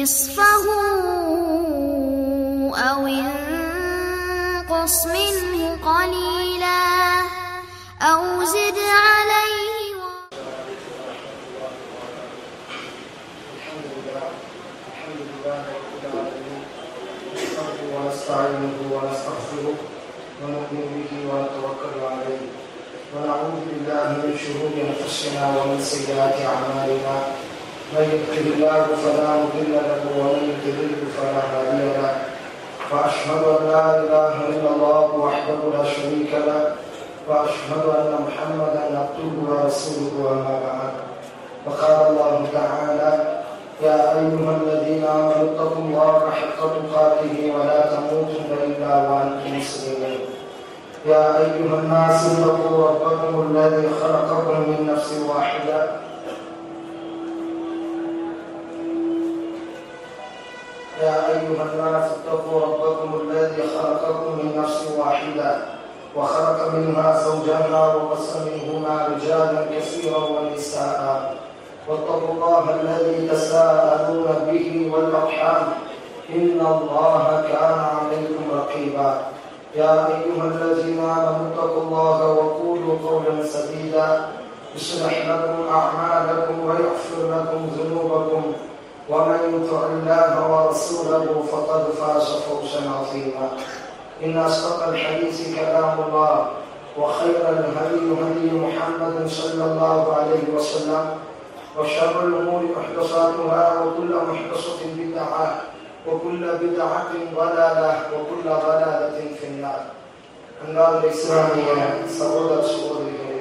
نصفه أو انقص منه قليلا أو زد عليه الحمد لله الحمد لله رب العالمين نحمده ونستعينه ونستغفره ونؤمن به ونتوكل عليه ونعوذ بالله من شرور انفسنا ومن سيئات اعمالنا من يهده الله فلا مضل له ومن يضلل فلا هادي له واشهد ان لا اله الا الله وحده لا شريك له واشهد ان محمدا عبده ورسوله اما بعد وقال الله تعالى يا أيها الذين آمنوا اتقوا الله حق تقاته ولا تموتن إلا وأنتم مسلمون يا أيها الناس اتقوا ربكم الذي خلقكم من نفس واحدة يا أيها الناس اتقوا ربكم الذي خلقكم من نفس واحدة وخلق منها زوجها وبص منهما رجالا كثيرا ونساء واتقوا الله الذي تساءلون به والارحام ان الله كان عليكم رقيبا يا ايها الذين امنوا اتقوا الله وقولوا قولا سديدا يصلح لكم اعمالكم ويغفر لكم ذنوبكم ومن يطع الله ورسوله فقد فاز فوزا عظيما ان اصدق الحديث كلام الله وخير الهدي هدي محمد صلى الله عليه وسلم وشر الأمور محدثاتها وكل محدثة بدعة وكل بدعة ضلالة وكل ضلالة في النار அன்பார்ந்த இஸ்லாமிய சகோதர சகோதரிகளே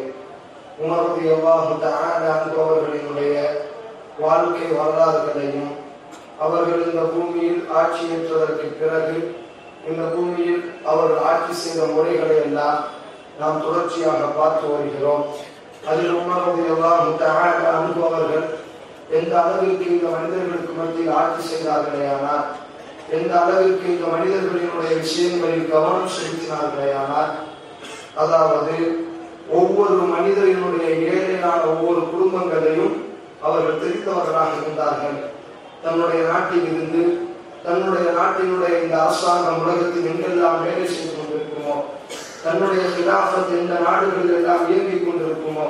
உமரது அல்லாஹு தஆலா என்பவர்களினுடைய வாழ்க்கை வரலாறுகளையும் அவர்கள் இந்த பூமியில் ஆட்சியேற்றதற்கு பிறகு இந்த பூமியில் அவர்கள் ஆட்சி செய்த முறைகளை எல்லாம் நாம் தொடர்ச்சியாக பார்த்து வருகிறோம் அதில் உமரது எல்லாம் அனுபவர்கள் எந்த அளவிற்கு இந்த மனிதர்களுக்கு மத்தியில் ஆட்சி செய்தார்களே ஆனால் எந்த அளவிற்கு இந்த மனிதர்களினுடைய விஷயங்களில் கவனம் செலுத்தினார்களே ஆனால் அதாவது ஒவ்வொரு மனிதரினுடைய ஏழையான ஒவ்வொரு குடும்பங்களையும் அவர்கள் தெரிந்தவர்களாக இருந்தார்கள் தன்னுடைய நாட்டில் இருந்து தன்னுடைய நாட்டினுடைய இந்த அரசாங்கம் உலகத்தில் எங்கெல்லாம் வேலை செய்து கொண்டிருக்குமோ தன்னுடைய கிலாஃபத் எந்த நாடுகளில் எல்லாம் இயங்கிக் கொண்டிருக்குமோ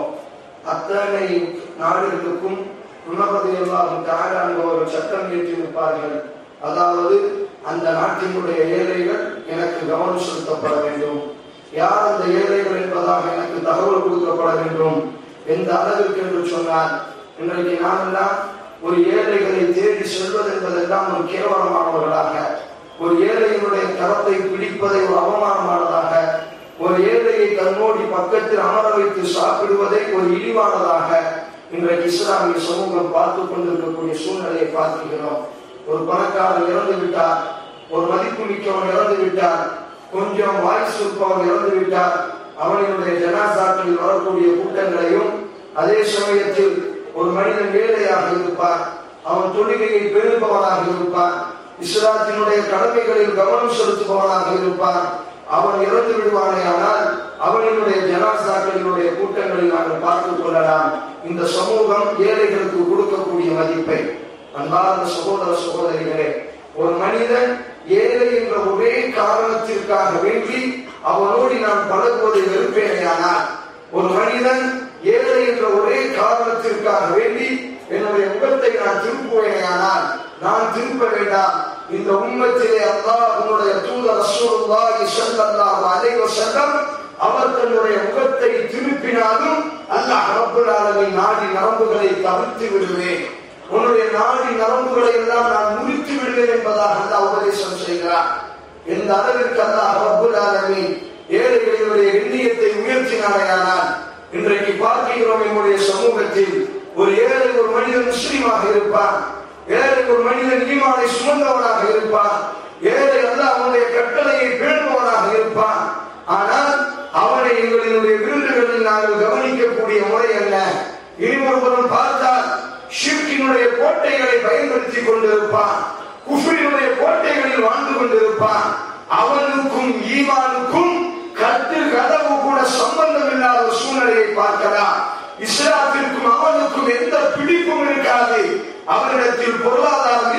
அத்தனை நாடுகளுக்கும் உணர்வது எல்லாம் தாராங்க ஒரு சட்டம் ஏற்றிருப்பார்கள் அதாவது அந்த நாட்டினுடைய ஏழைகள் எனக்கு கவனம் செலுத்தப்பட வேண்டும் யார் அந்த ஏழைகள் என்பதாக எனக்கு தகவல் கொடுக்கப்பட வேண்டும் எந்த அளவிற்கு என்று சொன்னார் இன்றைக்கு நாமெல்லாம் ஒரு ஏழைகளை தேடி செல்வது என்பதெல்லாம் ஒரு கேவலமானவர்களாக ஒரு ஏழையினுடைய கரத்தை பிடிப்பதை ஒரு அவமானமானதாக ஒரு ஏழையை தன்னோடி பக்கத்தில் அமர வைத்து சாப்பிடுவதை ஒரு இழிவானதாக இன்றைக்கு இஸ்லாமிய சமூகம் பார்த்து கொண்டிருக்கக்கூடிய சூழ்நிலையை பார்க்கிறோம் ஒரு பணக்காரன் இறந்து விட்டார் ஒரு மதிப்பு மிக்கவன் இறந்து விட்டார் கொஞ்சம் வாய் சுருப்பவன் இறந்து விட்டார் அவனினுடைய ஜனாசாக்களில் வரக்கூடிய கூட்டங்களையும் அதே சமயத்தில் ஒரு மனிதன் ஏழையாக இருப்பார் அவன் தொழுகையை பெருப்பவனாக இருப்பான் இஸ்லாத்தினுடைய கடமைகளில் கவனம் செலுத்துபவனாக இருப்பான் அவன் இறந்து விடுவானே ஆனால் அவனினுடைய ஜனாசாக்களினுடைய கூட்டங்களில் நாங்கள் பார்த்துக் கொள்ளலாம் இந்த சமூகம் ஏழைகளுக்கு கொடுக்கக்கூடிய மதிப்பை அன்பார்ந்த சகோதர சகோதரிகளே ஒரு மனிதன் ஏழை என்ற ஒரே காரணத்திற்காக வேண்டி அவனோடு நான் பழகுவதை வெறுப்பேனே ஆனால் ஒரு மனிதன் ஏழை என்ற ஒரே காரணத்திற்காக வேண்டி என்னுடைய முகத்தை நான் திருப்புவேனே ஆனால் நான் திருப்ப வேண்டாம் இந்த உம்மத்திலே அல்லாஹ் உன்னுடைய தூதர் ரசூலுல்லாஹி ஸல்லல்லாஹு அலைஹி வஸல்லம் அவர் தன்னுடைய முகத்தை திருப்பினாலும் அல்லாஹ் ரப்பல் ஆலமீன் நாடி நரம்புகளை தவிர்த்து விடுவேன் உன்னுடைய நாடி நரம்புகளை எல்லாம் நான் முறித்து விடுவேன் என்பதாக அல்லாஹ் உபதேசம் செய்கிறார் இந்த அளவிற்கு அல்லாஹ் ரப்பல் ஆலமீன் ஏழைகளினுடைய எண்ணியத்தை உயர்த்தினாரையானால் இன்றைக்கு பார்க்கிறோம் என்னுடைய சமூகத்தில் ஒரு ஏழை ஒரு மனிதன் முஸ்லீமாக இருப்பான் ஏழை ஒரு மனிதன் ஈமானை சுமந்தவனாக இருப்பான் ஏழை அல்ல அவனுடைய கட்டளையை பேணுபவனாக இருப்பான் ஆனால் அவனை எங்களினுடைய விருதுகளில் நாங்கள் கவனிக்கக்கூடிய முறை என்ன இனி ஒருவரும் பார்த்தால் ஷிர்கினுடைய கோட்டைகளை பயன்படுத்திக் கொண்டிருப்பான் குஃபரினுடைய கோட்டைகளில் வாழ்ந்து கொண்டிருப்பான் அவனுக்கும் ஈமானுக்கும் கட்டு கதவு கூட சம்பந்தம் இல்லாத ஒரு சூழ்நிலையை பார்க்கலாம் இஸ்லாத்திற்கும் அவனுக்கும் எந்த பிடிப்பும் இருக்காது அவரிடத்தில் பொருளாதாரம் இருக்கிறது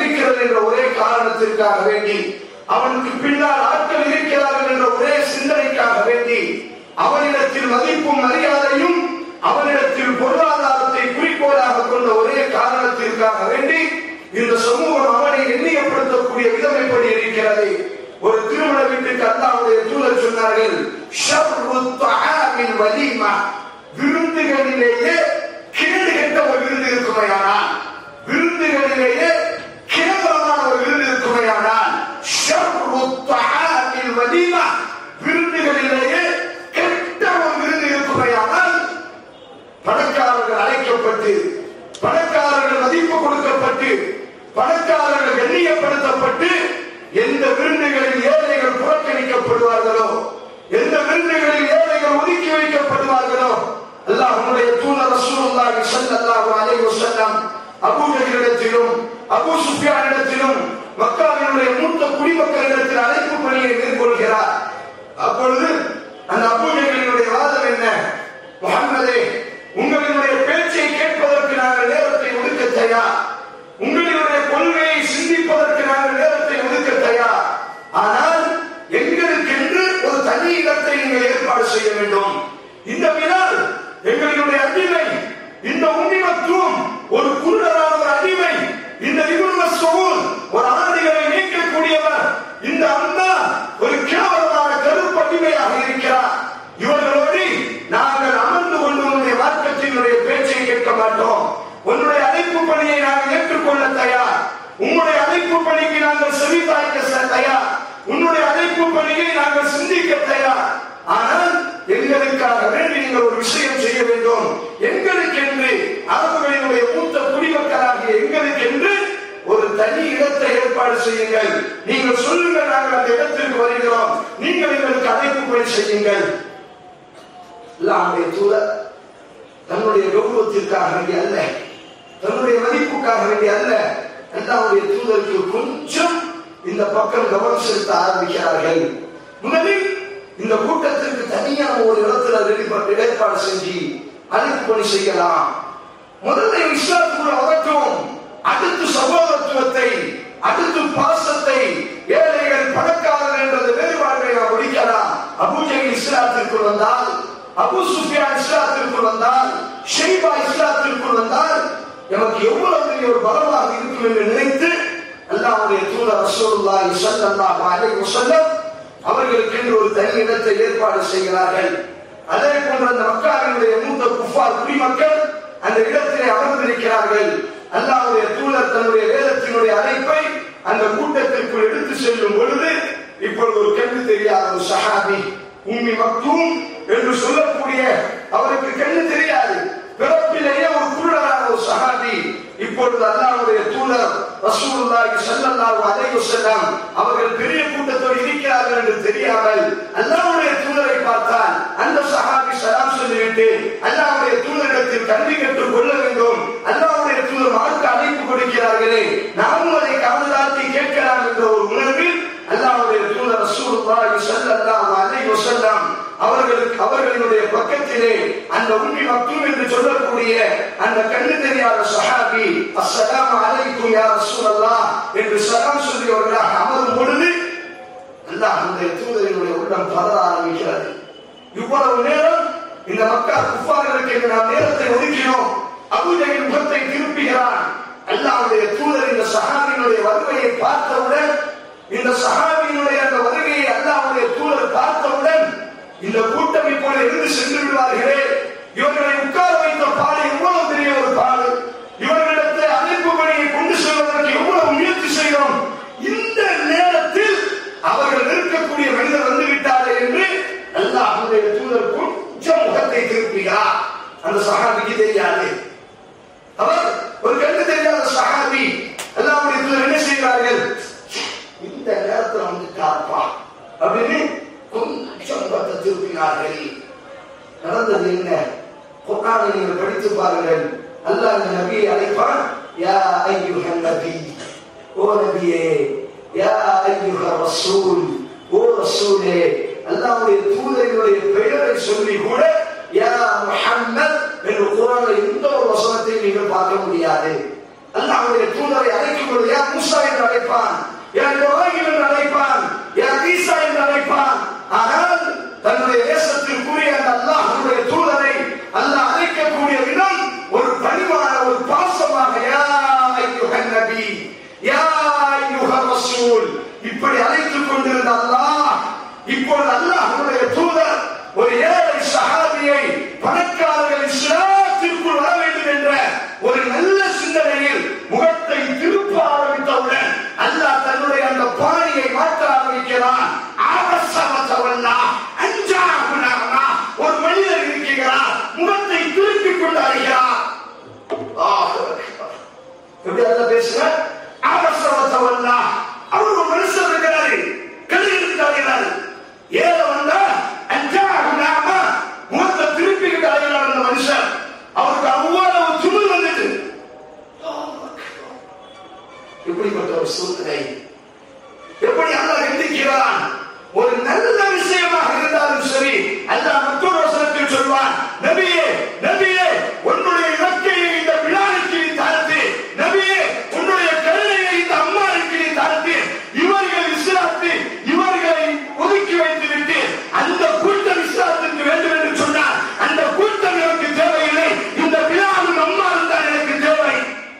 இருக்கிறார்கள் என்ற ஒரே காரணத்திற்காக வேண்டி அவனுக்கு பின்னால் ஆட்கள் இருக்கிறார்கள் என்ற ஒரே சிந்தனைக்காக வேண்டி அவனிடத்தில் மதிப்பும் மரியாதையும் அவனிடத்தில் பொருளாதாரத்தை குறிக்கோளாக கொண்ட ஒரே காரணத்திற்காக வேண்டி இந்த சமூகம் அவனை எண்ணியப்படுத்தக்கூடிய விதம் எப்படி இருக்கிறது ஒரு திருமண வீட்டுக்கு அல்லாவுடைய தூதர் சொன்னார்கள் ஷர்ரு தஆமில் வலீமா விருந்துகளிலேயே கேடு கெட்ட ஒரு விருந்து இருக்குமையானால் விருந்துகளிலேயே கேவலமான ஒரு விருந்து இருக்குமையானால் ஷர்ரு தஆமில் வலீமா விருந்துகளிலேயே கெட்ட ஒரு விருந்து இருக்குமையானால் பணக்காரர்கள் அழைக்கப்பட்டு பணக்காரர்கள் மதிப்பு கொடுக்கப்பட்டு பணக்காரர்கள் கண்ணியப்படுத்தப்பட்டு எந்த விருந்துகளில் ஏழைகள் புறக்கணிக்கப்படுவார்களோ எந்த விருந்துகளில் ஏழைகள் ஒதுக்கி வைக்கப்படுவார்களோ அல்லாஹ்வுடைய தூதர் ரசூலுல்லாஹி ஸல்லல்லாஹு அலைஹி வஸல்லம் அபூஜஹலிடத்திலும் அபூ சுஃபியானிடத்திலும் மக்காவினுடைய மூத்த குடிமக்களிடத்தில் அழைப்பு பணியை மேற்கொள்கிறார் அப்பொழுது அந்த அபூஜஹலினுடைய வாதம் என்ன முகம்மதே உங்களினுடைய பேச்சை கேட்பதற்கு நாங்கள் நேரத்தை ஒதுக்க தயார் உங்களினுடைய கொள்கையை சிந்திப்பதற்கு நாங்கள் நேரத்தை ஒதுக்க தயார் ஆனால் எங்களுக்கென்று ஒரு தனி இடத்தை நீங்கள் ஏற்பாடு செய்ய வேண்டும் இந்த வினால் எங்களுடைய அடிமை இந்த உண்ணிமத்துவம் ஒரு குருடரான ஒரு அடிமை இந்த இபுன் மஸ்ஊத் ஒரு ஆதிகளை நீக்கக்கூடியவர் இந்த அண்ணா ஒரு கேவலமான கருப்பு அடிமையாக இருக்கிறார் இவர்களோடு நாங்கள் அமர்ந்து கொண்டு உன்னுடைய மார்க்கத்தினுடைய பேச்சை கேட்க மாட்டோம் உன்னுடைய அழைப்பு பணியை நாங்கள் ஏற்றுக்கொள்ள தயார் உன்னுடைய அழைப்பு பணிக்கு நாங்கள் செவிதாய்க்க செ- தயார் உன்னுடைய அழைப்பு பணியை நாங்கள் சிந்திக்க தயார் ஆனால் எங்களுக்காக வேண்டி நீங்கள் ஒரு விஷயம் செய்ய வேண்டும் எங்களுக்கென்று அரபுகளினுடைய மூத்த குடிமக்களாகிய எங்களுக்கென்று ஒரு தனி இடத்தை ஏற்பாடு செய்யுங்கள் நீங்கள் சொல்லுங்கள் நாங்கள் அந்த இடத்திற்கு வருகிறோம் நீங்கள் எங்களுக்கு அழைப்பு பணி செய்யுங்கள் அல்லாஹ்வுடைய தூதர் தன்னுடைய கௌரவத்திற்காக வேண்டி அல்ல தன்னுடைய மதிப்புக்காக வேண்டி அல்ல அல்லாஹ்வுடைய தூதருக்கு கொஞ்சம் இந்த பக்கம் கவனம் செலுத்த ஆரம்பிக்கிறார்கள் முதலில் இந்த கூட்டத்திற்கு தனியான ஒரு இடத்துல ரெடி பண்ணி ஏற்பாடு செஞ்சு அழைப்பு பணி செய்யலாம் முதல்ல இஸ்லாத்துக்குள்ள வரட்டும் அடுத்து சகோதரத்துவத்தை அடுத்து பாசத்தை ஏழைகள் பணக்காரர் என்றது வேறுபாடுகளை நாம் ஒழிக்கலாம் அபூஜையில் இஸ்லாத்திற்குள் வந்தால் அபு சுஃபியான் இஸ்லாத்திற்குள் வந்தால் ஷெய்பா இஸ்லாத்திற்குள் வந்தால் நமக்கு எவ்வளவு பெரிய ஒரு பலமாக இருக்கும் என்று நினைத்து அல்லாஹ்வுடைய தூதர் ரசூலுல்லாஹி ஸல்லல்லாஹு அலைஹி வஸல்லம் அவர்களுக்கு என்று ஒரு தனி இடத்தை ஏற்பாடு செய்கிறார்கள் அதே போன்ற அந்த மக்காவினுடைய மூத்த குஃபார் குடிமக்கள் அந்த இடத்திலே அமர்ந்திருக்கிறார்கள் அல்லாஹ்வுடைய தூதர் தன்னுடைய வேதத்தினுடைய அழைப்பை அந்த கூட்டத்திற்குள் எடுத்து செல்லும் பொழுது இப்பொழுது ஒரு கண்ணு தெரியாத ஒரு சஹாபி உம்மி மக்தூம் என்று சொல்லக்கூடிய அவருக்கு கண்ணு தெரியாது பிறப்பிலேயே ஒரு குருடரான ஒரு சஹாபி இப்பொழுது அல்லாஹ்வுடைய தூதர் ரசூலுல்லாஹி ஸல்லல்லாஹு அலைஹி வஸல்லம் அவர்கள் பெரிய கூட்டத்தோடு இருக்கிறார்கள் என்று தெரியாமல் அல்லாஹ்வுடைய தூதரை பார்த்தால் அந்த சஹாபி சலாம் சொல்லிவிட்டு அல்லாஹ்வுடைய தூதரிடத்தில் கல்வி கற்றுக் கொள்ள வேண்டும் அல்லாஹ்வுடைய தூதர் மார்க்க அழைப்பு கொடுக்கிறார்களே நாமும் அதை காதலாத்தி கேட்கலாம் என்ற ஒரு உணர்வில் அல்லாஹ்வுடைய தூதர் ரசூலுல்லாஹி ஸல்லல்லாஹு அலைஹி வஸல்லம் அவர்களுக்கு அவர்களினுடைய பக்கத்திலே அந்த உம்மி மக்தூம் என்று சொல்லக்கூடிய அந்த கண்ணு தெரியாத சஹாபி அஸ்ஸலாமு அலைக்கும் யா ரசூலல்லாஹ் என்று சலாம் சொல்லியவர்களாக அமரும் பொழுது அல்லாஹ்வுடைய தூதரினுடைய உள்ளம் பதற ஆரம்பிக்கிறது இவ்வளவு நேரம் இந்த மக்கா குஃபார்களுக்கு என்று நாம் நேரத்தை ஒதுக்கினோம் அபூஜையின் முகத்தை திருப்புகிறான் அல்லாஹ்வுடைய தூதர் இந்த சஹாபியினுடைய வருகையை பார்த்தவுடன் இந்த சஹாபியினுடைய அந்த வருகையை அல்லாஹ்வுடைய தூதர் பார்த்தவுடன் இந்த கூட்டம் இப்போது இருந்து சென்று விடுவார்களே இவர்களை உட்கார வைத்த பாடு எவ்வளவு பெரிய ஒரு பாடு இவர்களிடத்தை அழைப்பு பணியை கொண்டு செல்வதற்கு எவ்வளவு முயற்சி செய்கிறோம் இந்த நேரத்தில் அவர்கள் நிற்கக்கூடிய மனிதர் வந்து விட்டாரே என்று அல்லாஹ்வுடைய தூதர் கொஞ்சம் முகத்தை திருப்புகிறார் அந்த சஹாபிக்கு தெரியாது அவர் ஒரு கண்ணு தெரியாத சஹாபி அல்லாஹ்வுடைய தூதர் என்ன செய்கிறார்கள் இந்த நேரத்தில் வந்து காப்பா அப்படின்னு கொஞ்சம் முகத்தை திருப்பினார்கள் நடந்தது என்ன குர்ஆனை நீங்கள் படித்து பாருங்கள் அல்லாஹ் இந்த நபியை அழைப்பான் யா ஐயுஹன் நபி ஓ நபியே யா ஐயுஹ ரசூல் ஓ ரசூலே அல்லாஹ்வுடைய தூதரினுடைய பெயரை சொல்லி கூட யா முஹம்மத் என்று குர்ஆனில் எந்த ஒரு வசனத்தையும் நீங்கள் பார்க்க முடியாது அல்லாஹ்வுடைய தூதரை அழைக்கும் பொழுது யா மூசா என்று அழைப்பான் யா இப்ராஹிம் என்று அழைப்பான் யா ஈசா என்று அழைப்பான் ஆனால் தன்னுடைய தேசத்திற்குரிய அந்த அல்லாஹ்வுடைய தூதரை அல்லாஹ் அழைக்கக்கூடிய விதம் ஒரு பணிவான ஒரு பாசமாக யா ஐயுஹன் நபி யா ஐயுஹர் ரசூல் இப்படி அழைத்துக் கொண்டிருந்த அல்லாஹ் இப்பொழுது அல்லாஹ்வுடைய தூதர் ஒரு ஏழை சஹாபியை பணக்காரர்கள் இஸ்லாத்திற்குள் வர வேண்டும் என்ற ஒரு நல்ல சிந்தனையில் முகத்தை திருப்ப ஆரம்பித்தவுடன் அல்லாஹ் தன்னுடைய அந்த பாணியை மாற்ற ஆரம்பிக்கிறான் ஆபசவத்தவல்லா அஞ்சாகுனாகனா ஒரு மனிதர் இருக்கிறார் முகத்தை திருப்பிக் கொண்டு அழைக்கிறார் ஆஹ் அக்பர். எப்படி அல்ல பேசுற ஆபசவத்தவல்லா அவர் ஒரு மனுஷன் இருக்கிறாரு கல்லில் அடைகிறாரு ஏல வந்தா அஞ்சாகுனாகனா முகத்தை திருப்பிக்கிட்டு அழைக்கிறார் அந்த மனுஷன் அவருக்கு அவ்வளவு துணில் வந்துட்டு இப்படிப்பட்ட ஒரு சூழ்நிலை எப்படி அல்லாஹ் எந்திக்கிறான் ஒரு நல்ல விஷயமாக இருந்தாலும் சரி அல்லாஹ் மற்றொரு வசனத்தில் சொல்வான் நபியே நபியே உன்னுடைய இலக்கையை இந்த விழாவுக்கு நீ தாழ்த்து நபியே உன்னுடைய கருணையை இந்த அம்மாவுக்கு நீ தாழ்த்து இவர்கள் இஸ்லாத்து இவர்களை ஒதுக்கி வைத்து விட்டு அந்த கூட்டம் இஸ்லாத்துக்கு வேண்டும் என்று சொன்னார் அந்த கூட்டம் எனக்கு தேவையில்லை இந்த விழாவின் அம்மாவும் தான் எனக்கு தேவை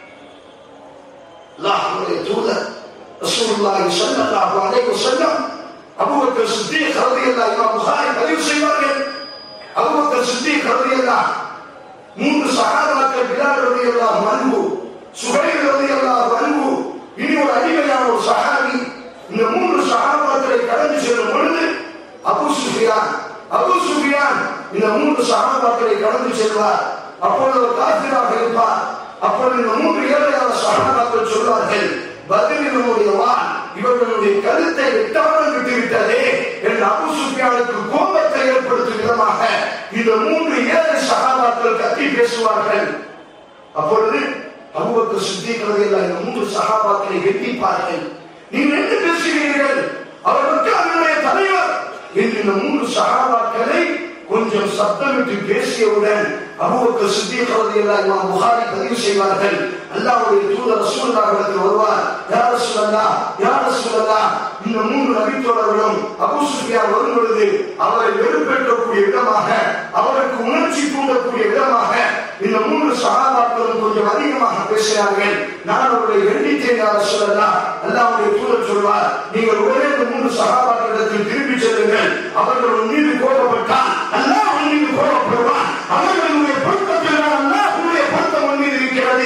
அல்லாஹ்வுடைய தூதர் ரசூலுல்லாஹி ஸல்லல்லாஹு அலைஹி வஸல்லம் அபூபக்கர் சித்திக் ரலியல்லாஹு இமாம் புகாரி பதிவு செய்வார்கள் அபூபக்கர் சித்திக் ரலியல்லாஹு மூன்று சஹாபாக்கள் பிலால் ரலியல்லாஹு அன்ஹு சுஹைல் ரலியல்லாஹு அன்ஹு இனி ஒரு அடிமையான ஒரு சஹாபி இந்த மூன்று சஹாபாக்களை கடந்து செல்லும் பொழுது அபூ சுஃபியான் அபூ சுஃபியான் இந்த மூன்று சஹாபாக்களை கடந்து செல்வார் அப்பொழுது ஒரு காத்திராக இருப்பார் அப்பொழுது இந்த மூன்று ஏழையான சகாபாக்கள் சொல்வார்கள் பதிலில் நம்முடைய வான் இவர்களுடைய கருத்தை விட்டாமல் விட்டுவிட்டதே என்று அபு சுஃபியானுக்கு கோபத்தை ஏற்படுத்தும் விதமாக இந்த மூன்று ஏழை சகாபாக்கள் கத்தி பேசுவார்கள் அப்பொழுது அபுபக்கர் சித்திக்கிறது எல்லாம் இந்த மூன்று சகாபாக்களை வெட்டிப்பார்கள் நீங்கள் என்ன பேசுகிறீர்கள் அவர் மக்களுடைய தலைவர் என்று இந்த மூன்று சகாபாக்களை கொஞ்சம் சத்தமிட்டு பேசியவுடன் அபூபக்கர் சித்திக் ரலியல்லாஹு இமாம் புகாரி பதிவு செய்வார்கள் அல்லாஹ்வுடைய தூதர் ரசூலுல்லாஹ் இடத்தில் வருவார் யா ரசூலல்லாஹ் யா ரசூலல்லாஹ் இந்த மூன்று நபித்தோழர்களும் அபூ சுஃபியான் வரும் பொழுது அவரை வெறுப்பேற்றக்கூடிய விதமாக அவருக்கு உணர்ச்சி தூண்டக்கூடிய விதமாக இந்த மூன்று சகாபாக்களும் கொஞ்சம் அதிகமாக பேசினார்கள் நான் அவர்களை எண்ணித்தேன் யா ரசூலல்லாஹ் அல்லாஹ்வுடைய தூதர் சொல்வார் நீங்கள் உடனே இந்த மூன்று சகாபாக்களிடத்தில் திரும்பி செல்லுங்கள் அவர்கள் உன் மீது கோபப்பட்டால் அல்லாஹ் உன் மீது கோபப்படுவான் அவர்களுடைய பொருத்தத்தில் அல்லாஹ் உன்னுடைய பொருத்தம் உன் மீது இருக்கிறது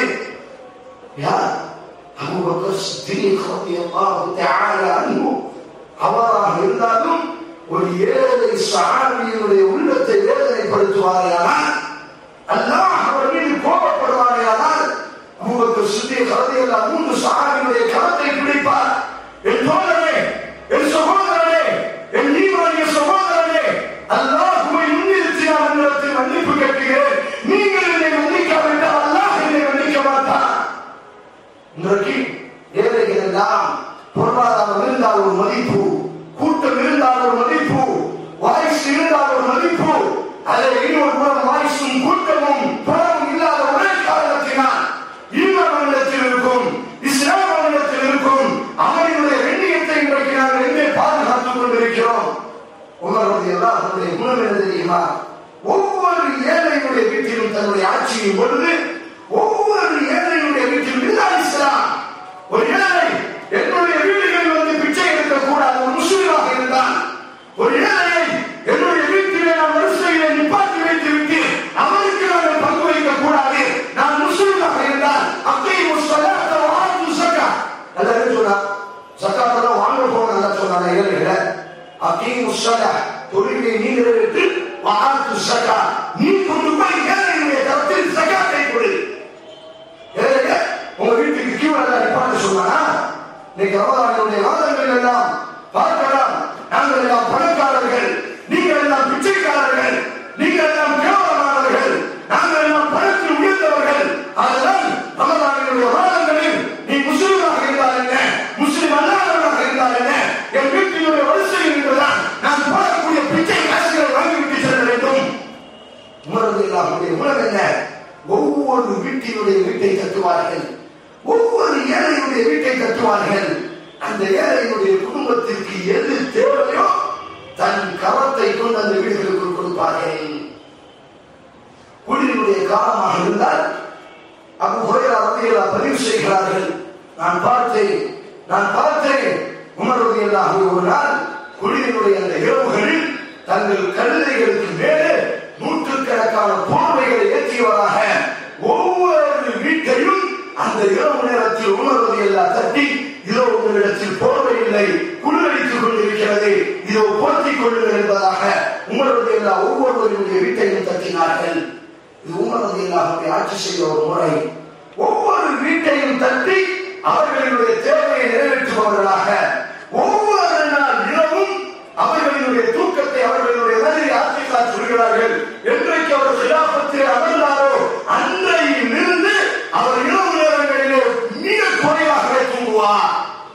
யார் அபூபக்கர் சித்திக் ரலியல்லாஹு தஆலா அன்ஹு அவராக இருந்தாலும் ஒரு ஏழை சஹாபியினுடைய உள்ளத்தை வேதனைப்படுத்துவாரையானால் அல்லாஹ் அவர் மீது கோபப்படுவாரையானால் அபூபக்கர் சித்திக் ரலியல்லாஹு மூன்று சஹாபியினுடைய கரத்தை பிடிப்பார் என் தோழரே என் சகோதரனே என் நீவானிய சகோதரனே அல்லாஹ்வை முன்னிறுத்தி நான் உன்னிடத்தில் மன்னிப்பு கேட்கிறேன் நீங்கள் என்னை மன்னிக்காவிட்டால் அல்லாஹ் என்னை மன்னிக்க மாட்டான் இன்றைக்கு ஏழைகள் எல்லாம் பொருளாதாரம் இருந்தால் ஒரு மதிப்பு கூட்டம் இருந்தால் ஒரு மதிப்பு வாய்ஸ் இருந்தால் ஒரு மதிப்பு அதை இன்னொரு புறம் வாய்ஸும் கூட்டமும் பணமும் இல்லாத ஒரே காரணத்தினால் ஈமானிடத்தில் இருக்கும் இஸ்லாமிடத்தில் இருக்கும் அவனுடைய வெண்ணியத்தை இன்றைக்கு நாங்கள் எங்கே பாதுகாத்துக் கொண்டிருக்கிறோம் உங்களுடைய எல்லாருடைய குணம் என்ன தெரியுமா ஒவ்வொரு ஏழையுடைய வீட்டிலும் தன்னுடைய ஆட்சியின் பொழுது ஒவ்வொரு ஏழையுடைய வீட்டிலும் இதுதான் இஸ்லாம் ஒரு ஏழை என்னுடைய வீடுகளில் வந்து பிச்சை எடுக்க கூடாது ஒரு முஸ்லிமாக இருந்தால் ஒரு ஏழையை என்னுடைய வீட்டிலே நான் வரிசையிலே நிப்பாட்டி வைத்து விட்டு அவருக்கு நாங்கள் பங்கு வைக்க கூடாது நான் முஸ்லிமாக இருந்தால் அத்தை முஸ்லாத்த வாழ்ந்து சக்கா எல்லாரும் சொன்னா சக்காத்தெல்லாம் வாங்க போக நல்லா சொன்னாங்க ஏழைகளை அக்கீம் முஸ்லா தொழுகை நீ நிறைவேற்று வாழ்த்து சக்கா நீ கொண்டு போய் ஏழையுடைய தரத்தில் சக்காத்தை கொடு ஏழைங்க உங்க வீட்டுக்கு கியூ எல்லாம் நிப்பாட்டு சொன்னானா இன்னைக்கு ரமதானுடைய வாதங்கள் எல்லாம் பார்க்கலாம் நாங்கள் எல்லாம் பணக்காரர்கள் நீங்கள் எல்லாம் பிச்சைக்காரர்கள் நீங்கள் எல்லாம் கேவலமானவர்கள் நாங்கள் எல்லாம் பணத்தில் உயர்ந்தவர்கள் அதனால் ரமதானுடைய வாதங்களில் நீ முஸ்லிமாக இருந்தால் என்ன முஸ்லிம் அல்லாதவராக இருந்தால் என்ன என் வீட்டினுடைய வரிசையில் இருந்துதான் நான் போடக்கூடிய பிச்சை காசுகளை வாங்கிவிட்டு செல்ல வேண்டும் உமரது இல்லாமல் உணவு என்ன ஒவ்வொரு வீட்டினுடைய வீட்டை கட்டுவார்கள் ஒவ்வொரு ஏழையுடைய வீட்டை கட்டுவார்கள் அந்த ஏழையினுடைய குடும்பத்திற்கு எது தேவையோ தன் கரத்தை கொண்டு அந்த வீடுகளுக்கு கொடுப்பார்கள் குடியினுடைய காலமாக இருந்தால் அபு ஹுரைரா ரலியல்லாஹு பதிவு செய்கிறார்கள் நான் பார்த்தேன் நான் பார்த்தேன் உமர் ரலியல்லாஹு ஒரு நாள் குடியினுடைய அந்த இரவுகளில் தங்கள் கழுதைகளுக்கு மேலே நூற்றுக்கணக்கான போர்வைகளை ஏற்றியவராக ஒவ்வொரு வீட்டையும் அந்த இரவு நேரத்தில் உமர் ரலியல்லாஹு தட்டி இதோ உங்களிடத்தில் போர்வை இல்லை குளிரடித்துக் கொண்டிருக்கிறது இதோ போர்த்திக் கொள்ளுங்கள் என்பதாக உமர் ரலியல்லாஹு ஒவ்வொருவருடைய வீட்டையும் தட்டினார்கள் இது உமரது இல்லாமல் ஆட்சி செய்த ஒரு முறை ஒவ்வொரு வீட்டையும் தட்டி அவர்களினுடைய தேவையை நிறைவேற்றுபவர்களாக ஒவ்வொரு நாள் இரவும் அவர்களினுடைய தூக்கத்தை அவர்களினுடைய மனதை ஆட்சிக்காக சொல்கிறார்கள் என்றைக்கு அவர் சிலாபத்தில் அமர்ந்தாரோ அன்றையிலிருந்து அவர் இரவு நேரங்களிலே மிக குறைவாகவே தூங்குவார்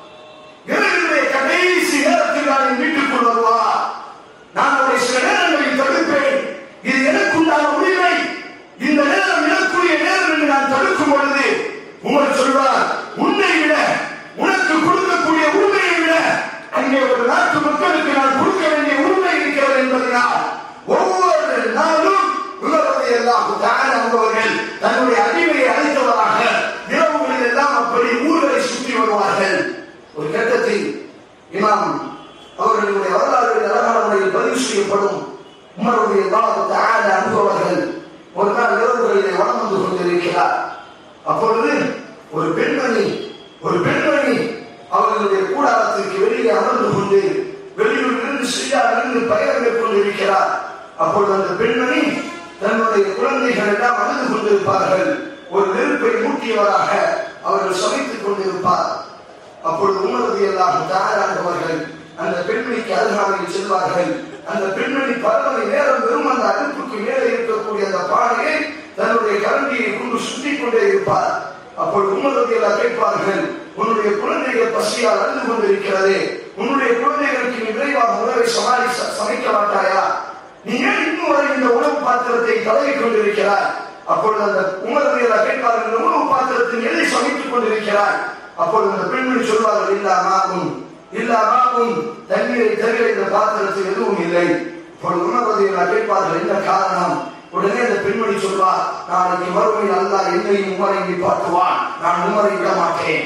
இரவினுடைய கடைசி நேரத்தில் நான் என் வீட்டுக்குள் வருவார் நான் அவரை சில நேரங்களில் தடுப்பேன் இது எனக்குண்டான உரிமை இந்த நேரம் எனக்குரிய நேரம் என்று நான் தடுக்கும் பொழுது உமர் சொல்வார் உன்னை விட உனக்கு கொடுக்கக்கூடிய உரிமையை விட அங்கே ஒரு நாட்டு மக்களுக்கு நான் கொடுக்க வேண்டிய உரிமை இருக்கிறது என்பதனால் ஒவ்வொரு நாளும் உங்களுடைய எல்லாம் அவர்கள் தன்னுடைய அடிமையை அழைத்தவராக இரவுகளில் எல்லாம் அப்படி ஊர்களை சுற்றி வருவார்கள் ஒரு கட்டத்தில் இமாம் அவர்களுடைய வரலாறு அழகான முறையில் பதிவு செய்யப்படும் உமருடைய பாவத்தை ஆட அனுபவர்கள் ஒரு நாள் இரவுகளிலே வளம் வந்து கொண்டிருக்கிறார் அப்பொழுது ஒரு பெண்மணி ஒரு பெண்மணி அவர்களுடைய கூடாரத்திற்கு வெளியே அமர்ந்து கொண்டு வெளியூர் இருந்து செய்யார் இருந்து பயணம் மேற்கொண்டிருக்கிறார் அப்பொழுது அந்த பெண்மணி தன்னுடைய குழந்தைகள் எல்லாம் அழுது கொண்டிருப்பார்கள் ஒரு நெருப்பை மூட்டியவராக அவர்கள் சமைத்துக் கொண்டிருப்பார் அப்பொழுது உணர்வு எல்லாம் தயாரானவர்கள் அந்த பெண்மணிக்கு அருகாமையில் செல்வார்கள் அந்த பெண்மணி பல மணி நேரம் வெறும் அந்த அடுப்புக்கு மேலே இருக்கக்கூடிய அந்த பானையை தன்னுடைய கரண்டியை கொண்டு சுற்றி கொண்டே இருப்பார் அப்பொழுது உணர்வு கேட்பார்கள் உன்னுடைய குழந்தைகள் பசியால் அழுது கொண்டிருக்கிறதே உன்னுடைய குழந்தைகளுக்கு நீ விரைவாக உணவை சமாளி சமைக்க மாட்டாயா நீ ஏன் இன்னும் வரை இந்த உணவு பாத்திரத்தை தடவி கொண்டிருக்கிறாய் அப்பொழுது அந்த உணர்வு கேட்பார்கள் இந்த உணவு பாத்திரத்தில் எதை சமைத்துக் கொண்டிருக்கிறாய் அப்பொழுது அந்த பெண்மணி சொல்வார்கள் இல்லாமாகும் இல்லாமாகும் தண்ணீரை தவிர இந்த பாத்திரத்தில் எதுவும் இல்லை அப்பொழுது உணர்வதை கேட்பார்கள் என்ன காரணம் உடனே அந்த பெண்மணி சொல்வார் நாளைக்கு மறுமையில் அல்லாஹ் என்னையும் உமரை நிப்பாட்டுவான் நான் உமரை விட மாட்டேன்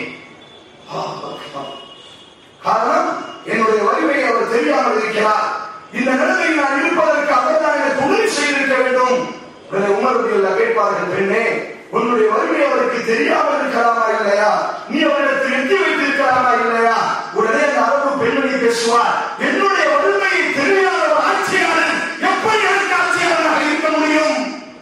காரணம் என்னுடைய வலிமையை அவர் தெரியாமல் இருக்கிறார் இந்த நிலைமையில் நான் இருப்பதற்கு அவர் தான் எனக்கு உதவி செய்திருக்க வேண்டும் உடனே உமருடைய கேட்பார்கள் பெண்ணே உன்னுடைய வலிமை அவருக்கு தெரியாமல் இருக்கலாமா இல்லையா நீ அவரிடத்தில் எட்டி வைத்திருக்கலாமா இல்லையா உடனே அந்த அரபு பெண்மணி பேசுவார் என்னுடைய வலிமையை தெரியாத ஒரு ஆட்சியாளர் எப்படி எனக்கு ஆட்சியாளராக இருக்க முடியும்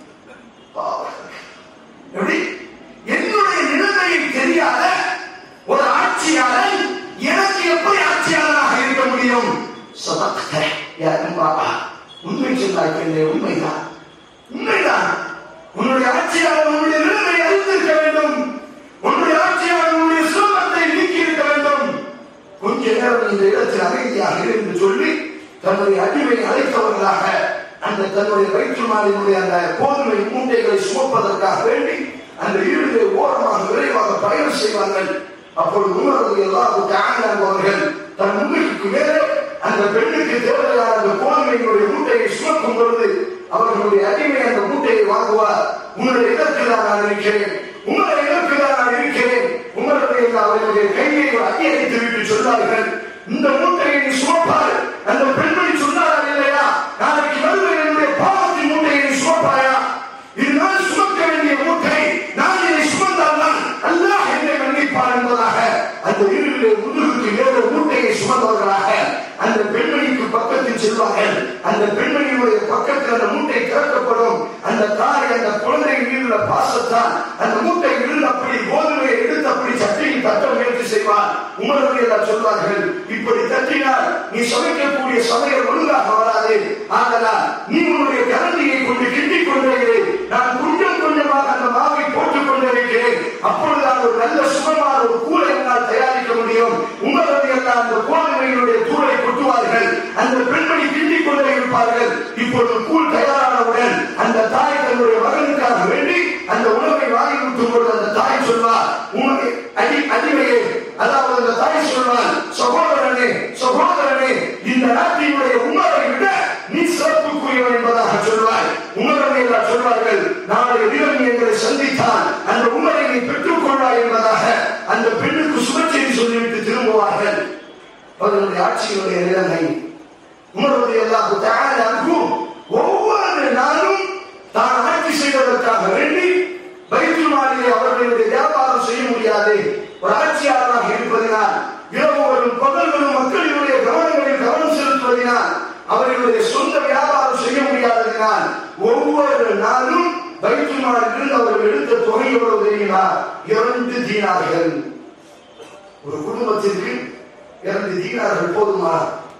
எப்படி என்னுடைய நிலைமையை தெரியாத ஒரு ஆட்சியாளர் எனக்கு எப்படி ஆட்சியாளராக இருக்க முடியும் சதக்த யா அம்மாவா உண்மை சொன்னாய் பெண்ணே உண்மைதான் உண்மைதான் உன்னுடைய ஆட்சியாளர் உன்னுடைய நிலைமை அறிந்திருக்க வேண்டும் உன்னுடைய ஆட்சியாளர் உன்னுடைய சிரமத்தை நீக்கி இருக்க வேண்டும் கொஞ்ச நேரம் இந்த இடத்தில் அமைதியாக இரு என்று சொல்லி தன்னுடைய அடிமையை அழைத்தவர்களாக அந்த தன்னுடைய வயிற்றுமாலினுடைய அந்த கோதுமை மூட்டைகளை சுமப்பதற்காக வேண்டி அந்த இருளை ஓரமாக விரைவாக பயணம் செய்வார்கள் அப்பொழுது உணர்வு எல்லாரும் அவர்கள் தன் முன்னுக்கு மேலே அந்த பெண்ணுக்கு தேவையான அந்த கோதுமையினுடைய மூட்டையை சுமக்கும் பொழுது அவர்களுடைய அடிமை அந்த மூட்டையை வாங்குவார் உங்களுடைய இடத்தில் நான் இருக்கிறேன் உங்களுடைய இடத்தில் நான் இருக்கிறேன் உங்களுடைய அவர்களுடைய கையை அங்கீகரித்து விட்டு சொன்னார்கள் இந்த மூட்டையை நீ சுமப்பார் அந்த பெண்மணி சொன்னாரா இல்லையா நாளைக்கு வருவது என்னுடைய பாவத்தின் மூட்டையை நீ சுமப்பாயா இது நான் சுமக்க வேண்டிய மூட்டை நான் இதை சுமந்தால்தான் அல்லாஹ் என்னை மன்னிப்பார் என்பதாக அந்த இருளிலே முதுகுக்கு மேல மூட்டையை சுமந்தவர்களாக அந்த பெண்மணிக்கு பக்கத்தில் செல்வார்கள் அந்த பெண்மணியுடைய பக்கத்தில் அந்த மூட்டை திறக்கப்படும் அந்த தாய் அந்த குழந்தை மீதுள்ள பாசத்தால் அந்த மூட்டை இருந்து அப்படி கோதுமையை எடுத்து அப்படி சட்டையில் தட்ட முயற்சி செய்வார் உமருடைய சொல்வார்கள் இப்படி தட்டினால் நீ சமைக்கக்கூடிய சமையல் ஒழுங்காக வராது ஆதலால் நீ உன்னுடைய கரண்டியை கொண்டு கிண்டிக் கொண்டே இரு. நான் கொஞ்சம் கொஞ்சமாக அந்த மாவை போட்டுக் கொண்டே இருக்கிறேன் அப்பொழுதுதான் ஒரு நல்ல சுகமான ஒரு கூரை என்னால் தயாரிக்க முடியும் உமருடைய அந்த கோதுமையினுடைய தூளை கொட்டுவார்கள் அந்த பெண்மணி கிண்டிக் கொண்டே இருப்பார்கள் இப்பொழுது கூழ் தயாரானவுடன் அந்த தாய் தன்னுடைய மகனுக்காக வேண்டி அந்த உணவை வாங்கி விட்டும் பொழுது அந்த தாய் சொல்வார் உனக்கு கிடைத்தால் அந்த உமரை நீ பெற்றுக் கொள்வாய் என்பதாக அந்த பெண்ணுக்கு சுபச்செய்தி சொல்லிவிட்டு திரும்புவார்கள் அவர்களுடைய ஆட்சியினுடைய நிலைமை உமருடைய அல்லாஹு தஆலாவுக்கும் ஒவ்வொரு நாளும் தான் ஆட்சி செய்வதற்காக வேண்டி பைத்துல் மாலிலே அவர்களுடைய வியாபாரம் செய்ய முடியாது ஒரு ஆட்சியாளராக இருப்பதினால் இரவுகளும் பகல்களும் மக்களினுடைய கவனங்களில் கவனம் செலுத்துவதனால் அவர்களுடைய சொந்த வியாபாரம் செய்ய முடியாததினால் ஒவ்வொரு நாளும் பைத்துல் மாலிலிருந்து அவர்கள் எடுத்த தொகை எவ்வளவு தெரியுமா இரண்டு தீனார்கள் ஒரு குடும்பத்திற்கு இரண்டு தீனார்கள் போதுமா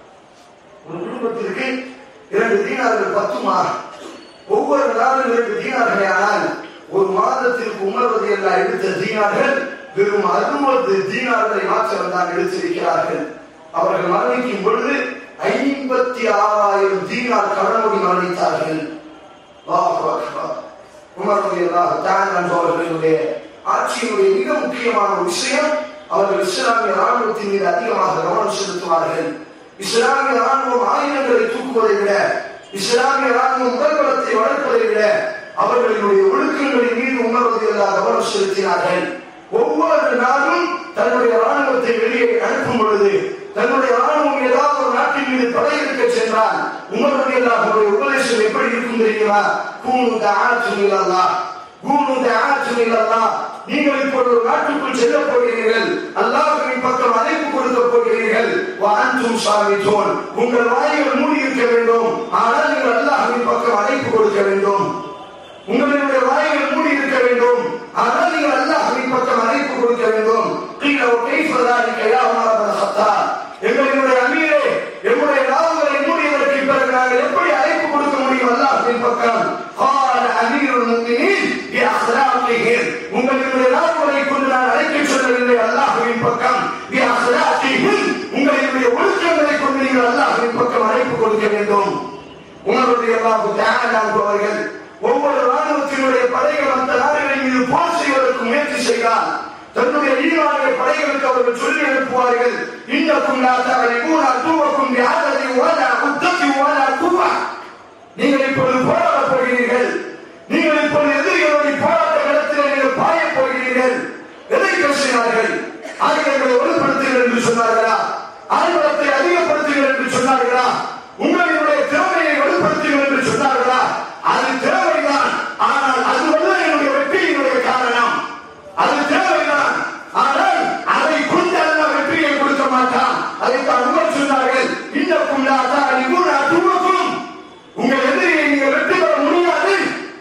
ஒரு குடும்பத்திற்கு இரண்டு தீனார்கள் பத்துமா ஒவ்வொரு நாளும் இரண்டு தீனார்களே ஆனால் ஒரு மாதத்திற்கு உணர்வது எல்லாம் எடுத்த தீனார்கள் வெறும் அறுபது தீனார்களை மாற்றம் தான் எடுத்திருக்கிறார்கள் அவர்கள் மரணிக்கும் பொழுது ஐம்பத்தி ஆறாயிரம் தீனார் கடனோடி மரணித்தார்கள் அல்லாஹு அக்பர். உமர் ரலியல்லாஹு தஆலா அன்ஹு அவர்களுடைய ஆட்சியினுடைய மிக முக்கியமான ஒரு விஷயம் அவர்கள் இஸ்லாமிய ராணுவத்தின் மீது அதிகமாக கவனம் செலுத்துவார்கள் இஸ்லாமிய ராணுவம் ஆயுதங்களை தூக்குவதை விட இஸ்லாமிய ராணுவம் உடல்பலத்தை வளர்ப்பதை விட அவர்களுடைய ஒழுக்கங்களின் மீது உணர்வது எல்லாம் கவனம் செலுத்தினார்கள் ஒவ்வொரு நாளும் தன்னுடைய ராணுவத்தை வெளியே அனுப்பும் பொழுது தன்னுடைய ராணுவம் ஏதாவது ஒரு நாட்டின் மீது படையெடுக்க சென்றால் உமருடைய அவருடைய உபதேசம் எப்படி இருக்கும் தெரியுமா கூணு தாற்றும் இல்லல்லா கூணு தாற்றும் இல்லல்லா நீங்கள் இப்பொழுது ஒரு நாட்டுக்குள் செல்ல போகிறீர்கள் அல்லாஹ்வின் பக்கம் அழைப்பு கொடுக்க போகிறீர்கள் வான்றும் சாமித்தோன் உங்கள் வாய்கள் மூடி இருக்க வேண்டும் ஆனால் நீங்கள் அல்லாஹ்வின் பக்கம் அழைப்பு கொடுக்க வேண்டும் உங்களுடைய வாய்கள் மூடி இருக்க வேண்டும் ஆனால் நீங்கள் அல்லாஹ்வின் பக்கம் அழைப்பு கொடுக்க வேண்டும் கீழ கைஃபதாரி கையாமாரபன சத்தா எங்களுடைய அமீரே எங்களுடைய நாவுகளை மூடியதற்கு பிறகு நாங்கள் எப்படி அழைப்பு கொடுக்க முடியும் அல்லாஹ்வின் பக்கம் قال امير المؤمنين باخلاقهم உங்களுடைய நாவுகளை கொண்டு நான் அழைக்க சொல்லவில்லை அல்லாஹ்வின் பக்கம் باخلاقهم உங்களுடைய ஒழுக்கங்களை கொண்டு நீங்கள் அல்லாஹ்வின் பக்கம் அழைப்பு கொடுக்க வேண்டும் உங்களுடைய அல்லாஹு தஆலா அவர்கள் ஒவ்வொரு ராணுவத்தினுடைய படைகள் மற்ற நாடுகளின் மீது போர் செய்வதற்கு முயற்சி செய்தால் தன்னுடைய ஈரானிய படைகளுக்கு அவர்கள் சொல்லி அனுப்புவார்கள் இன்னக்கும் லா தஅலிமூன துவக்கும் பிஆததி வலா உத்ததி வலா குவா நீங்கள் இப்பொழுது போராடப் போகிறீர்கள் நீங்கள் இப்பொழுது எதிரிகளுடைய போராட்ட களத்தில் நீங்கள் பாயப் போகிறீர்கள் எதை பேசினார்கள் ஆயுதங்களை ஒழுப்படுத்துங்கள் என்று சொன்னார்களா ஆயுதத்தை அதிகப்படுத்துங்கள் என்று சொன்னார்களா உங்களுடைய திறமையை வெளிப்படுத்துங்கள் என்று சொன்னார்களா அது தேவைதான் ஆனால் அதுவல்ல என்னுடைய வெற்றியினுடைய காரணம் அது தேவைதான் ஆனால் அதை கொண்டு அல்ல வெற்றியை கொடுக்க மாட்டான் அதைத்தான் உங்கள் சொன்னார்கள் இன்னக்கும் லா தஅலிமூன துவக்கும் உங்கள் எதிரியை நீங்கள் வெற்றி பெற முடியாது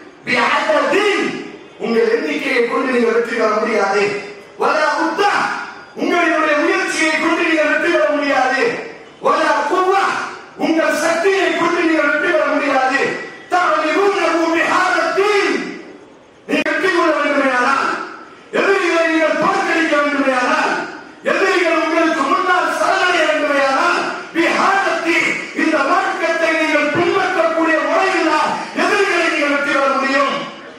பிஅததின் உங்கள் எண்ணிக்கையை கொண்டு நீங்கள் வெற்றி பெற முடியாது வலா உத்தா உங்களுடைய முயற்சியை கொண்டு நீங்கள் வெற்றி பெற முடியாது வலா குவா உங்கள் சக்தியை கொண்டு நீங்கள் வெற்றி பெற முடியாது தஅலிமூனஹு பிஹாதத்தின் நீ வெற்றி கொள்ள வேண்டுமேயானால் எதிரிகளை நீங்கள் தோற்கடிக்க வேண்டுமேயானால் எதிரிகள் உங்களுக்கு முன்னால் சரணடைய வேண்டுமேயானால் பிஹாதத்தி இந்த மார்க்கத்தை நீங்கள் பின்பற்றக்கூடிய முறையினால் எதிரிகளை நீங்கள் வெற்றி பெற முடியும்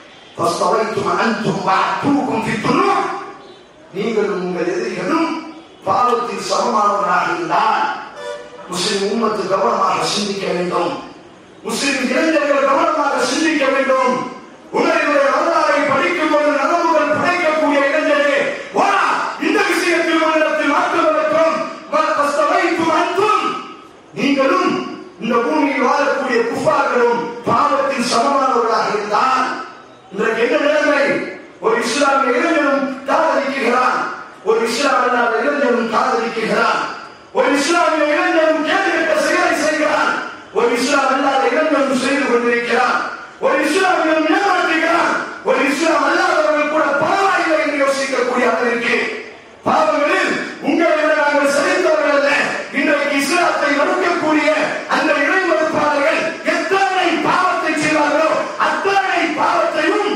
فاصطويتم انتم وعدتوكم في الطلوع நீங்களும் உங்கள் எதிரிகளும் பாவத்தில் சமமானவராக இருந்தால் முஸ்லிம் உம்மத்து கவனமாக சிந்திக்க வேண்டும் முஸ்லிம் இளைஞர்கள் கவனமாக சிந்திக்க வேண்டும் உங்களுடைய வரலாறை படிக்கும் போது நலவுகள் படைக்கக்கூடிய இளைஞரே வா இந்த விஷயத்தில் உங்களிடத்தில் மாற்றம் நடக்கும் வஸ்தவைத்தும் அன்றும் நீங்களும் இந்த பூமியில் வாழக்கூடிய குஃபார்களும் பாவத்தில் சமமானவர்களாக இருந்தால் இன்றைக்கு என்ன நிலைமை ஒரு இஸ்லாமிய இளைஞனும் காதலிக்கிறான் ஒரு இஸ்லாம் அல்லாத இளைஞனும் காதலிக்கிறான் ஒரு இஸ்லாமிய இளைஞனும் கேள்விட்ட செயலை செய்கிறான் ஒரு இஸ்லாம் அல்லாத இளைஞனும் செய்து கொண்டிருக்கிறான் ஒரு இஸ்லாமியனும் ஏமாற்றுகிறான் ஒரு இஸ்லாம் அல்லாதவர்கள் கூட பரவாயில்லை என்று யோசிக்கக்கூடிய அளவிற்கு பாவங்களில் உங்களை விட நாங்கள் சரிந்தவர்கள் அல்ல இன்றைக்கு இஸ்லாத்தை மறுக்கக்கூடிய அந்த இறை மறுப்பாளர்கள் எத்தனை பாவத்தை செய்வார்களோ அத்தனை பாவத்தையும்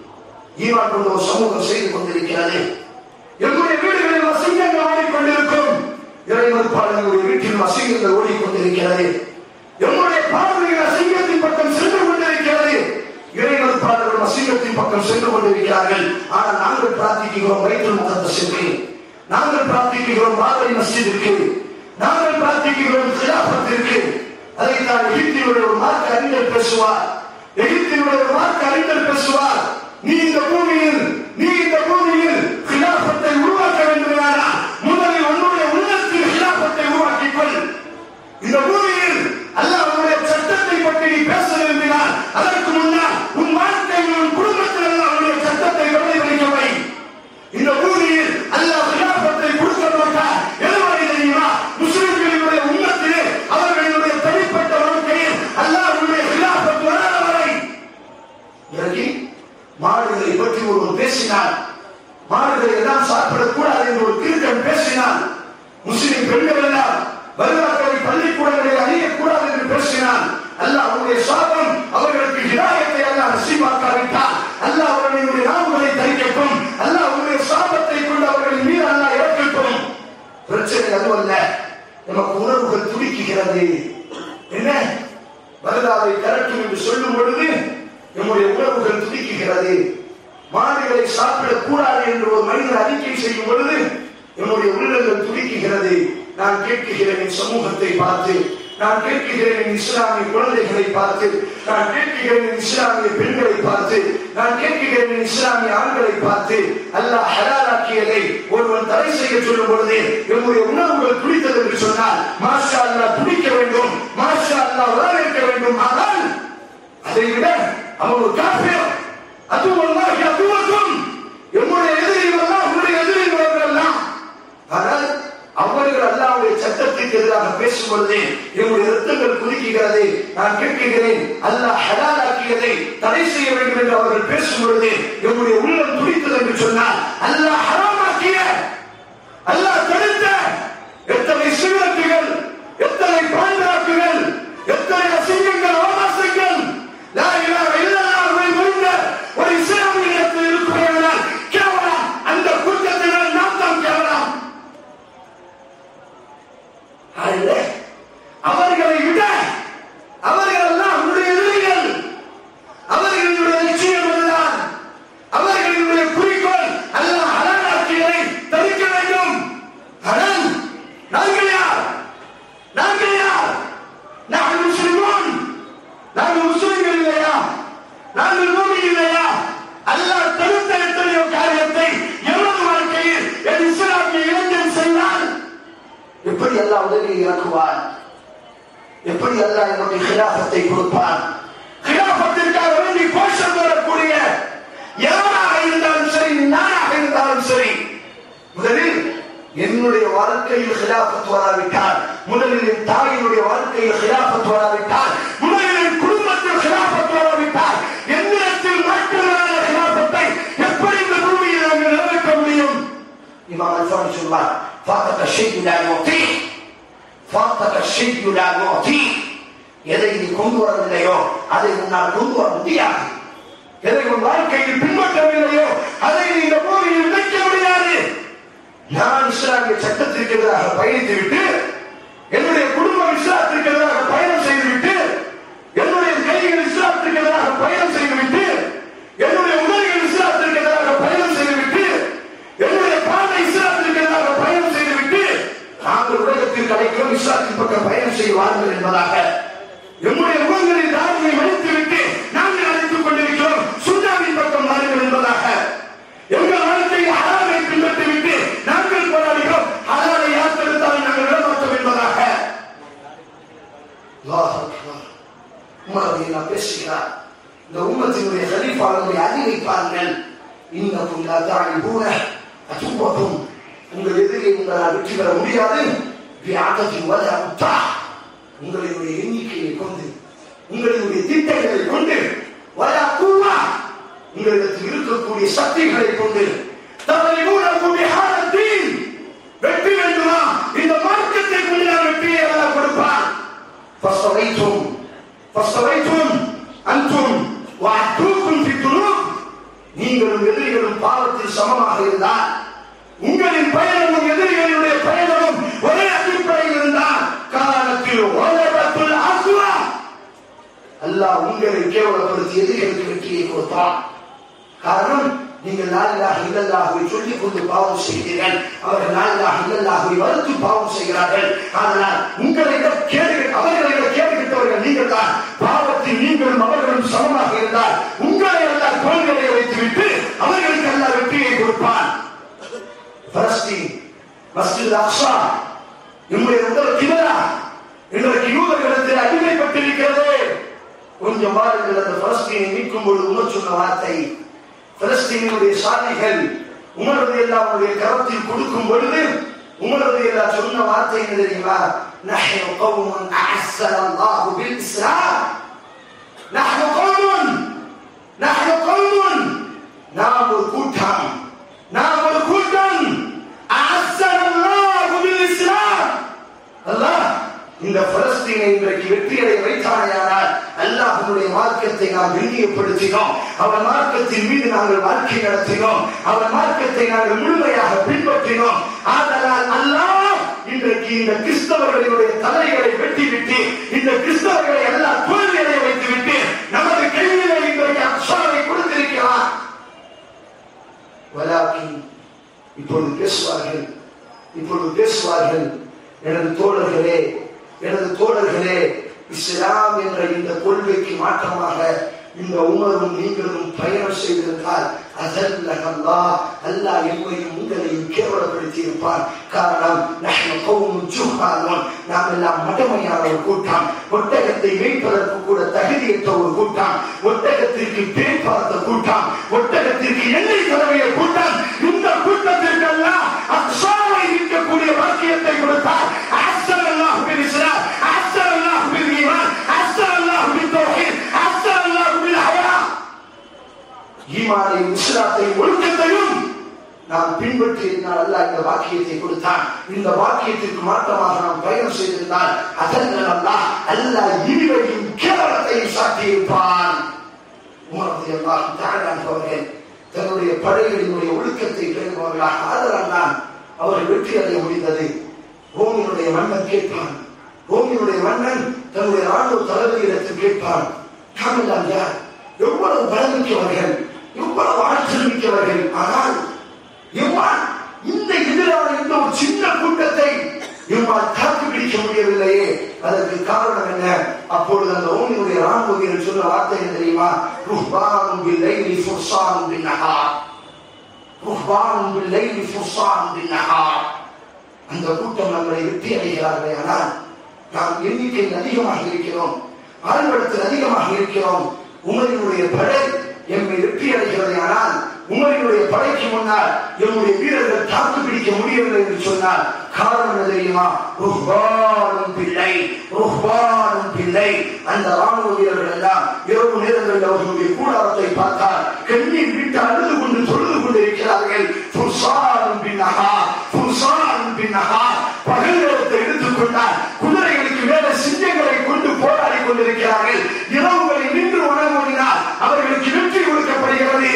ஈவான் கொண்ட ஒரு சமூகம் செய்து கொண்டிருக்கிறது எங்களுடைய வீடுகளில் வசிங்கங்கள் ஓடிக்கொண்டிருக்கும் இறை மறுப்பாளர்களுடைய வீட்டில் வசிங்கங்கள் ஓடிக்கொண்டிருக்கிறது எங்களுடைய பார்வையில் அசிங்கத்தின் பக்கம் சென்று கொண்டிருக்கிறது இறை மறுப்பாளர்கள் வசிங்கத்தின் பக்கம் சென்று கொண்டிருக்கிறார்கள் ஆனால் நாங்கள் பிரார்த்திக்கிறோம் வயிற்று முகத்தை நாங்கள் பிரார்த்திக்கிறோம் பாபரி மஸ்ஜிதிற்கு நாங்கள் பிரார்த்திக்கிறோம் கிலாபத்திற்கு அதைத்தான் எகிப்தினுடைய ஒரு மார்க்க அறிஞர் பேசுவார் எகிப்தினுடைய ஒரு மார்க்க அறிஞர் பேசுவார் நீ இந்த பூமியில் நீ இந்த பூமியில் கிலாபத்தை உருவாக்க வேண்டுமானால் முதலில் உன்னுடைய உள்ளத்தில் கிலாபத்தை உருவாக்கிக் கொள் இந்த பூமியில் அல்லாஹ் உன்னுடைய சட்டத்தை பற்றி நீ பேச விரும்பினால் அதற்கு முன்னால் உன் வாழ்க்கையில் உன் குடும்பத்தில் எல்லாம் உன்னுடைய சட்டத்தை பிரதிபலிக்க வை இந்த பூமியில் அல்லாஹ் கிலாபத்தை கொடுக்க மாட்டார் எதுவரை தெரியுமா முஸ்லிம்களினுடைய உண்மத்திலே அவர்களுடைய தனிப்பட்ட வாழ்க்கையில் அல்லாஹ் உன்னுடைய கிலாபத் வராத வரை இறங்கி மாடுகளை பற்றி ஒருவன் பேசினான் மாடுகளை எல்லாம் சாப்பிடக்கூடாது என்று ஒரு கிறுக்கன் பேசினான் முஸ்லிம் பெண்கள் எல்லாம் வருவாக்களை பள்ளிக்கூடங்களில் அணியக்கூடாது என்று பேசினான் அல்லாஹ் அவருடைய சாபம் அவர்களுக்கு ஹிதாயத்தை அல்லாஹ் நசீபாக்காவிட்டால் அல்லாஹ் அவர்களுடைய நாவுகளை தரிக்கட்டும் அல்லாஹ் அவருடைய சாபத்தை கொண்டு அவர்களின் மீது அல்லாஹ் இறக்கட்டும் பிரச்சனை அதுவல்ல நமக்கு உணர்வுகள் துடிக்குகிறது என்ன பகதாவை கரட்டும் என்று சொல்லும் பொழுது நம்முடைய உணர்வுகள் துடிக்குகிறது மாடுகளை சாப்பிடக் கூடாது என்று ஒரு மனிதன் அறிக்கை செய்யும் பொழுது நம்முடைய உள்ளங்கள் துடிக்குகிறது நான் கேட்கிறேன் என் சமூகத்தை பார்த்து நான் கேட்கிறேன் என் இஸ்லாமிய குழந்தைகளை பார்த்து நான் கேட்கிறேன் என் இஸ்லாமிய பெண்களை பார்த்து நான் கேட்கிறேன் என் இஸ்லாமிய ஆண்களை பார்த்து அல்லாஹ் ஹலாலாக்கியதை ஒருவன் தடை செய்ய சொல்லும் பொழுது நம்முடைய உணர்வுகள் துடித்தது என்று சொன்னால் மாஷா அல்லாஹ் துடிக்க வேண்டும் மாஷா அல்லாஹ் வரவேற்க வேண்டும் ஆனால் அதை விட அவன் ஒரு காஃபிர் அதுவல்லாஹி அதுவக்கும் என்னுடைய எதிரிகள் எல்லாம் உன்னுடைய எதிரிகள் எல்லாம் ஆனால் அவர்கள் அல்லாவுடைய சட்டத்திற்கு எதிராக பேசும் பொழுது என்னுடைய ரத்தங்கள் குதிக்கிறது நான் கேட்கிறேன் அல்லாஹ் ஹலாலாக்கியதை தடை செய்ய வேண்டும் என்று அவர்கள் பேசும் பொழுது என்னுடைய உள்ளம் துடித்தது என்று சொன்னால் அல்லாஹ் ஹராமாக்கிய அல்லாஹ் தடுத்த எத்தனை சிறுவத்துகள் எத்தனை பாண்டாக்குகள் எத்தனை அசிங்கங்கள் ஆபாசங்கள் லா இலாஹ இல்லல்லாஹ்வை மொழிந்த ஒரு இஸ்லாமியத்தில் இருக்கிறவர்கள் கேவலம் அந்த கூட்டத்தினர் நாம் தான் கேவலம் அல்ல அவர்களை விட அவர்கள் எல்லாம் உன்னுடைய எதிரிகள் அவர்களுடைய லட்சியம் அதுதான் அவர்களுடைய குறிக்கோள் அல்லாஹ் ஹலாலாக்கியதை தடுக்க வேண்டும் ஆனால் நாங்கள் யார் நாங்கள் யார் நாங்கள் முஸ்லிமோன் நாங்கள் முஸ்லிம்கள் இல்லையா நாங்கள் மூமி இல்லையா அல்லாஹ் தடுத்த எத்தனையோ காரியத்தை எமது வாழ்க்கையில் என் இஸ்லாமிய இளைஞன் செய்தால் எப்படி அல்லாஹ் உதவியை இறக்குவான் எப்படி அல்லாஹ் என்னுடைய கிலாபத்தை கொடுப்பான் கிலாபத்திற்காக வேண்டி கோஷம் வரக்கூடிய யாராக இருந்தாலும் சரி நானாக இருந்தாலும் சரி முதலில் என்னுடைய வாழ்க்கையில் கிலாபத் வராவிட்டால் முதலில் என் தாயினுடைய வாழ்க்கையில் கிலாபத் வராவிட்டால் முதலில் என் குடும்பத்தில் கிலாபத் வராவிட்டால் என்னிடத்தில் மட்டுமான கிலாபத்தை எப்படி இந்த பூமியில் நாங்கள் நிலவிக்க முடியும் இமாம் அல்ஃபானி சொல்வார் فاتك الشيء لا يعطيه فاتك الشيء لا يعطيه எதை நீ கொண்டு வரவில்லையோ அதை உன்னால் கொண்டு வர முடியாது எதை உன் வாழ்க்கையில் பின்பற்றவில்லையோ அதை நீ இந்த பூமியில் விதைக்க முடியாது நான் இஸ்லாமிய சட்டத்திற்கு எதிராக பயணித்து விட்டு என்னுடைய குடும்பம் இஸ்லாத்திற்கு எதிராக பயணம் செய்துவிட்டு என்னுடைய கைகள் இஸ்லாத்திற்கு எதிராக பயணம் செய்துவிட்டு என்னுடைய உடல்கள் இஸ்லாத்திற்கு எதிராக பயணம் செய்துவிட்டு என்னுடைய பாதை இஸ்லாத்திற்கு எதிராக பயணம் செய்துவிட்டு நாங்கள் உலகத்தில் கிடைக்கிறோம் இஸ்லாத்தின் பக்கம் பயணம் செய்வார்கள் என்பதாக எம்முடைய முகங்களின் தாழ்வை மன்னித்துவிட்டு நாங்கள் அழைத்துக் கொண்டிருக்கிறோம் சுண்ணாவின் பக்கம் வாருங்கள் என்பதாக எங்கள் வாழ்க்கையில் ஹலாலை பின்பற்றிவிட்டு நாங்கள் போராடுகிறோம் ஹலாலை யார் தடுத்தாலும் நாங்கள் விடமாட்டோம் என்பதாக அல்லாஹ் அக்பர். உமர் ரலியல்லாஹு பேசுகிறார் இந்த உம்மத்தினுடைய கலீஃபாவுடைய அறிவை பாருங்கள் இன்னக்கும் லா தஅரிபூன அதுவக்கும் உங்கள் எதிரே உங்களால் வெற்றி பெற முடியாது வியாதத்தின் வல உத்தா உங்களுடைய எண்ணிக்கையை கொண்டு உங்களுடைய திட்டங்களை கொண்டு வல கூவா உங்களிடத்தில் இருக்கக்கூடிய சக்திகளை கொண்டு தவறிகூடக்கூடிய ஹாரத்தில் வெற்றி வேண்டுமா இந்த மார்க்கத்தை கொண்டு நான் வெற்றியை அல்லாஹ் கொடுப்பான் فاستويتم فاستويتم أنتم وعدوكم في الذنوب நீங்களும் எதிரிகளும் பாவத்தில் சமமாக இருந்தால் உங்களின் பயணமும் எதிரிகளுடைய பயணமும் ஒரே அடிப்படையில் இருந்தால் காலத்தில் உலகத்தில் அசுவா அல்லாஹ் உங்களை கேவலப்படுத்தி எதிரிகளுக்கு வெற்றியை கொடுத்தான் காரணம் நீங்கள் நாளிலாக இல்லல்லாகவை சொல்லிக் கொண்டு பாவம் செய்தீர்கள் அவர்கள் நாளிலாக இல்லல்லாகவை வறுத்து பாவம் செய்கிறார்கள் ஆனால் உங்களை விட கேடு அவர்களை விட கேட்டுக்கிட்டவர்கள் நீங்கள் தான் பாவத்தில் நீங்களும் அவர்களும் சமமாக இருந்தால் உங்களை எல்லாம் தோல்வியை வைத்துவிட்டு அவர்களுக்கு எல்லாம் வெற்றியை கொடுப்பான் பலஸ்தீன் மஸ்ஜித் அக்ஸா நம்முடைய முதல் கிபலா இன்றைக்கு யூதர்களிடத்தில் அடிமைப்பட்டிருக்கிறது கொஞ்சம் வாருங்கள் அந்த பலஸ்தீனை மீட்கும் பொழுது உமர் சொன்ன வார்த்தை பலஸ்தீனுடைய சாலைகள் உமரது எல்லாருடைய கரத்தில் கொடுக்கும் பொழுது உமரது எல்லாம் சொன்ன வார்த்தை என்ன தெரியுமா نحن قوم أعزنا الله بالإسلام نحن قوم نحن قوم நாம் ஒரு கூட்டம் நாம் ஒரு கூட்டம் أعزنا الله بالإسلام அல்லாஹ் இந்த பலஸ்தீனை இன்றைக்கு வெற்றியடை வைத்தானேயானால் அல்லாஹ்வுடைய மார்க்கத்தை நாம் கண்ணியப்படுத்தினோம் அவன் மார்க்கத்தின் மீது நாங்கள் வாழ்க்கை நடத்தினோம் அவன் மார்க்கத்தை நாங்கள் முழுமையாக பின்பற்றினோம் ஆதலால் அல்லாஹ் இன்றைக்கு இந்த கிறிஸ்தவர்களுடைய தலைகளை வெட்டிவிட்டு இந்த கிறிஸ்தவர்களை எல்லாம் தோல்வியடைய வைத்துவிட்டு நமது கையிலே இன்றைக்கு அக்ஷாவை கொடுத்திருக்கிறார் வலாக்கின் இப்பொழுது பேசுவார்கள் இப்பொழுது பேசுவார்கள் எனது தோழர்களே எனது தோழர்களே இஸ்லாம் என்ற இந்த கொள்கைக்கு மாற்றமாக இந்த உமரும் நீங்களும் பயணம் செய்திருந்தால் அதல்ல அல்லாஹ் அல்லாஹ் எம்மையும் உங்களையும் கேவலப்படுத்தி இருப்பான் காரணம் நஹ்னு கௌமுன் ஜுஹாலுன் நாம் எல்லாம் மடமையான ஒரு கூட்டம் ஒட்டகத்தை மேய்ப்பதற்கு கூட தகுதியற்ற ஒரு கூட்டம் ஒட்டகத்திற்கு பேய் பார்த்த கூட்டம் ஒட்டகத்திற்கு எண்ணெய் தடவிய கூட்டம் இந்த கூட்டத்திற்கெல்லாம் அக்ஸாவை இருக்கக்கூடிய வாக்கியத்தை கொடுத்தார் அஹ்சன் அல்லாஹ் பில் இஸ்லாம் அஹ்சன் அல்லாஹ் பில் ஈமான் அஹ்சன் அல்லாஹ் பில் தௌஹீத் அஹ்சன் அல்லாஹ் பில் ஹயா ஈமானை இஸ்லாத்தை ஒழுக்கத்தையும் நாம் பின்பற்றியிருந்தால் அல்லாஹ் இந்த வாக்கியத்தை கொடுத்தான் இந்த வாக்கியத்திற்கு மாற்றமாக நாம் பயணம் செய்திருந்தால் அதன் அல்லாஹ் அல்லாஹ் இழிவையும் கேவலத்தையும் சாட்டியிருப்பான் உமரது அல்லாஹ் தாழ்வான் அவர்கள் தன்னுடைய படைகளினுடைய ஒழுக்கத்தை பேணுபவர்களாக ஆதலால் தான் அவர்கள் வெற்றி அடைய முடிந்தது ரோமினுடைய மன்னன் கேட்பான் ரோமினுடைய மன்னன் தன்னுடைய ராணுவ தளபதியிடத்தில் கேட்பான் நாமெல்லாம் யார் எவ்வளவு பலமிக்கவர்கள் எவ்வளவு ஆற்றல் மிக்கவர்கள் ஆனால் எவ்வாறு இந்த எதிரான இந்த ஒரு சின்ன கூட்டத்தை இவ்வாறு தாக்கு பிடிக்க முடியவில்லையே அதற்கு காரணம் என்ன அப்பொழுது அந்த ரோமினுடைய ராணுவ வீரர் சொன்ன வார்த்தை என்ன தெரியுமா ருஹ்பானும் பில்லைலி ஃபுர்சானும் பின்னஹார் ருஹ்பானும் பில்லைலி ஃபுர்சானும் பின்னஹார் அந்த கூட்டம் நம்மளை வெற்றி அடைகிறார்களே ஆனால் நாம் எண்ணிக்கையில் அதிகமாக இருக்கிறோம் ஆழ்வடத்தில் அதிகமாக இருக்கிறோம் உமரினுடைய படை எம்மை வெற்றி அடைகிறது ஆனால் உமரினுடைய படைக்கு முன்னால் எம்முடைய வீரர்கள் தாக்கு பிடிக்க முடியவில்லை என்று சொன்னால் காரணம் என்ன தெரியுமா ருஹ்பானும் பிள்ளை ருஹ்பானும் பிள்ளை அந்த ராணுவ வீரர்கள் எல்லாம் இரவு நேரங்களில் அவர்களுடைய கூடாரத்தை பார்த்தால் கண்ணீர் விட்டு அழுது கொண்டு தொழுது கொண்டிருக்கிறார்கள் ஃபுர்சானும் பின்னஹா ஃபுர்சானும் பின்னஹா பகல் நேரத்தை எடுத்துக்கொண்டால் குதிரைகளுக்கு மேல சிங்கங்களை கொண்டு போராடி கொண்டிருக்கிறார்கள் இரவுகளை நின்று வணங்குவதினால் அவர்களுக்கு வெற்றி கொடுக்கப்படுகிறது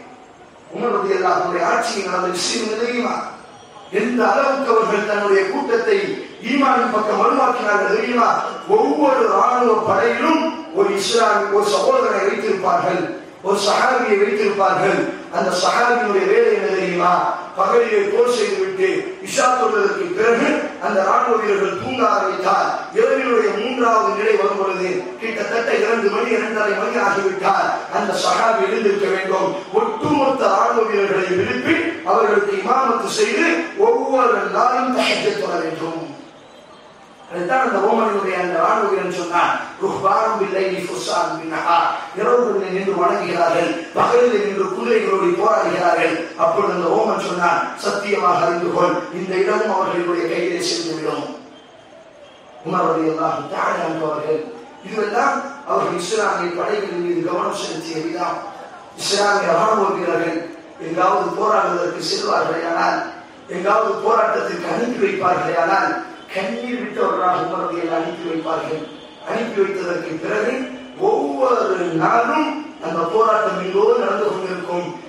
உங்களுடைய எல்லாருடைய ஆட்சியில் நடந்த விஷயம் தெரியுமா எந்த அளவுக்கு அவர்கள் தன்னுடைய கூட்டத்தை ஈமானின் பக்கம் வலுவாக்கினார்கள் தெரியுமா ஒவ்வொரு ராணுவ படையிலும் ஒரு இஸ்லாமி ஒரு சகோதரனை வைத்திருப்பார்கள் ஒரு சஹாபியை வைத்திருப்பார்கள் அந்த சஹாபியினுடைய வேலை என்ன தெரியுமா பகலிலே போர் செய்துவிட்டு இஷா தொழுவதற்கு பிறகு அந்த ராணுவ வீரர்கள் தூங்க ஆரம்பித்தால் இரவினுடைய மூன்றாவது நிலை வரும் பொழுது கிட்டத்தட்ட இரண்டு மணி இரண்டரை மணி ஆகிவிட்டால் அந்த சஹாபி எழுந்திருக்க வேண்டும் ஒட்டுமொத்த ராணுவ வீரர்களை எழுப்பி அவர்களுக்கு இமாமத்து செய்து ஒவ்வொரு நாளும் தகஜ தொழ வேண்டும் அதுதான் அந்த ஓமனுடைய அந்த ராணுவ வீரன் சொன்னான் ருஹ்பானும் இல்லை ஃபுர்சான் பின்னஹா இரவுகளில் நின்று வணங்குகிறார்கள் பகலில் நின்று குதிரைகளோடு போராடுகிறார்கள் அப்பொழுது அந்த ஓமன் சொன்னான் சத்தியமாக அறிந்து கொள் இந்த இடமும் அவர்களுடைய கையிலே சென்றுவிடும் உமருடைய எல்லாம் தாழ் அவர்கள் இதுவெல்லாம் அவர்கள் இஸ்லாமிய படைகளின் மீது கவனம் செலுத்திய விதம் இஸ்லாமிய ராணுவ வீரர்கள் எங்காவது போராடுவதற்கு செல்வார்களே ஆனால் எங்காவது போராட்டத்திற்கு அனுப்பி வைப்பார்களே ஆனால் கண்ணீர் விட்டவர்களாக உமரவியல் அனுப்பி வைப்பார்கள் அனுப்பி வைத்ததற்கு பிறகு ஒவ்வொரு நாளும் அந்த போராட்டம் எங்கோ நடந்து கொண்டிருக்கும்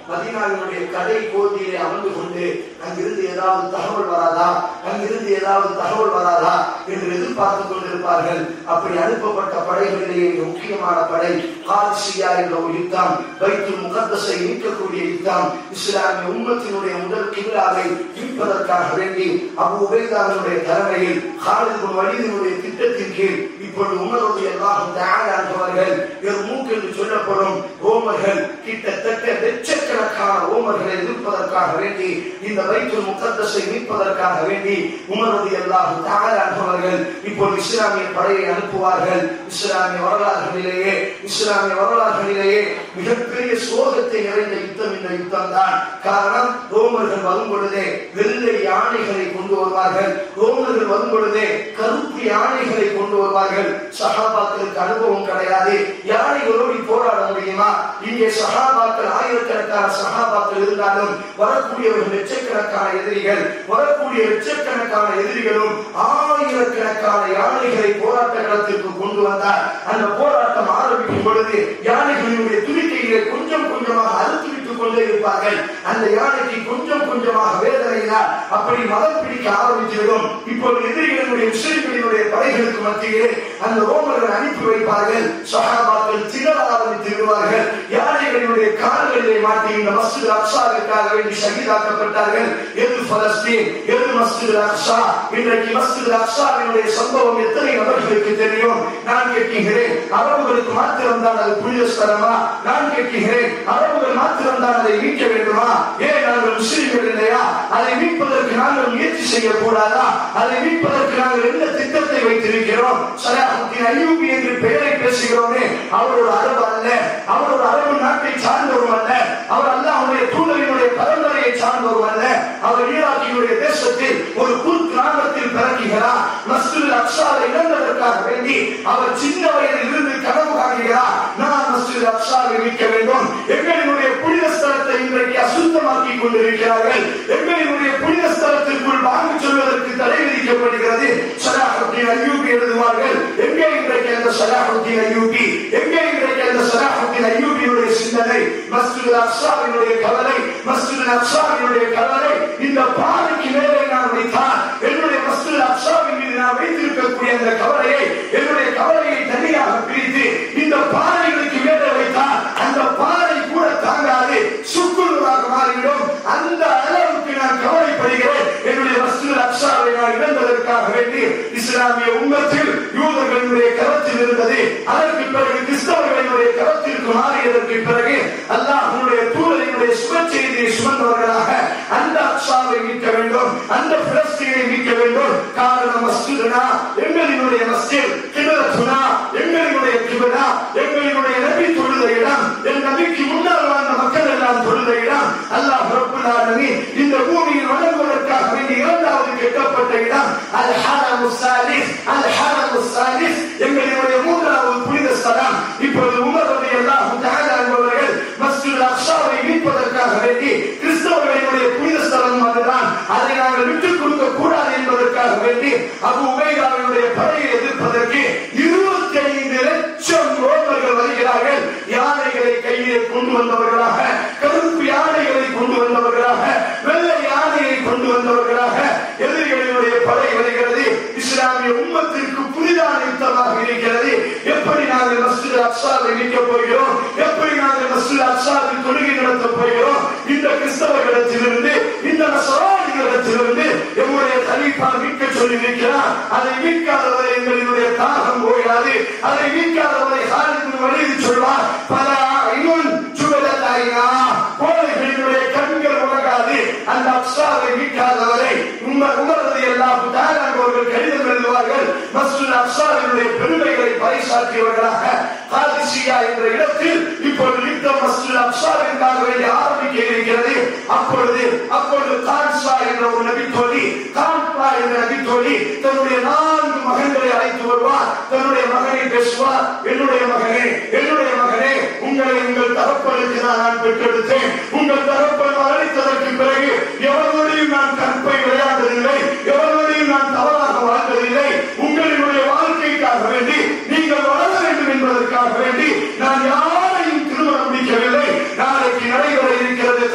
மதீனாவினுடைய கடை கோதியிலே அமர்ந்து கொண்டு அங்கிருந்து ஏதாவது தகவல் வராதா அங்கிருந்து ஏதாவது தகவல் வராதா என்று எதிர்பார்த்துக் கொண்டிருப்பார்கள் அப்படி அனுப்பப்பட்ட படைகளிலேயே மிக முக்கியமான படை கால்சியா என்ற ஒரு யுத்தம் பைத்துல் முகத்தஸை மீட்கக்கூடிய யுத்தம் இஸ்லாமிய உம்மத்தினுடைய முதல் கிபிலாவை மீட்பதற்காக வேண்டி அபு உபைதாவினுடைய தலைமையில் ஹாலித் பின் வலீதினுடைய திட்டத்தின் கீழ் இப்பொழுது உமருடைய எல்லாம் தயாரானவர்கள் மூக்கு என்று சொல்லப்படும் ரோமர்கள் கிட்டத்தட்ட லட்சக்கணக்கான ரோமர்களை எதிர்ப்பதற்காக வேண்டி இந்த பைத்துல் முகத்தஸை மீட்பதற்காக வேண்டி உமருடைய எல்லாம் தயாரானவர்கள் இப்பொழுது இஸ்லாமிய படையை அனுப்புவார்கள் இஸ்லாமிய வரலாறுகளிலேயே இஸ்லாமிய வரலாறுகளிலேயே மிகப்பெரிய சோகத்தை நிறைந்த யுத்தம் இந்த யுத்தம் தான் காரணம் ரோமர்கள் வரும் பொழுதே வெள்ளை யானைகளை கொண்டு வருவார்கள் ரோமர்கள் வரும் பொழுதே கருப்பு யானைகளை கொண்டு வருவார்கள் சஹாபாக்களுக்கு அனுபவம் கிடையாது யானைகளோடு போராட முடியுமா இங்கே சஹாபாக்கள் ஆயிரக்கணக்கான சஹாபாக்கள் இருந்தாலும் வரக்கூடியவர்கள் லட்சக்கணக்கான எதிரிகள் வரக்கூடிய லட்சக்கணக்கான எதிரிகளும் ஆயிரக்கணக்கான யானைகளை போராட்ட களத்திற்கு கொண்டு வந்தார் அந்த போராட்டம் ஆரம்பிக்கும் பொழுது யானைகளினுடைய துணிக்கையிலே கொஞ்சம் கொஞ்சமாக அறுத்து விட்டுக் கொண்டே இருப்பார்கள் அந்த யானைக்கு கொஞ்சம் கொஞ்சமாக வேதனையினால் அப்படி மதம் பிடிக்க ஆரம்பித்துவிடும் இப்பொழுது எதிரிகளுடைய முஸ்லிம்களினுடைய படைகளுக்கு மத்தியிலே அந்த ரோமர்கள் அனுப்பி வைப்பார்கள் சஹாபாக்கள் திணற ஆரம்பித்து விடுவார்கள் யானைகளினுடைய கால்களிலே மாட்டி இந்த மஸ்ஜித் அக்ஸாவிற்காக வேண்டி ஷஹீதாக்கப்பட்டார்கள் எது பலஸ்தீன் எது மஸ்ஜித் அக்ஸா இன்றைக்கு மஸ்ஜித் அக்ஸாவினுடைய சம்பவம் எத்தனை நபர்களுக்கு தெரியும் நான் கேட்கிறேன் அரபுகளுக்கு மாத்திரம் தான் அது புனித ஸ்தலமா நான் கேட்கிறேன் அரபுகள் மாத்திரம் தான் அதை மீட்க வேண்டுமா ஏன் நாங்கள் முஸ்லிம்கள் இல்லையா அதை மீட்பதற்கு நாங்கள் முயற்சி செய்யக்கூடாதா அதை மீட்பதற்கு நாங்கள் என்ன திட்டத்தை வைத்திருக்கிறோம் சலாஹுத்தீன் அய்யூபி என்று பெயரை பேசுகிறோமே அவர் ஒரு அரபு அல்ல அவர் ஒரு அரபு நாட்டை சார்ந்தவரும் அல்ல அவர் அல்லாஹ்வுடைய தூதரினுடைய பரம்பரையை சார்ந்தவரும் அல்ல அவர் ஈராக்கினுடைய தேசத்தில் ஒரு குர் கிராமத்தில் பிறக்குகிறார் மஸ்ஜித் அக்ஸாவை இழந்ததற்காக வேண்டி அவர் சின்ன வயதில் இருந்து கனவு காண்கிறார் நான் மஸ்ஜித் அக்ஸாவை மீட்க வேண்டும் எங்களினுடைய புனித ஸ்தலத்தை இன்றைக்கு அசுத்தமாக்கி கொண்டிருக்கிறார்கள் எங்களினுடைய புனித ஸ்தலத்திற்குள் வாங்கி சொல்வதற்கு தடை விதிக்கப்படுகிறது சலாஹுத்தீன் அய்யூபி எழுதுவார்கள் எங்கே இன்றைக்கு அந்த சலாஹுத்தீன் அய்யூபி எங்கே இன்றைக்கு அந்த சலாஹுத்தீன் அய்யூபியினுடைய சிந்தனை மஸ்ஜித் அக்ஸாவினுடைய கவலை மஸ்ஜித் அக்ஸாவினுடைய கவலை இந்த பாறைக்கு மேலே நான் வைத்தால் என்னுடைய மஸ்ஜித் அக்ஸாவின் மீது நான் வைத்திருக்கக்கூடிய அந்த கவலையை என்னுடைய கவலையை தனியாக பிரித்து இந்த பாறைகளுக்கு மேலே வைத்தால் அந்த பாறை கூட தாங்காது சுக்குநூறாக மாறிவிடும் அந்த அளவுக்கு நான் கவலைப்படுகிறேன் என்னுடைய மஸ்ஜித் அக்ஸாவை நான் இழந்ததற்காக வேண்டி இஸ்லாமிய உம்மத்தில் யூதர்களுடைய கரத்தில் இருந்தது அதற்கு பிறகு கிறிஸ்தவர்களுடைய கரத்திற்கு மாறியதற்கு பிறகு அல்லாஹ்வுடைய தூதரினுடைய சுப செய்தியை சுமந்தவர்களாக அந்த அக்ஸாவை மீட்க வேண்டும் அந்த பிலஸ்தீனை மீட்க வேண்டும் காரணம் மஸ்ஜிதுனா எங்களினுடைய மஸ்ஜித் கிபலத்துனா எங்களினுடைய கிபலா எங்களினுடைய நபி தொழுத இடம் என் நபிக்கு முன்னால் வாழ்ந்த மக்கள் எல்லாம் தொழுத இடம் அல்லாஹ் ரப்புல் ஆலமீன் இந்த பூமியில் வழங்குவதற்காக வேண்டி இரண்டாவது கட்டப்பட்ட இடம் அல் ஹரமு சாலிஸ் அல் ஹரமு சாலிஸ் எங்களினுடைய மூன்றாவது புனித ஸ்தலம் இப்பொழுது உமர் ரலியல்லாஹு தஆலா என்பவர்கள் மஸ்ஜித் அக்ஸாவை மீட்பதற்காக வேண்டி கிறிஸ்தவர்களினுடைய புனித ஸ்தலம் அதுதான் அதை நாங்கள் விட்டுக் கொடுக்க கூடாது என்பதற்காக வேண்டி அபு உபைதாவினுடைய படையை எதிர்ப்பதற்கு இருபத்தி ஐந்து லட்சம் ரோமர்கள் வருகிறார்கள் யானைகளை கையிலே கொண்டு வந்தவர்களாக கருப்பு யானைகளை கொண்டு வந்தவர்களாக வெள்ளை யானையை கொண்டு வந்தவர்களாக எதிரிகளினுடைய படை வருகிறது இஸ்லாமிய உம்மத்திற்கு புதிதான யுத்தமாக இருக்கிறது எப்படி நாங்கள் மஸ்ஜித் அக்ஸாவை மீட்கப் போகிறோம் எப்படி நாங்கள் மஸ்ஜித் அக்ஸாவில் தொழுகை நடத்தப் போகிறோம் இந்த கிறிஸ்தவர்களிடத்திலிருந்து இந்த நசராணிகளிடத்திலிருந்து எம்முடைய கலீஃபா மீட்க சொல்லி இருக்கிறார் அதை மீட்காதவரை எங்களினுடைய தாகம் போயாது அதை மீட்காதவரை ஹாலித் வழியில் சொல்வார் பல இன்னும் சுவலத்தாயினா கோழைகளினுடைய கண்கள் உலகாது அந்த அப்சாவை மீட்காதவரை உமர் உமரது எல்லாம் அவர்கள் கடிதம் எழுதுவார்கள் மஸ்ஜித் அப்சாவினுடைய பெருமைகளை பறைசாற்றியவர்களாக காதிசியா என்ற இடத்தில் இப்பொழுது யுத்தம் மஸ்ஜித் அப்சாவிற்காக வேண்டி ஆரம்பிக்க இருக்கிறது அப்பொழுது அப்பொழுது கான்சா என்ற ஒரு நபி தோழி கான்பா என்ற நபி தோழி தன்னுடைய நான்கு மகன்களை அழைத்து வருவார் தன்னுடைய மகனை பேசுவார் என்னுடைய மகனே என்னுடைய மகனே உங்களை உங்கள் தகப்பனுக்கு நான் நான் பெற்றெடுத்தேன் உங்கள் தகப்பன் அழைத்ததற்கு பிறகு எவரோடையும் நான் கற்பை விளையாண்டதில்லை எவரோடையும் நான் தவறாக வாழ்ந்ததில்லை உங்களினுடைய வாழ்க்கைக்காக வேண்டி நீங்கள் வளர வேண்டும் என்பதற்காக வேண்டி நான் யாரையும் திருமணம் முடிக்கவில்லை நாளைக்கு நடைபெற இருக்கிறது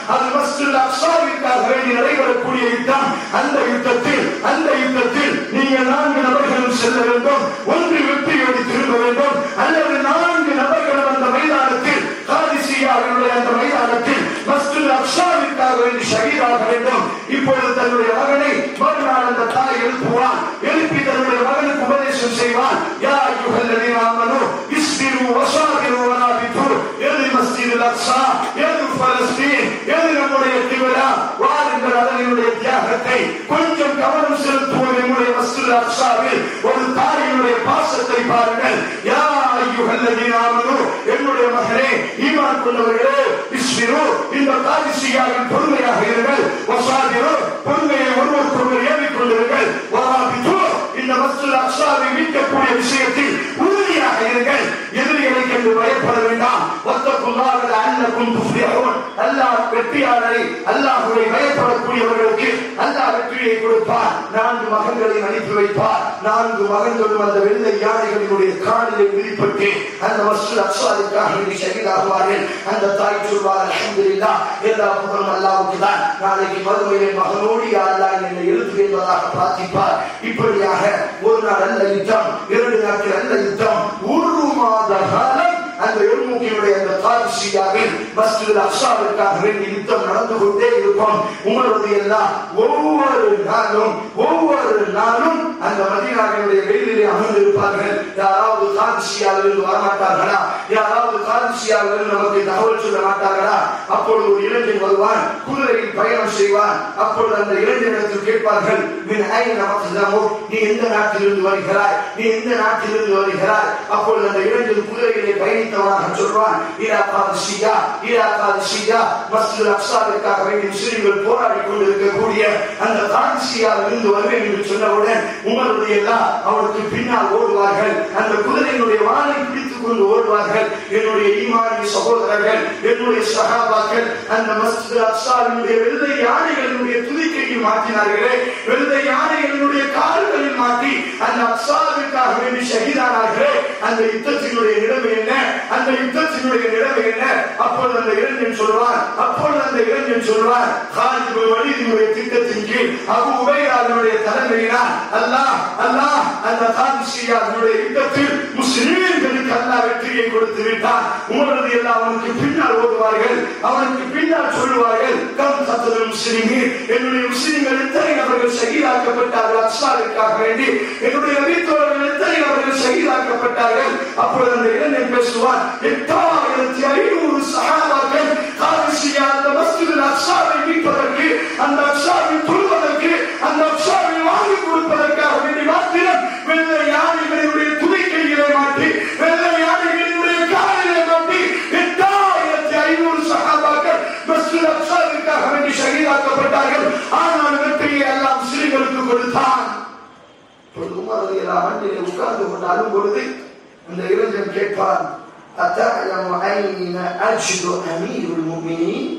அது மஸ்ஜித் அக்ஸாவிற்காக வேண்டி நடைபெறக்கூடிய யுத்தம் அந்த யுத்தத்தில் அந்த யுத்தத்தில் நீங்கள் நான்கு நபர்களும் செல்ல வேண்டும் ஒன்று வெற்றியோடு திரும்ப வேண்டும் அல்லது நான்கு நபர்களும் அந்த மைதானத்தில் காதிசியாவினுடைய அந்த மைதானத்தில் மஸ்ஜித் அக்ஸாவிற்காக வேண்டி ஷஹீதாக வேண்டும் இப்பொழுது தன்னுடைய மகனை மறுநாள் அந்த தாய் எழுப்புவான் எழுப்பி தன்னுடைய மகனுக்கு உபதேசம் செய்வான் யா அய்யுஹல்லதீன ஆமனு இஸ்பிரு வஸாபிரு வராபித்து எது மஸ்ஜித் அக்ஸா எது பலஸ்தீன் எது நம்முடைய திவரா வாருங்கள் அதனுடைய தியாகத்தை கொஞ்சம் கவனம் செலுத்துவோம் நம்முடைய மஸ்ஜித் அக்ஸாவில் ஒரு தாயினுடைய பாசத்தை பாருங்கள் யா அய்யுஹல்லதீன ஆமனு என்னுடைய மகனே ஈமான் கொண்டவர்களே இஸ்பிரு இந்த காதிசியாவின் பொறுமையாக இருங்கள் வஸாபிரு பொறுமையை ஒருவருக்கொருவர் ஏறிக்கொண்டிருங்கள் வராபித்து இந்த மஸ்ஜித் அக்ஸாவை மீட்கக்கூடிய விஷயத்தில் உறுதியாக இருங்கள் எதிரிகளை கண்டு பயப்பட வேண்டாம் வத்தக்குள்ளாக அல்லக்கும் துஃப்லிஹூன் அல்லாஹ் வெற்றியாளரை அல்லாஹ்வை பயப்படக்கூடியவர்களுக்கு அல்லாஹ் வெற்றியை கொடுப்பார் நான்கு மகன்களை அனுப்பி வைப்பார் நான்கு மகன்களும் அந்த வெள்ளை யானைகளினுடைய காலிலே விரிப்பட்டு அந்த மஸ்ஜித் அக்ஸாவிற்காக வேண்டி ஷஹீதாகுவார்கள் அந்த தாய் சொல்வார் அல்ஹம்துலில்லாஹ் எல்லா புகழும் அல்லாஹ்வுக்கு தான் நாளைக்கு மறுமையை மகனோடு யா அல்லாஹ் என்னை எழுப்பு என்பதாக பிரார்த்திப்பார் இப்படியாக ஒரு நாள் அல்ல யுத்தம் இரண்டு நாட்கள் அல்ல யுத்தம் ஒரு மாத காலம் அந்த எழுமுகியுடைய அந்த காதிசியாவில் மஸ்ஜித் அக்ஸாவிற்காக வேண்டி யுத்தம் நடந்து கொண்டே இருக்கும் உமரது எல்லாம் ஒவ்வொரு நாளும் ஒவ்வொரு நாளும் அந்த மதீனாவினுடைய வெயிலிலே அமர்ந்திருப்பார்கள் யாராவது காதிசியாவிலிருந்து வரமாட்டார்களா யாராவது காதிசியாவிலிருந்து நமக்கு தகவல் சொல்ல மாட்டார்களா அப்பொழுது ஒரு இளைஞன் வருவான் குதிரையில் பயணம் செய்வான் அப்பொழுது அந்த இளைஞனிடத்தில் கேட்பார்கள் மின் ஐன மக்தமு நீ எந்த நாட்டிலிருந்து வருகிறாய் நீ எந்த நாட்டிலிருந்து வருகிறாய் அப்பொழுது அந்த இளைஞன் குதிரையிலே பயணித்தவனாக சொல்வான் ஈரா காதிசியா ஈரா காதிசியா மஸ்ஜித் அக்ஸாவிற்காக வேண்டி முஸ்லிம்கள் போராடி கொண்டிருக்கக்கூடிய அந்த காதிசியாவிலிருந்து வருவேன் என்று சொன்னவுடன் உமருடைய எல்லாம் அவனுக்கு பின்னால் ஓடுவார்கள் அந்த குதிரையினுடைய வாளை பிடித்துக் கொண்டு ஓடுவார்கள் என்னுடைய ஈமானிய சகோதரர்கள் என்னுடைய சகாபாக்கள் அந்த மஸ்ஜித் அக்ஸாவினுடைய வெள்ளை யானைகளினுடைய துதிக்கையில் மாற்றினார்களே வெள்ளை யானைகளினுடைய கால்களில் மாற்றி அந்த அக்ஸாவிற்காக வேண்டி ஷஹீதானார்களே அந்த யுத்தத்தினுடைய நிலைமை என்ன அந்த யுத்தத்தினுடைய நிலைமை என்ன அப்பொழுது அந்த இளைஞன் சொல்வார் அப்பொழுது அந்த இளைஞன் சொல்வார் காலிபு வலிதினுடைய திட்டத்தின் கீழ் அபு உபையாவினுடைய தலைமையினால் அல்லாஹ் அல்லாஹ் அந்த காதிசியாவினுடைய யுத்தத்தில் முஸ்லிம்களுக்கு அல்லாஹ் வெற்றியை கொடுத்து விட்டார் உமரது எல்லாம் அவனுக்கு பின்னால் ஓடுவார்கள் அவனுக்கு பின்னால் சொல்லுவார்கள் கம் சத்தல் முஸ்லிமீன் என்னுடைய முஸ்லிம்கள் எத்தனை நபர்கள் ஷஹீதாக்கப்பட்டார்கள் அக்ஸாவிற்காக வேண்டி என்னுடைய நபித்தோழர்கள் எத்தனை நபர்கள் ஷஹீதாக்கப்பட்டார்கள் அப்பொழுது அந்த இளைஞன் பேசுவான் எட்டாயிரத்தி ஐநூறு சகாபாக்கள் காதிசியா அந்த மஸ்ஜிதில் அக்ஸாவை மீட்பதற்கு அந்த அக்ஸாவை தொழுவதற்கு அந்த அக்ஸாவை வாங்கி கொடுப்பதற்காக வேண்டி மாத்திரம் வெள்ளை யானைகளினுடைய துதிக்கையிலே மாட்டி வெள்ளை யானைகளினுடைய காலிலே மாட்டி எட்டாயிரத்தி ஐநூறு சகாபாக்கள் மஸ்ஜித் அக்ஸாவிற்காக வேண்டி ஷஹீதாக்கப்பட்டார்கள் ஆனால் வெற்றியை எல்லாம் முஸ்லிம்களுக்கு கொடுத்தான் இப்பொழுது உமர் ரலியல்லாஹு மண்ணிலே உட்கார்ந்து கொண்டு அழும் பொழுது அந்த இளைஞன் கேட்பான் அத்தஅலமு ஐன அஜ்து அமீருல் முஃமினீன்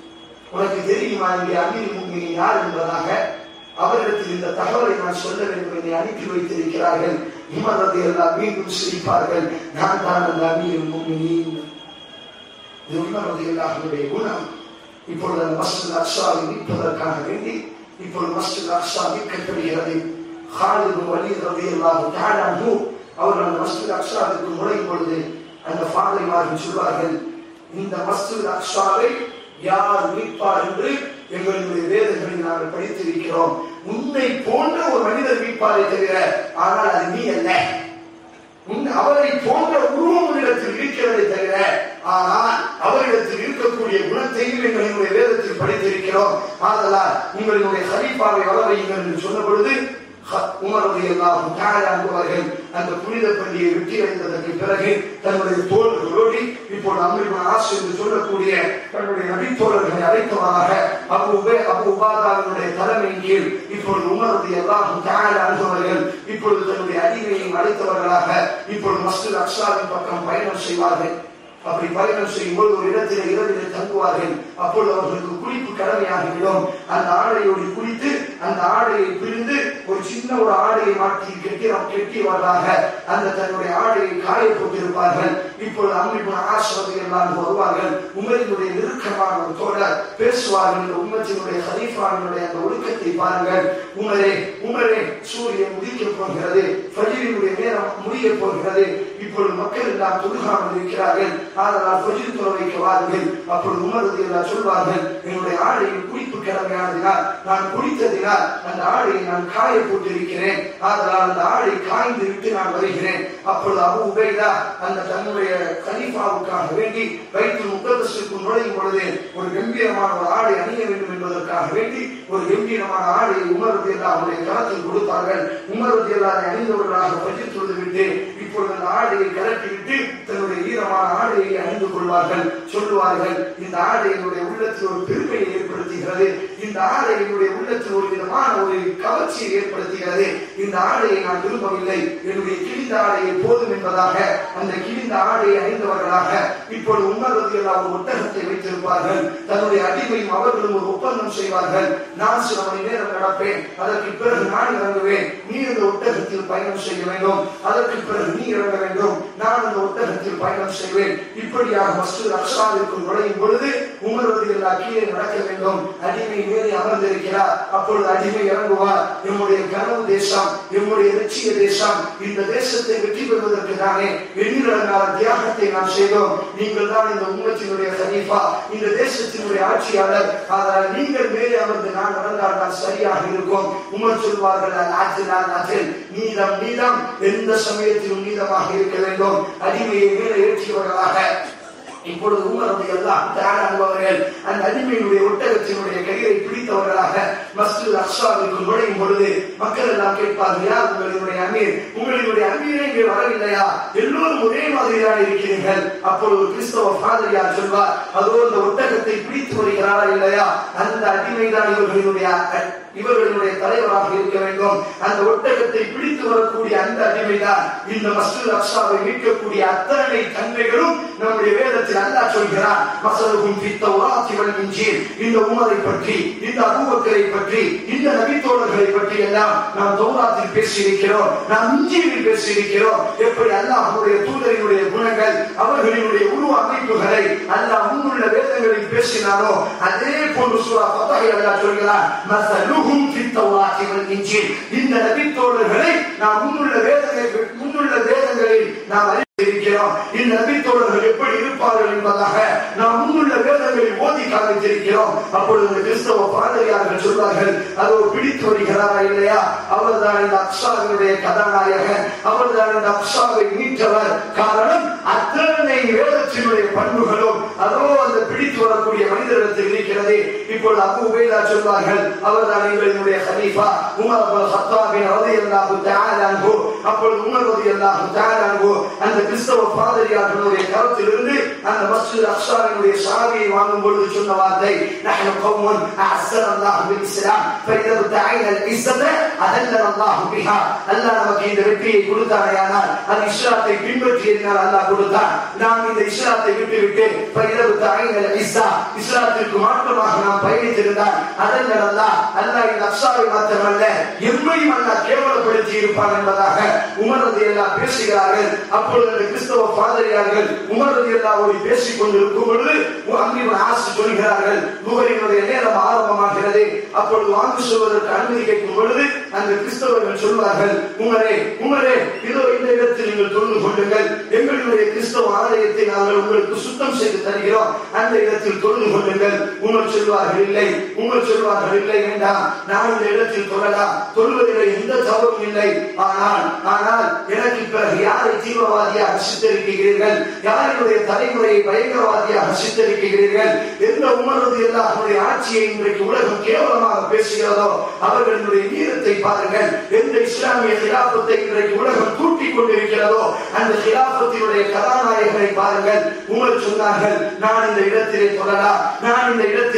உனக்கு தெரியுமா இங்கே அமீர் முஃமினீன் யார் என்பதாக அவரிடத்தில் இந்த தகவலை நான் சொல்ல வேண்டும் என்று அனுப்பி வைத்திருக்கிறார்கள் உமர் ரலியல்லாஹு மீண்டும் சிரிப்பார்கள் நான் தான் அந்த அமீர் முஃமினீன் இது உமர் ரலியல்லாஹுடைய குணம் இப்பொழுது அந்த மஸ்ஜித் அக்ஸாவை மீட்பதற்காக வேண்டி இப்பொழுது மஸ்ஜித் அக்ஸா மீட்கப்படுகிறது ஹாலிது வலீத் ரலியல்லாஹு தஆலா அன்ஹு அவர்கள் அந்த மஸ்ஜித் அக்ஸாவிற்கு நுழையும் பொழுது அந்த ஃபாதைமார்கள் சொல்வார்கள் இந்த மஸ்ஜித் அக்ஸாவை யார் மீட்பார் என்று எங்களுடைய வேதங்களில் நாங்கள் படித்திருக்கிறோம் உன்னை போன்ற ஒரு மனிதர் மீட்பாரை தவிர ஆனால் அது நீ அல்ல உன் அவரை போன்ற உருவம் உன்னிடத்தில் இருக்கிறதை தவிர ஆனால் அவரிடத்தில் இருக்கக்கூடிய குணத்தையும் எங்களுடைய வேதத்தில் படித்திருக்கிறோம் ஆதலால் உங்களினுடைய ஹலீஃபாவை வளரையுங்கள் என்று சொன்ன பொழுது உமரது எல்லாம் அவர்கள் அந்த புனித பள்ளியை வெற்றி அடைந்ததற்கு பிறகு தன்னுடைய தோழர்களோடு இப்போது அமிர்மன் ஆசு என்று சொல்லக்கூடிய தன்னுடைய நபித்தோழர்களை அழைத்தவராக அபு உபே அபு உபாதாவினுடைய தலைமையின் கீழ் இப்பொழுது உமரது எல்லாம் அனுபவர்கள் இப்பொழுது தன்னுடைய அடிமையையும் அழைத்தவர்களாக இப்பொழுது மஸ்ஜித் அக்ஷாவின் பக்கம் பயணம் செய்வார்கள் அப்படி பயணம் செய்யும்போது ஒரு இடத்திலே இரவிலே தங்குவார்கள் அப்பொழுது அவர்களுக்கு குளிப்பு கடமையாகிவிடும் அந்த ஆடையோடு குளித்து அந்த ஆடையை பிரிந்து ஒரு சின்ன ஒரு ஆடையை மாற்றி கெட்டி கெட்டியவர்களாக அந்த தன்னுடைய ஆடையை காய போட்டிருப்பார்கள் இப்பொழுது அம்மிபுன் ஆசிரதி எல்லாம் வருவார்கள் உமரினுடைய நெருக்கமான ஒரு தோழர் பேசுவார்கள் இந்த உம்மத்தினுடைய ஹலீஃபாவினுடைய அந்த ஒழுக்கத்தை பாருங்கள் உமரே உமரே சூரியன் உதிக்க போகிறது ஃபஜ்ரினுடைய நேரம் முடிய போகிறது இப்பொழுது மக்கள் எல்லாம் தொழுகாமல் இருக்கிறார்கள் அதனால் ஃபஜ்ர் தொழ வைக்க வாருங்கள் அப்பொழுது உமரது எல்லாம் சொல்வார்கள் என்னுடைய ஆடையில் குளிப்பு கடமையானதினால் நான் குளித்ததினால் அந்த ஆடையை நான் காய போட்டிருக்கிறேன் அதனால் அந்த ஆடை காய்ந்து விட்டு நான் வருகிறேன் அப்பொழுது அபு உபைதா அந்த தன்னுடைய கலீஃபாவுக்காக வேண்டி வைத்து முக்கதசுக்கு நுழையும் பொழுது ஒரு கம்பீரமான ஒரு ஆடை அணிய வேண்டும் என்பதற்காக வேண்டி ஒரு கம்பீரமான ஆடையை உமரது எல்லாம் அவருடைய கரத்தில் கொடுத்தார்கள் உமரது எல்லாரை அணிந்தவர்களாக பற்றி விட்டு இப்பொழுது அந்த ஆடையை கலட்டிவிட்டு தன்னுடைய ஈரமான ஆடையை அணிந்து கொள்வார்கள் சொல்லுவார்கள் இந்த ஆடையினுடைய உள்ளத்தில் ஒரு பெருமையை ஏற்படுத்துகிறது இந்த ஆடையினுடைய உள்ளத்தில் ஒரு விதமான ஒரு கவர்ச்சியை ஏற்படுத்துகிறது இந்த ஆடையை நான் விரும்பவில்லை என்னுடைய கிழிந்த ஆடையை போதும் என்பதாக அந்த கிழிந்த ஆடையை அணிந்தவர்களாக இப்பொழுது உமரது எல்லாம் ஒரு ஒட்டகத்தை வைத்திருப்பார்கள் தன்னுடைய அடிமையும் அவர்களும் ஒரு ஒப்பந்தம் செய்வார்கள் நான் சில மணி நேரம் நடப்பேன் அதற்கு பிறகு நான் இறங்குவேன் நீ இந்த ஒட்டகத்தில் பயணம் செய்ய வேண்டும் அதற்கு பிறகு நீ இறங்க வேண்டும் நான் இந்த ஒட்டகத்தில் பயணம் செய்வேன் இப்படியாக மசூத் அக்ஷாவிற்குள் நுழையும் பொழுது உமரது எல்லா கீழே நடக்க வேண்டும் அடிமை மேலே அமர்ந்திருக்கிறார் அப்பொழுது அடிமை இறங்குவார் நம்முடைய கனவு தேசம் நம்முடைய லட்சிய தேசம் இந்த தேசத்தை வெற்றி பெறுவதற்கு தானே எண்ணிலடங்காத தியாகத்தை நாம் செய்தோம் நீங்கள் தான் இந்த உம்மத்தினுடைய கலீஃபா இந்த தேசத்தினுடைய ஆட்சியாளர் அதனால் நீங்கள் மேலே அமர்ந்து நான் நடந்தால் தான் சரியாக இருக்கும் உமர் சொல்வார்கள் ஆற்றினால் ஆற்றில் நீதம் நீதம் எந்த சமயத்திலும் நீதமாக இருக்க வேண்டும் அடிமையை மேலே ஏற்றியவர்களாக இப்பொழுது உமரது எல்லாம் தயாராகுபவர்கள் அந்த அடிமையினுடைய ஒட்டகத்தினுடைய கயிறை பிடித்தவர்களாக மஸ்ஜித் அக்ஷாவிற்கு நுழையும் பொழுது மக்கள் எல்லாம் கேட்பார்கள் யார் உங்களினுடைய அமீர் உங்களினுடைய அமீரை இங்கே வரவில்லையா எல்லோரும் ஒரே மாதிரிதான் இருக்கிறீர்கள் அப்பொழுது கிறிஸ்தவ பாதிரியார் சொல்வார் அதோ அந்த ஒட்டகத்தை பிடித்து வருகிறாரா இல்லையா அந்த அடிமைதான் இவர்களினுடைய இவர்களுடைய தலைவராக இருக்க வேண்டும் அந்த ஒட்டகத்தை பிடித்து வரக்கூடிய அந்த அடிமைதான் இந்த மஸ்ஜித் அக்ஷாவை மீட்கக்கூடிய அத்தனை தன்மைகளும் நம்முடைய வேதத்தில் அல்லாஹ் சொல்கிறார் மசலுகும் பித்த உராத்திவன் இன்ஜீல் இந்த உமரை பற்றி இந்த அபூபக்கரை பற்றி இந்த நபித்தோழர்களை பற்றி எல்லாம் நாம் தௌராத்தில் பேசியிருக்கிறோம் நாம் இஞ்சியில் பேசியிருக்கிறோம் எப்படி அல்லாஹ்வுடைய தூதரினுடைய குணங்கள் அவர்களினுடைய உருவ அமைப்புகளை அல்லாஹ் முன்னுள்ள வேதங்களில் பேசினாரோ அதே போன்று சூரா ஃபதஹை அல்லாஹ் சொல்கிறார் மசலுகும் பித்த உராத்திவன் இன்ஜீல் இந்த நபித்தோழர்களை நாம் முன்னுள்ள வேதங்களில் முன்னுள்ள வேதங்களில் நாம் இருக்கிறோம் இந்த நபித்தோழர்கள் எப்படி இருப்பார்கள் என்பதாக நாம் முன்னுள்ள வேதங்களில் ஓதி காமித்திருக்கிறோம் அப்பொழுது இந்த கிறிஸ்தவ பாதிரியார்கள் சொல்வார்கள் அதோ பிடித்து வருகிறாரா இல்லையா அவர்தான் இந்த அக்ஷாவினுடைய கதாநாயகன் அவர்தான் இந்த அக்ஷாவை மீட்டவர் காரணம் அத்தனை வேதத்தினுடைய பண்புகளும் அதோ அந்த பிடித்து வரக்கூடிய மனிதரிடத்தில் இருக்கிறது இப்பொழுது அபு உபேதா சொல்வார்கள் அவர்தான் எங்களினுடைய ஹலீஃபா உமர் அபுல் ஹத்தாபின் ரலியல்லாஹு தஆலா அன்ஹு அப்பொழுது உமர் ரலியல்லாஹு தஆலா அன்ஹு அந்த கிறிஸ்தவ பாதிரியார்களுடைய கரத்திலிருந்து அந்த மஸ்ஜித் அக்ஷாவினுடைய சாவியை வாங்கும் பொழுது சொன்ன வார்த்தை நஹ்னு கௌமுன் அஹ்ஸன அல்லாஹ் பில் இஸ்லாம் ஃபைதா தஆயின அல் இஸ்ஸத அதல்லன அல்லாஹ் பிஹா அல்லாஹ் நமக்கு இந்த வெற்றியை கொடுத்தானேயானால் அது இஸ்லாத்தை பின்பற்றியதினால் அல்லாஹ் கொடுத்தான் நாம் இந்த இஸ்லாத்தை விட்டுவிட்டு ஃபைதா தஆயின அல் இஸ்ஸா இஸ்லாத்திற்கு மாற்றமாக நாம் பயணித்திருந்தால் அதல்லன அல்லாஹ் அல்லாஹ் இந்த அக்ஷாவை மாத்திரமல்ல எம்மையும் அல்லாஹ் கேவலப்படுத்தி இருப்பான் என்பதாக உமர் ரலியல்லாஹு பேசுகிறார்கள் அப்பொழுது அந்த கிறிஸ்தவ பாதிரியார்கள் உமர் ரலியல்லாஹு பேசிக் கொண்டிருக்கும் பொழுது அங்கிவன் ஆசை சொல்கிறார்கள் முகரினுடைய நேரம் ஆரம்பமாகிறது அப்பொழுது வாங்கு சொல்வதற்கு அனுமதி கேட்கும் பொழுது அந்த கிறிஸ்தவர்கள் சொல்வார்கள் உமரே உமரே இதோ இந்த இடத்தில் நீங்கள் தொழுது கொள்ளுங்கள் எங்களுடைய கிறிஸ்தவ ஆலயத்தை நாங்கள் உங்களுக்கு சுத்தம் செய்து தருகிறோம் அந்த இடத்தில் தொழுது கொள்ளுங்கள் உமர் சொல்வார்கள் இல்லை உமர் சொல்வார்கள் இல்லை வேண்டாம் நான் இந்த இடத்தில் தொழலாம் தொழுவதில் எந்த தவறும் இல்லை ஆனால் ஆனால் எனக்கு பிறகு யாரை தீவிரவாதியாக சித்தரிக்கிறீர்கள் யாருடைய தலைமுறையை பயங்கரவாதியாக சித்தரிக்கிறீர்கள் எந்த உமரது எல்லாருடைய ஆட்சியை இன்றைக்கு உலகம் கேவலமாக பேசுகிறதோ அவர்களுடைய வீரத்தை பாருங்கள் எந்த இஸ்லாமிய கிலாபத்தை இன்றைக்கு உலகம் தூட்டிக் கொண்டிருக்கிறதோ அந்த கிலாபத்தினுடைய கதாநாயகரை பாருங்கள் உமர் சொன்னார்கள் நான் இந்த இடத்திலே தொழலாம் நான் இந்த இடத்திலே தொழலாம்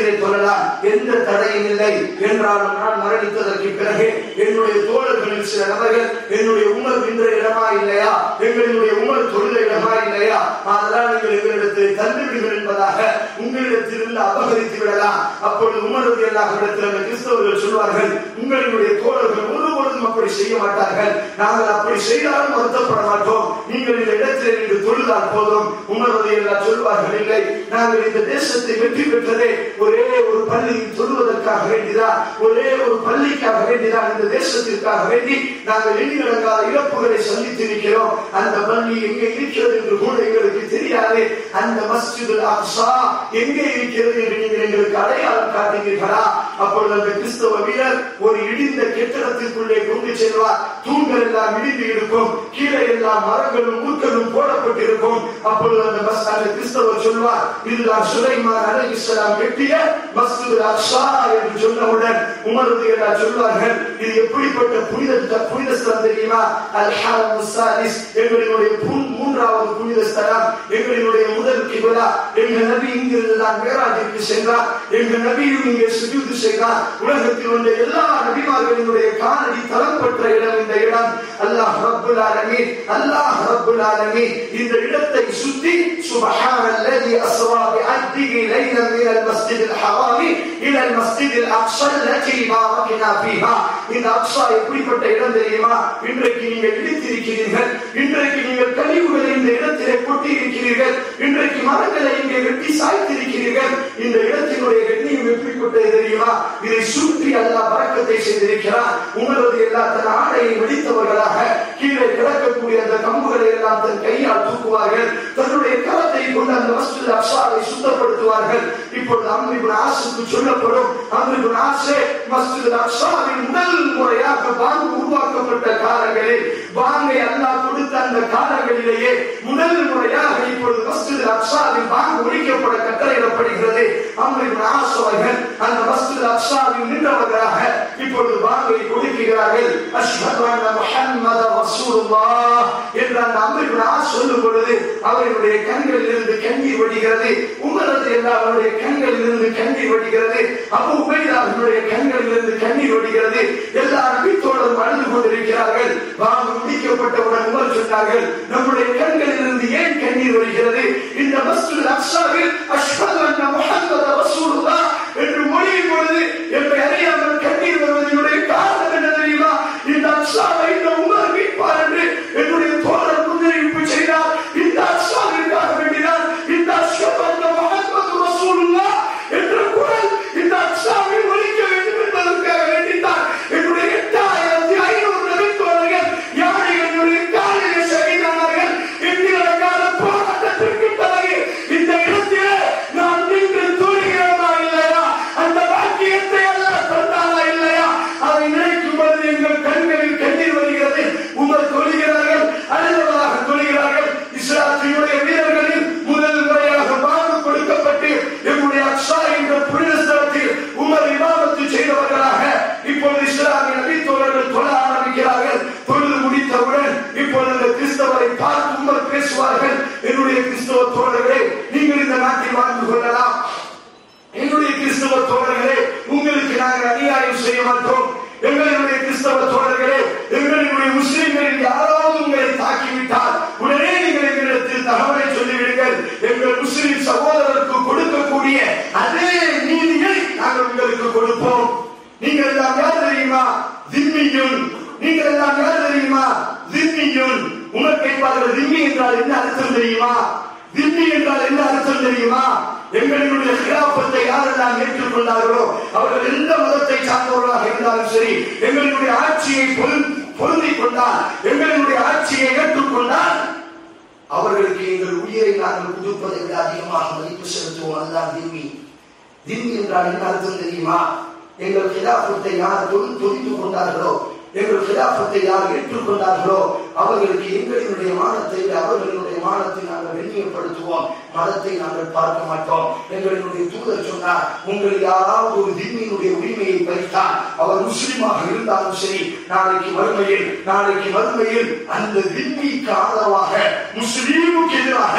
கொள்ளலாம் எந்த தடையும் இல்லை என்றாலும் நான் மரணித்ததற்கு பிறகு என்னுடைய தோழர்களில் சில நபர்கள் என்னுடைய உமர் என்ற இடமா இல்லையா எங்களுடைய உமர் தொழுத இடமா இல்லையா அதனால் நீங்கள் எங்களிடத்தில் தந்து விடுங்கள் என்பதாக உங்களிடத்திலிருந்து அபகரித்து விடலாம் அப்பொழுது உமரது எல்லா இடத்தில் அந்த கிறிஸ்தவர்கள் சொல்வார்கள் உங்களுடைய தோழர்கள் ஒருபொழுதும் அப்படி செய்ய மாட்டார்கள் நாங்கள் அப்படி செய்தாலும் வருத்தப்பட மாட்டோம் நீங்கள் இந்த இடத்தில் நின்று தொழுதால் போதும் உமரது எல்லாம் சொல்வார்கள் இல்லை நாங்கள் இந்த தேசத்தை வெற்றி பெற்றதே ஒரே ஒரு பள்ளியில் தொழுவதற்காக வேண்டிதான் ஒரே ஒரு பள்ளிக்காக வேண்டிதான் இந்த தேசத்திற்காக வேண்டி நாங்கள் எண்ணிலடங்காத இழப்புகளை சந்தித்திருக்கிறோம் அந்த பள்ளி எங்கே இருக்கிறது என்று கூட எங்களுக்கு தெரியாது அந்த மஸ்ஜிது அக்ஸா எங்கே இருக்கிறது என்று நீங்கள் எங்களுக்கு அடையாளம் காட்டுகிறீர்களா அப்பொழுது அந்த கிறிஸ்தவ வீரர் ஒரு இடிந்த கெட்டிடத்திற்குள்ளே கொண்டு செல்வார் தூண்கள் எல்லாம் இடிந்து இருக்கும் கீழே எல்லாம் மரங்களும் முற்களும் போடப்பட்டிருக்கும் அப்பொழுது அந்த பஸ் அந்த கிறிஸ்தவர் சொல்வார் இதுதான் சுலைமான் அலைஹிஸ்ஸலாம் கட்டிய மஸ்ஜிது அக்ஸா என்று சொன்னவுடன் உமரது எல்லாம் சொல்வார்கள் இது எப்படிப்பட்ட புனித புனித ஸ்தலம் தெரியுமா அல் ஹரம் முசாலிஸ் எங்களுடைய பூ- மூன்றாவது புனித ஸ்தலம் எங்களுடைய முதல் கிபலா எங்கள் நபி இங்கிருந்து தான் மேராஜிற்கு சென்றார் எங்கள் நபியும் இங்கே சுஜூது செய்தார் உலகத்தில் உள்ள எல்லா நபிமார்களினுடைய காலடி தலம் பெற்ற இடம் இந்த இடம் அல்லாஹ் ரப்புல் ஆலமீன் அல்லாஹ் ரப்புல் ஆலமீன் இந்த இடத்தை சுத்தி சுபஹான الذي أسرى بعبده ليلا من المسجد الحرام إلى المسجد الأقصى التي باركنا فيها இந்த அக்ஸா எப்படிப்பட்ட இடம் தெரியுமா இன்றைக்கு நீங்கள் இடித்திருக்கிறீர்கள் இன்றைக்கு நீங்கள் கழிவுகளை இந்த இடத்திலே கொட்டி இருக்கிறீர்கள் இன்றைக்கு மரங்களை இங்கே வெட்டி சாய்த்திருக்கிறீர்கள் இந்த இடத்தினுடைய கண்ணியம் எப்படிப்பட்டது தெரியுமா இதை சுற்றி அல்லாஹ் பறக்கத்தை செய்திருக்கிறார் உங்களது எல்லா தன் ஆடையை வெடித்தவர்களாக கீழே கிடக்கக்கூடிய அந்த கம்புகளை எல்லாம் தன் கையால் தூக்குவார்கள் தன்னுடைய கரத்தை கொண்டு அந்த மஸ்ஜித் அக்ஸாவை சுத்தப்படுத்துவார்கள் இப்பொழுது அம்ரிபுன் ஆசுக்கு சொல்லப்படும் அம்ரிபுன் ஆசே மஸ்ஜித் அக்ஸாவின் முதல் முறையாக பாங்கு உருவாக்கப்பட்ட காலங்களில் பாங்கை அல்லாஹ் கொடுத்த அந்த காலங்களிலேயே முதல் முறையாக இப்பொழுது மஸ்ஜித் அக்ஸாவின் பாங்கு ஒழிக்கப்பட கட்டளையிடப்படுகிறது அம்ரிபுன் ஆஸ் அவர்கள் அந்த மஸ்ஜித் அக்ஸாவில் நின்றவர்களாக இப்பொழுது பாங்கை கொடுக்கிறார்கள் அஷ்ஹது அன்ன முஹம்மத ரசூலுல்லாஹ் என்று அந்த அம்ரிபுன் ஆஸ் சொல்லும் பொழுது அவர்களுடைய கண்களில் இருந்து கண்ணீர் வடிகிறது உங்களது எல்லா அவருடைய கண்களில் இருந்து கண்ணீர் வடிகிறது அபு உபைதா அவர்களுடைய கண்களில் இருந்து கண்ணீர் வடிகிறது எல்லா நபித்தோழரும் அழுது கொண்டிருக்கிறார்கள் வாங்க முடிக்கப்பட்டவுடன் உமர் சொன்னார்கள் நம்முடைய கண்களில் இருந்து ஏன் கண்ணீர் வருகிறது இந்த மஸ்ஜித் அக்ஸாவில் அஷ்ஹது அன்ன முஹம்மத ரசூலுல்லாஹ் என்று மொழியும் பொழுது என்னை அறியாமல் கண்ணீர் வருவதனுடைய காரணம் என்ன தெரியுமா இந்த அக்ஸாவை இந்த உமர் மீட்பார் என்று என்னுடைய தோழர் முன்னறிவிப்பு செய்தார் இந்த அக்ஸாவிற்காக வேண்டினார் இந்த அஷ்ஹது அன்ன முஹம்மது ரசூலுல்லாஹ் என்ற குரல் இந்த அக்ஸாவில் ஒலிக்க வேண்டும் என்பதற்காக வேண்டித்தான் என்னுடைய எட்டாயிரத்தி ஐநூறு நபித்தோழர்கள் யானைகளுடைய காலிலே சரிதானார்கள் என்கிறக்கான போராட்டத்திற்கு பிறகு இந்த இடத்திலே நான் நின்று தூங்குகிறதா இல்லையா அந்த பாக்கியத்தை எல்லாம் தந்தாரா இல்லையா அதை நினைக்கும் பொழுது எங்கள் கண்களில் கண்ணீர் வருகிறது உமர் தொழுகிறார்கள் அழுதவராக தொழுகிறார்கள் இஸ்லாத்தினுடைய வீரர்களில் முதல் முறையாக பாங்கு கொடுக்கப்பட்டு எங்களுடைய அக்ஷா என்ற புனித ஸ்தலத்தில் உமர் இமாமத்து செய்தவர்களாக இப்பொழுது இஸ்லாமிய நபித்தோழர்கள் தொழ ஆரம்பிக்கிறார்கள் தொழுது முடித்தவுடன் இப்பொழுது இந்த கிறிஸ்தவரை பார்த்து உமர் பேசுவார்கள் என்னுடைய கிறிஸ்தவ தோழர்களே நீங்கள் இந்த நாட்டில் வாழ்ந்து கொள்ளலாம் என்னுடைய கிறிஸ்தவ தோழர்களே உங்களுக்கு நாங்கள் அநியாயம் செய்ய மாட்டோம் எங்களுடைய கிறிஸ்தவ தோழர்களே எங்களுடைய முஸ்லிம்களில் யாராவது உங்களை தாக்கிவிட்டால் உடனே நீங்கள் எங்களிடத்தில் தகவலை சொல்லிவிடுங்கள் எங்கள் முஸ்லிம் சகோதரருக்கு கொடுக்கக்கூடிய அதே நீதியை நாங்கள் உங்களுக்கு கொடுப்போம் நீங்கள் எல்லாம் யார் தெரியுமா திம்மியுன் நீங்கள் எல்லாம் யார் தெரியுமா திம்மியுன் உமர் கேட்பார்கள் திம்மி என்றால் என்ன அர்த்தம் தெரியுமா திம்மி என்றால் என்ன அர்த்தம் தெரியுமா எங்களுடைய கிராபத்தை யாரெல்லாம் ஏற்றுக்கொண்டார்களோ அவர்கள் எந்த மதத்தை சார்ந்தவர்களாக இருந்தாலும் சரி எங்களுடைய ஆட்சியை பொருந்- பொருந்திக் கொண்டால் எங்களுடைய ஆட்சியை ஏற்றுக்கொண்டால் அவர்களுக்கு எங்கள் உயிரை நாங்கள் கொடுப்பதை விட அதிகமாக மதிப்பு செலுத்துவோம் அதுதான் திம்மி திம்மி என்றால் என்ன அர்த்தம் தெரியுமா எங்கள் கிலாபத்தை யார் தொழில் தொழித்து கொண்டார்களோ எங்கள் கிலாபத்தை யார் ஏற்றுக்கொண்டார்களோ அவர்களுக்கு எங்களினுடைய மானத்தை விட அவர்களுடைய மானத்தை நாங்கள் வெளியப்படுத்துவோம் மதத்தை நாங்கள் பார்க்க மாட்டோம் எங்களினுடைய தூதர் சொன்னார் உங்கள் யாராவது ஒரு திம்மியினுடைய உரிமையை பறித்தால் அவர் முஸ்லிமாக இருந்தாலும் சரி நாளைக்கு மறுமையில் நாளைக்கு மறுமையில் அந்த திம்மிக்கு ஆதரவாக முஸ்லீமுக்கு எதிராக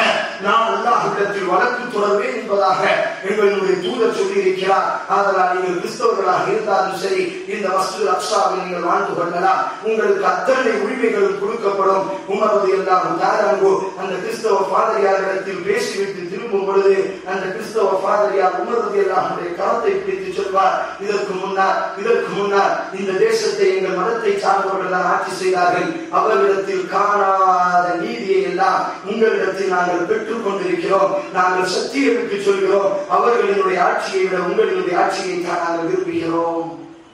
நான் அல்லாஹ்விடத்தில் வழக்கு தொடர்வேன் என்பதாக எங்களுடைய தூதர் சொல்லியிருக்கிறார் ஆதலால் நீங்கள் கிறிஸ்தவர்களாக இருந்தாலும் சரி இந்த மஸ்ஜித் அக்ஸாவில் நீங்கள் வாழ்ந்து கொள்ளலாம் உங்களுக்கு அத்தனை உரிமைகளும் கொடுக்கப்படும் உமரது எல்லாம் தாராங்கோ அந்த கிறிஸ்தவ பாதிரியாரிடத்தில் பேசிவிட்டு திரும்பும் பொழுது அந்த கிறிஸ்தவ பாதிரியார் உமரது எல்லாம் கரத்தை பிடித்து சொல்வார் இதற்கு முன்னால் இதற்கு முன்னால் இந்த தேசத்தை எங்கள் மதத்தை சார்ந்தவர்கள் தான் ஆட்சி செய்தார்கள் அவர்களிடத்தில் காணாத நீதியை எல்லாம் உங்களிடத்தில் நாங்கள் பெற்றுக் கொண்டிருக்கிறோம் நாங்கள் சத்தியமிட்டு சொல்கிறோம் அவர்களினுடைய ஆட்சியை விட உங்களினுடைய ஆட்சியை தான் நாங்கள் விரும்புகிறோம்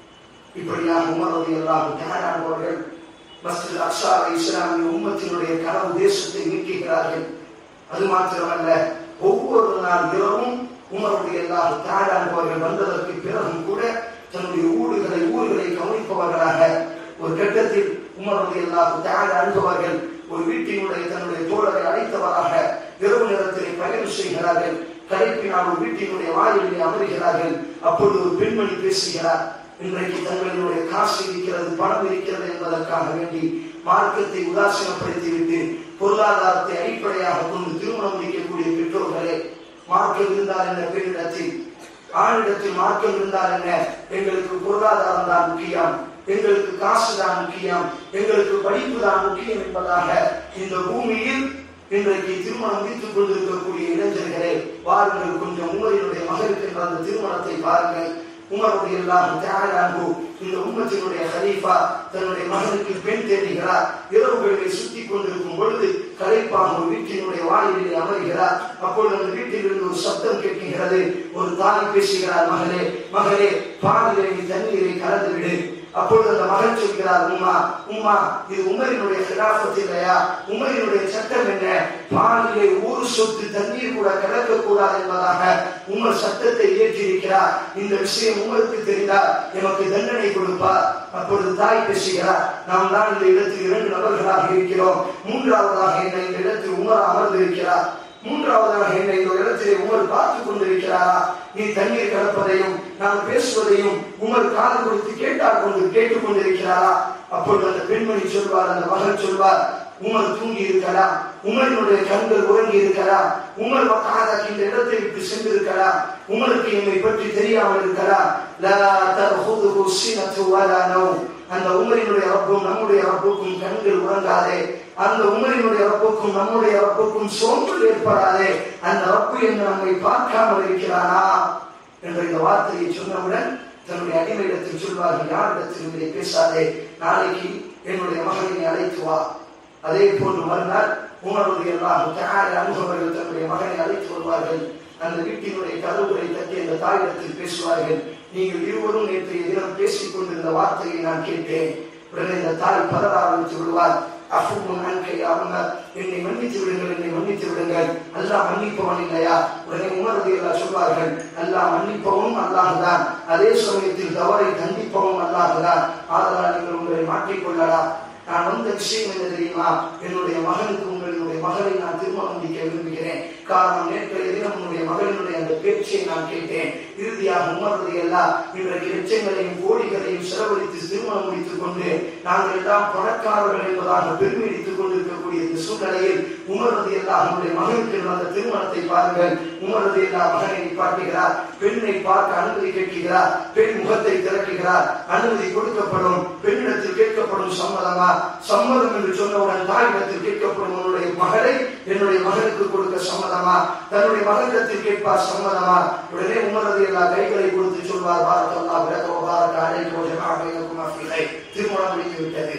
இப்படியாக உமரது எல்லாம் தயாரானவர்கள் மஸ்ஜித் அக்ஷாவை இஸ்லாமிய உம்மத்தினுடைய கனவு தேசத்தை நீக்குகிறார்கள் அது மாத்திரமல்ல ஒவ்வொரு நாள் இரவும் உமருடைய எல்லா தயாரானவர்கள் வந்ததற்கு பிறகும் கூட தன்னுடைய ஊடுகளை ஊர்களை கவனிப்பவர்களாக ஒரு கட்டத்தில் உமருடைய எல்லா தயாரானவர்கள் ஒரு வீட்டினுடைய தன்னுடைய தோழரை அழைத்தவராக இரவு நேரத்திலே பயணம் செய்கிறார்கள் கலைப்பினால் ஒரு வீட்டினுடைய வாயிலே அமர்கிறார்கள் அப்பொழுது ஒரு பெண்மணி பேசுகிறார் இன்றைக்கு தங்களினுடைய காசு இருக்கிறது பணம் இருக்கிறது என்பதற்காக வேண்டி மார்க்கத்தை உதாசீனப்படுத்திவிட்டு பொருளாதாரத்தை அடிப்படையாக கொண்டு திருமணம் முடிக்கக்கூடிய பெற்றோர்களே மார்க்கம் இருந்தால் என்ன பெண்ணிடத்தில் ஆணிடத்தில் மார்க்கம் இருந்தால் என்ன எங்களுக்கு பொருளாதாரம் தான் முக்கியம் எங்களுக்கு காசு தான் முக்கியம் எங்களுக்கு படிப்பு தான் முக்கியம் என்பதாக இந்த பூமியில் இன்றைக்கு திருமணம் முடித்துக் கொண்டிருக்கக்கூடிய இளைஞர்களே வாருங்கள் கொஞ்சம் உங்களினுடைய மகளுக்கு அந்த திருமணத்தை பாருங்கள் உமருடைய எல்லாம் தியாகராகு இந்த உம்மத்தினுடைய ஹலீஃபா தன்னுடைய மகனுக்கு பெண் தேடுகிறார் இரவுகளிலே சுத்தி கொண்டிருக்கும் பொழுது கலைப்பாக ஒரு வீட்டினுடைய வாயிலே அமர்கிறார் அப்பொழுது அந்த வீட்டில் இருந்து ஒரு சப்தம் கேட்கிறது ஒரு தாய் பேசுகிறார் மகளே மகளே பாலிலே நீ தண்ணீரை கலந்து விடு அப்பொழுது அந்த மகன் சொல்கிறார் உம்மா உம்மா இது உமரினுடைய கிராபத் இல்லையா உமரினுடைய சட்டம் என்ன பாலிலே ஒரு சொத்து தண்ணீர் கூட கலக்க கூடாது என்பதாக உமர் சட்டத்தை ஏற்றிருக்கிறார் இந்த விஷயம் உங்களுக்கு தெரிந்தால் எமக்கு தண்டனை கொடுப்பார் அப்பொழுது தாய் பேசுகிறார் நாம் தான் இந்த இடத்தில் இரண்டு நபர்களாக இருக்கிறோம் மூன்றாவதாக என்ன இந்த இடத்தில் உமர் அமர்ந்து இருக்கிறார் மூன்றாவதாக என்னை இந்த இடத்திலே உமர் பார்த்துக் கொண்டிருக்கிறாரா நீ தண்ணீர் கலப்பதையும் நான் பேசுவதையும் உமர் காது கொடுத்து கேட்டார் கொண்டு கேட்டுக் கொண்டிருக்கிறாரா அப்பொழுது அந்த பெண்மணி சொல்வார் அந்த மகள் சொல்வார் உமர் தூங்கி இருக்கலாம் உமரினுடைய கண்கள் உறங்கி இருக்கலாம் உமர் வக்காதாக்கு இந்த இடத்தை விட்டு சென்றிருக்கலாம் உமருக்கு என்னை பற்றி தெரியாமல் இருக்கலாம் லா தர்ஹுதுஹு சினத்து வலா நௌம் அந்த உமரினுடைய ரப்பும் நம்முடைய ரப்புக்கும் கண்கள் உறங்காதே அந்த உமரினுடைய ரப்புக்கும் நம்முடைய ரப்புக்கும் சோம்பல் ஏற்படாதே அந்த ரப்பு என்று நம்மை பார்க்காமல் இருக்கிறானா என்ற இந்த வார்த்தையை சொன்னவுடன் தன்னுடைய அடிமையிடத்தில் சொல்வார்கள் யாரிடத்தில் இதை பேசாதே நாளைக்கு என்னுடைய மகனை அழைத்து வா அதே போன்று மறுநாள் உமருடைய அனுபவர்கள் தன்னுடைய மகனை அழைத்து வருவார்கள் அந்த வீட்டினுடைய கதவுகளை தட்டி அந்த தாயிடத்தில் பேசுவார்கள் நீங்கள் இருவரும் நேற்றைய தினம் பேசிக் கொண்டிருந்த வார்த்தையை நான் கேட்டேன் உடனே இந்த தாய் பதற ஆரம்பித்து விடுவார் அஃபுவும் நன்கை அவங்க என்னை மன்னித்து விடுங்கள் என்னை மன்னித்து விடுங்கள் அல்லாஹ் மன்னிப்பவன் இல்லையா உடனே உமரது எல்லாம் சொல்வார்கள் அல்லாஹ் மன்னிப்பவனும் அல்லாஹுதான் அதே சமயத்தில் தவறை தண்டிப்பவனும் அல்லாஹுதான் ஆதலால் நீங்கள் உங்களை மாற்றிக்கொள்ளலாம் நான் வந்த விஷயம் என்ன தெரியுமா என்னுடைய மகனுக்கு உங்களுடைய மகளை நான் திருமணம் முடிக்க விரும்புகிறேன் காரணம் நேற்றைய தினம் உன்னுடைய மகளினுடைய அந்த பேச்சை நான் கேட்டேன் இறுதியாக உமர்றது எல்லாம் இன்றைக்கு லட்சங்களையும் கோடிகளையும் செலவழித்து திருமணம் முடித்துக் கொண்டு நாங்கள் எல்லாம் பணக்காரர்கள் என்பதாக பெருமையடித்துக் கொண்டிருக்கக்கூடிய இந்த சூழ்நிலையில் உமரது எல்லாம் உங்களுடைய மகனுக்கு நடந்த திருமணத்தை பாருங்கள் உமரது எல்லாம் மகனை நிப்பாட்டுகிறார் பெண்ணை பார்க்க அனுமதி கேட்கிறார் பெண் முகத்தை திறக்குகிறார் அனுமதி கொடுக்கப்படும் பெண்ணிடத்தில் கேட்கப்படும் சம்மதமா சம்மதம் என்று சொன்னவுடன் தாயிடத்தில் கேட்கப்படும் உன்னுடைய மகளை என்னுடைய மகனுக்கு கொடுக்க சம்மதமா தன்னுடைய மகனிடத்தில் கேட்பார் சம்மதமா உடனே உமரது எல்லா கைகளை கொடுத்து சொல்வார் பாரதல்லா விரதோ பாரத அழைக்கோ ஜனாபையக்கும் அஃபிலை திருமணம் முடிந்து விட்டது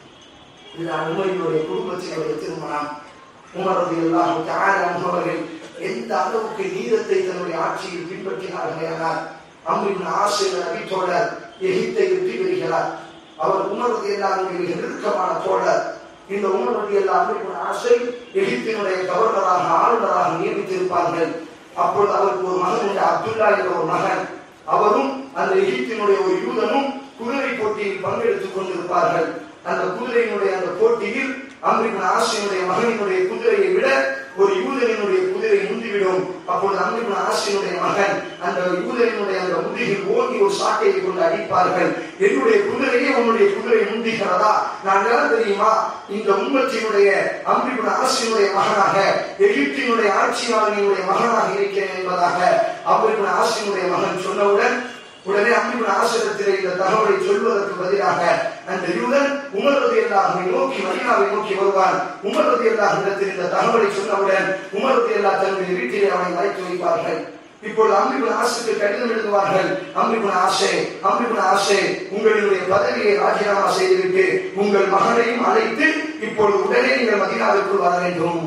இதுதான் உமரினுடைய குடும்பத்தினுடைய திருமணம் உமரது எல்லாம் அவர்கள் எந்த அளவுக்கு நீதத்தை தன்னுடைய ஆட்சியில் பின்பற்றினார்கள் ஆனால் அம்பின் ஆசிரியர் நபி தோழர் எகிப்தை வெற்றி பெறுகிறார் அவர் உமரது எல்லாம் மிக நெருக்கமான தோழர் இந்த உமரது எல்லாம் ஆசை எகிப்தினுடைய கவர்னராக ஆளுநராக நியமித்திருப்பார்கள் அப்பொழுது அவருக்கு ஒரு மகன் உண்டு அப்துல்லா என்ற ஒரு மகன் அவரும் அந்த எகிப்தினுடைய ஒரு யூதனும் குதிரை போட்டியில் பங்கெடுத்துக் கொண்டிருப்பார்கள் அந்த குதிரையினுடைய அந்த போட்டியில் அம்ரின் ஆசிரியனுடைய மகனினுடைய குதிரையை விட ஒரு யூதனினுடைய குதிரை முந்திவிடும் அப்பொழுது அம்மிபுன் ஆசினுடைய மகன் அந்த யூதனுடைய அந்த முதுகில் ஓங்கி ஒரு சாட்டையை கொண்டு அடிப்பார்கள் என்னுடைய குதிரையே உன்னுடைய குதிரை முந்திக்கிறதா நான் யார் தெரியுமா இந்த உம்மத்தினுடைய அம்ரிபுன் ஆசினுடைய மகனாக எகிப்தினுடைய ஆட்சியாளனுடைய மகனாக இருக்கிறேன் என்பதாக அம்ரிபுன் ஆசினுடைய மகன் சொன்னவுடன் உடனே அம்பின் ஆசிரத்திலே இந்த தகவலை சொல்வதற்கு பதிலாக அந்த யூதன் உமரது எல்லாகவே நோக்கி மதினாவை நோக்கி வருவான் உமரது எல்லாக இடத்தில் இந்த தகவலை சொன்னவுடன் உமரது எல்லா தன்னுடைய வீட்டிலே அவனை மறைத்து வைப்பார்கள் இப்பொழுது அம்பிபுன் ஆசுக்கு கடிதம் எழுதுவார்கள் அம்பிபுன் ஆசை அம்பிபுன் ஆசை உங்களுடைய பதவியை ராஜினாமா செய்துவிட்டு உங்கள் மகனையும் அழைத்து இப்பொழுது உடனே நீங்கள் மதினாவிற்குள் வர வேண்டும்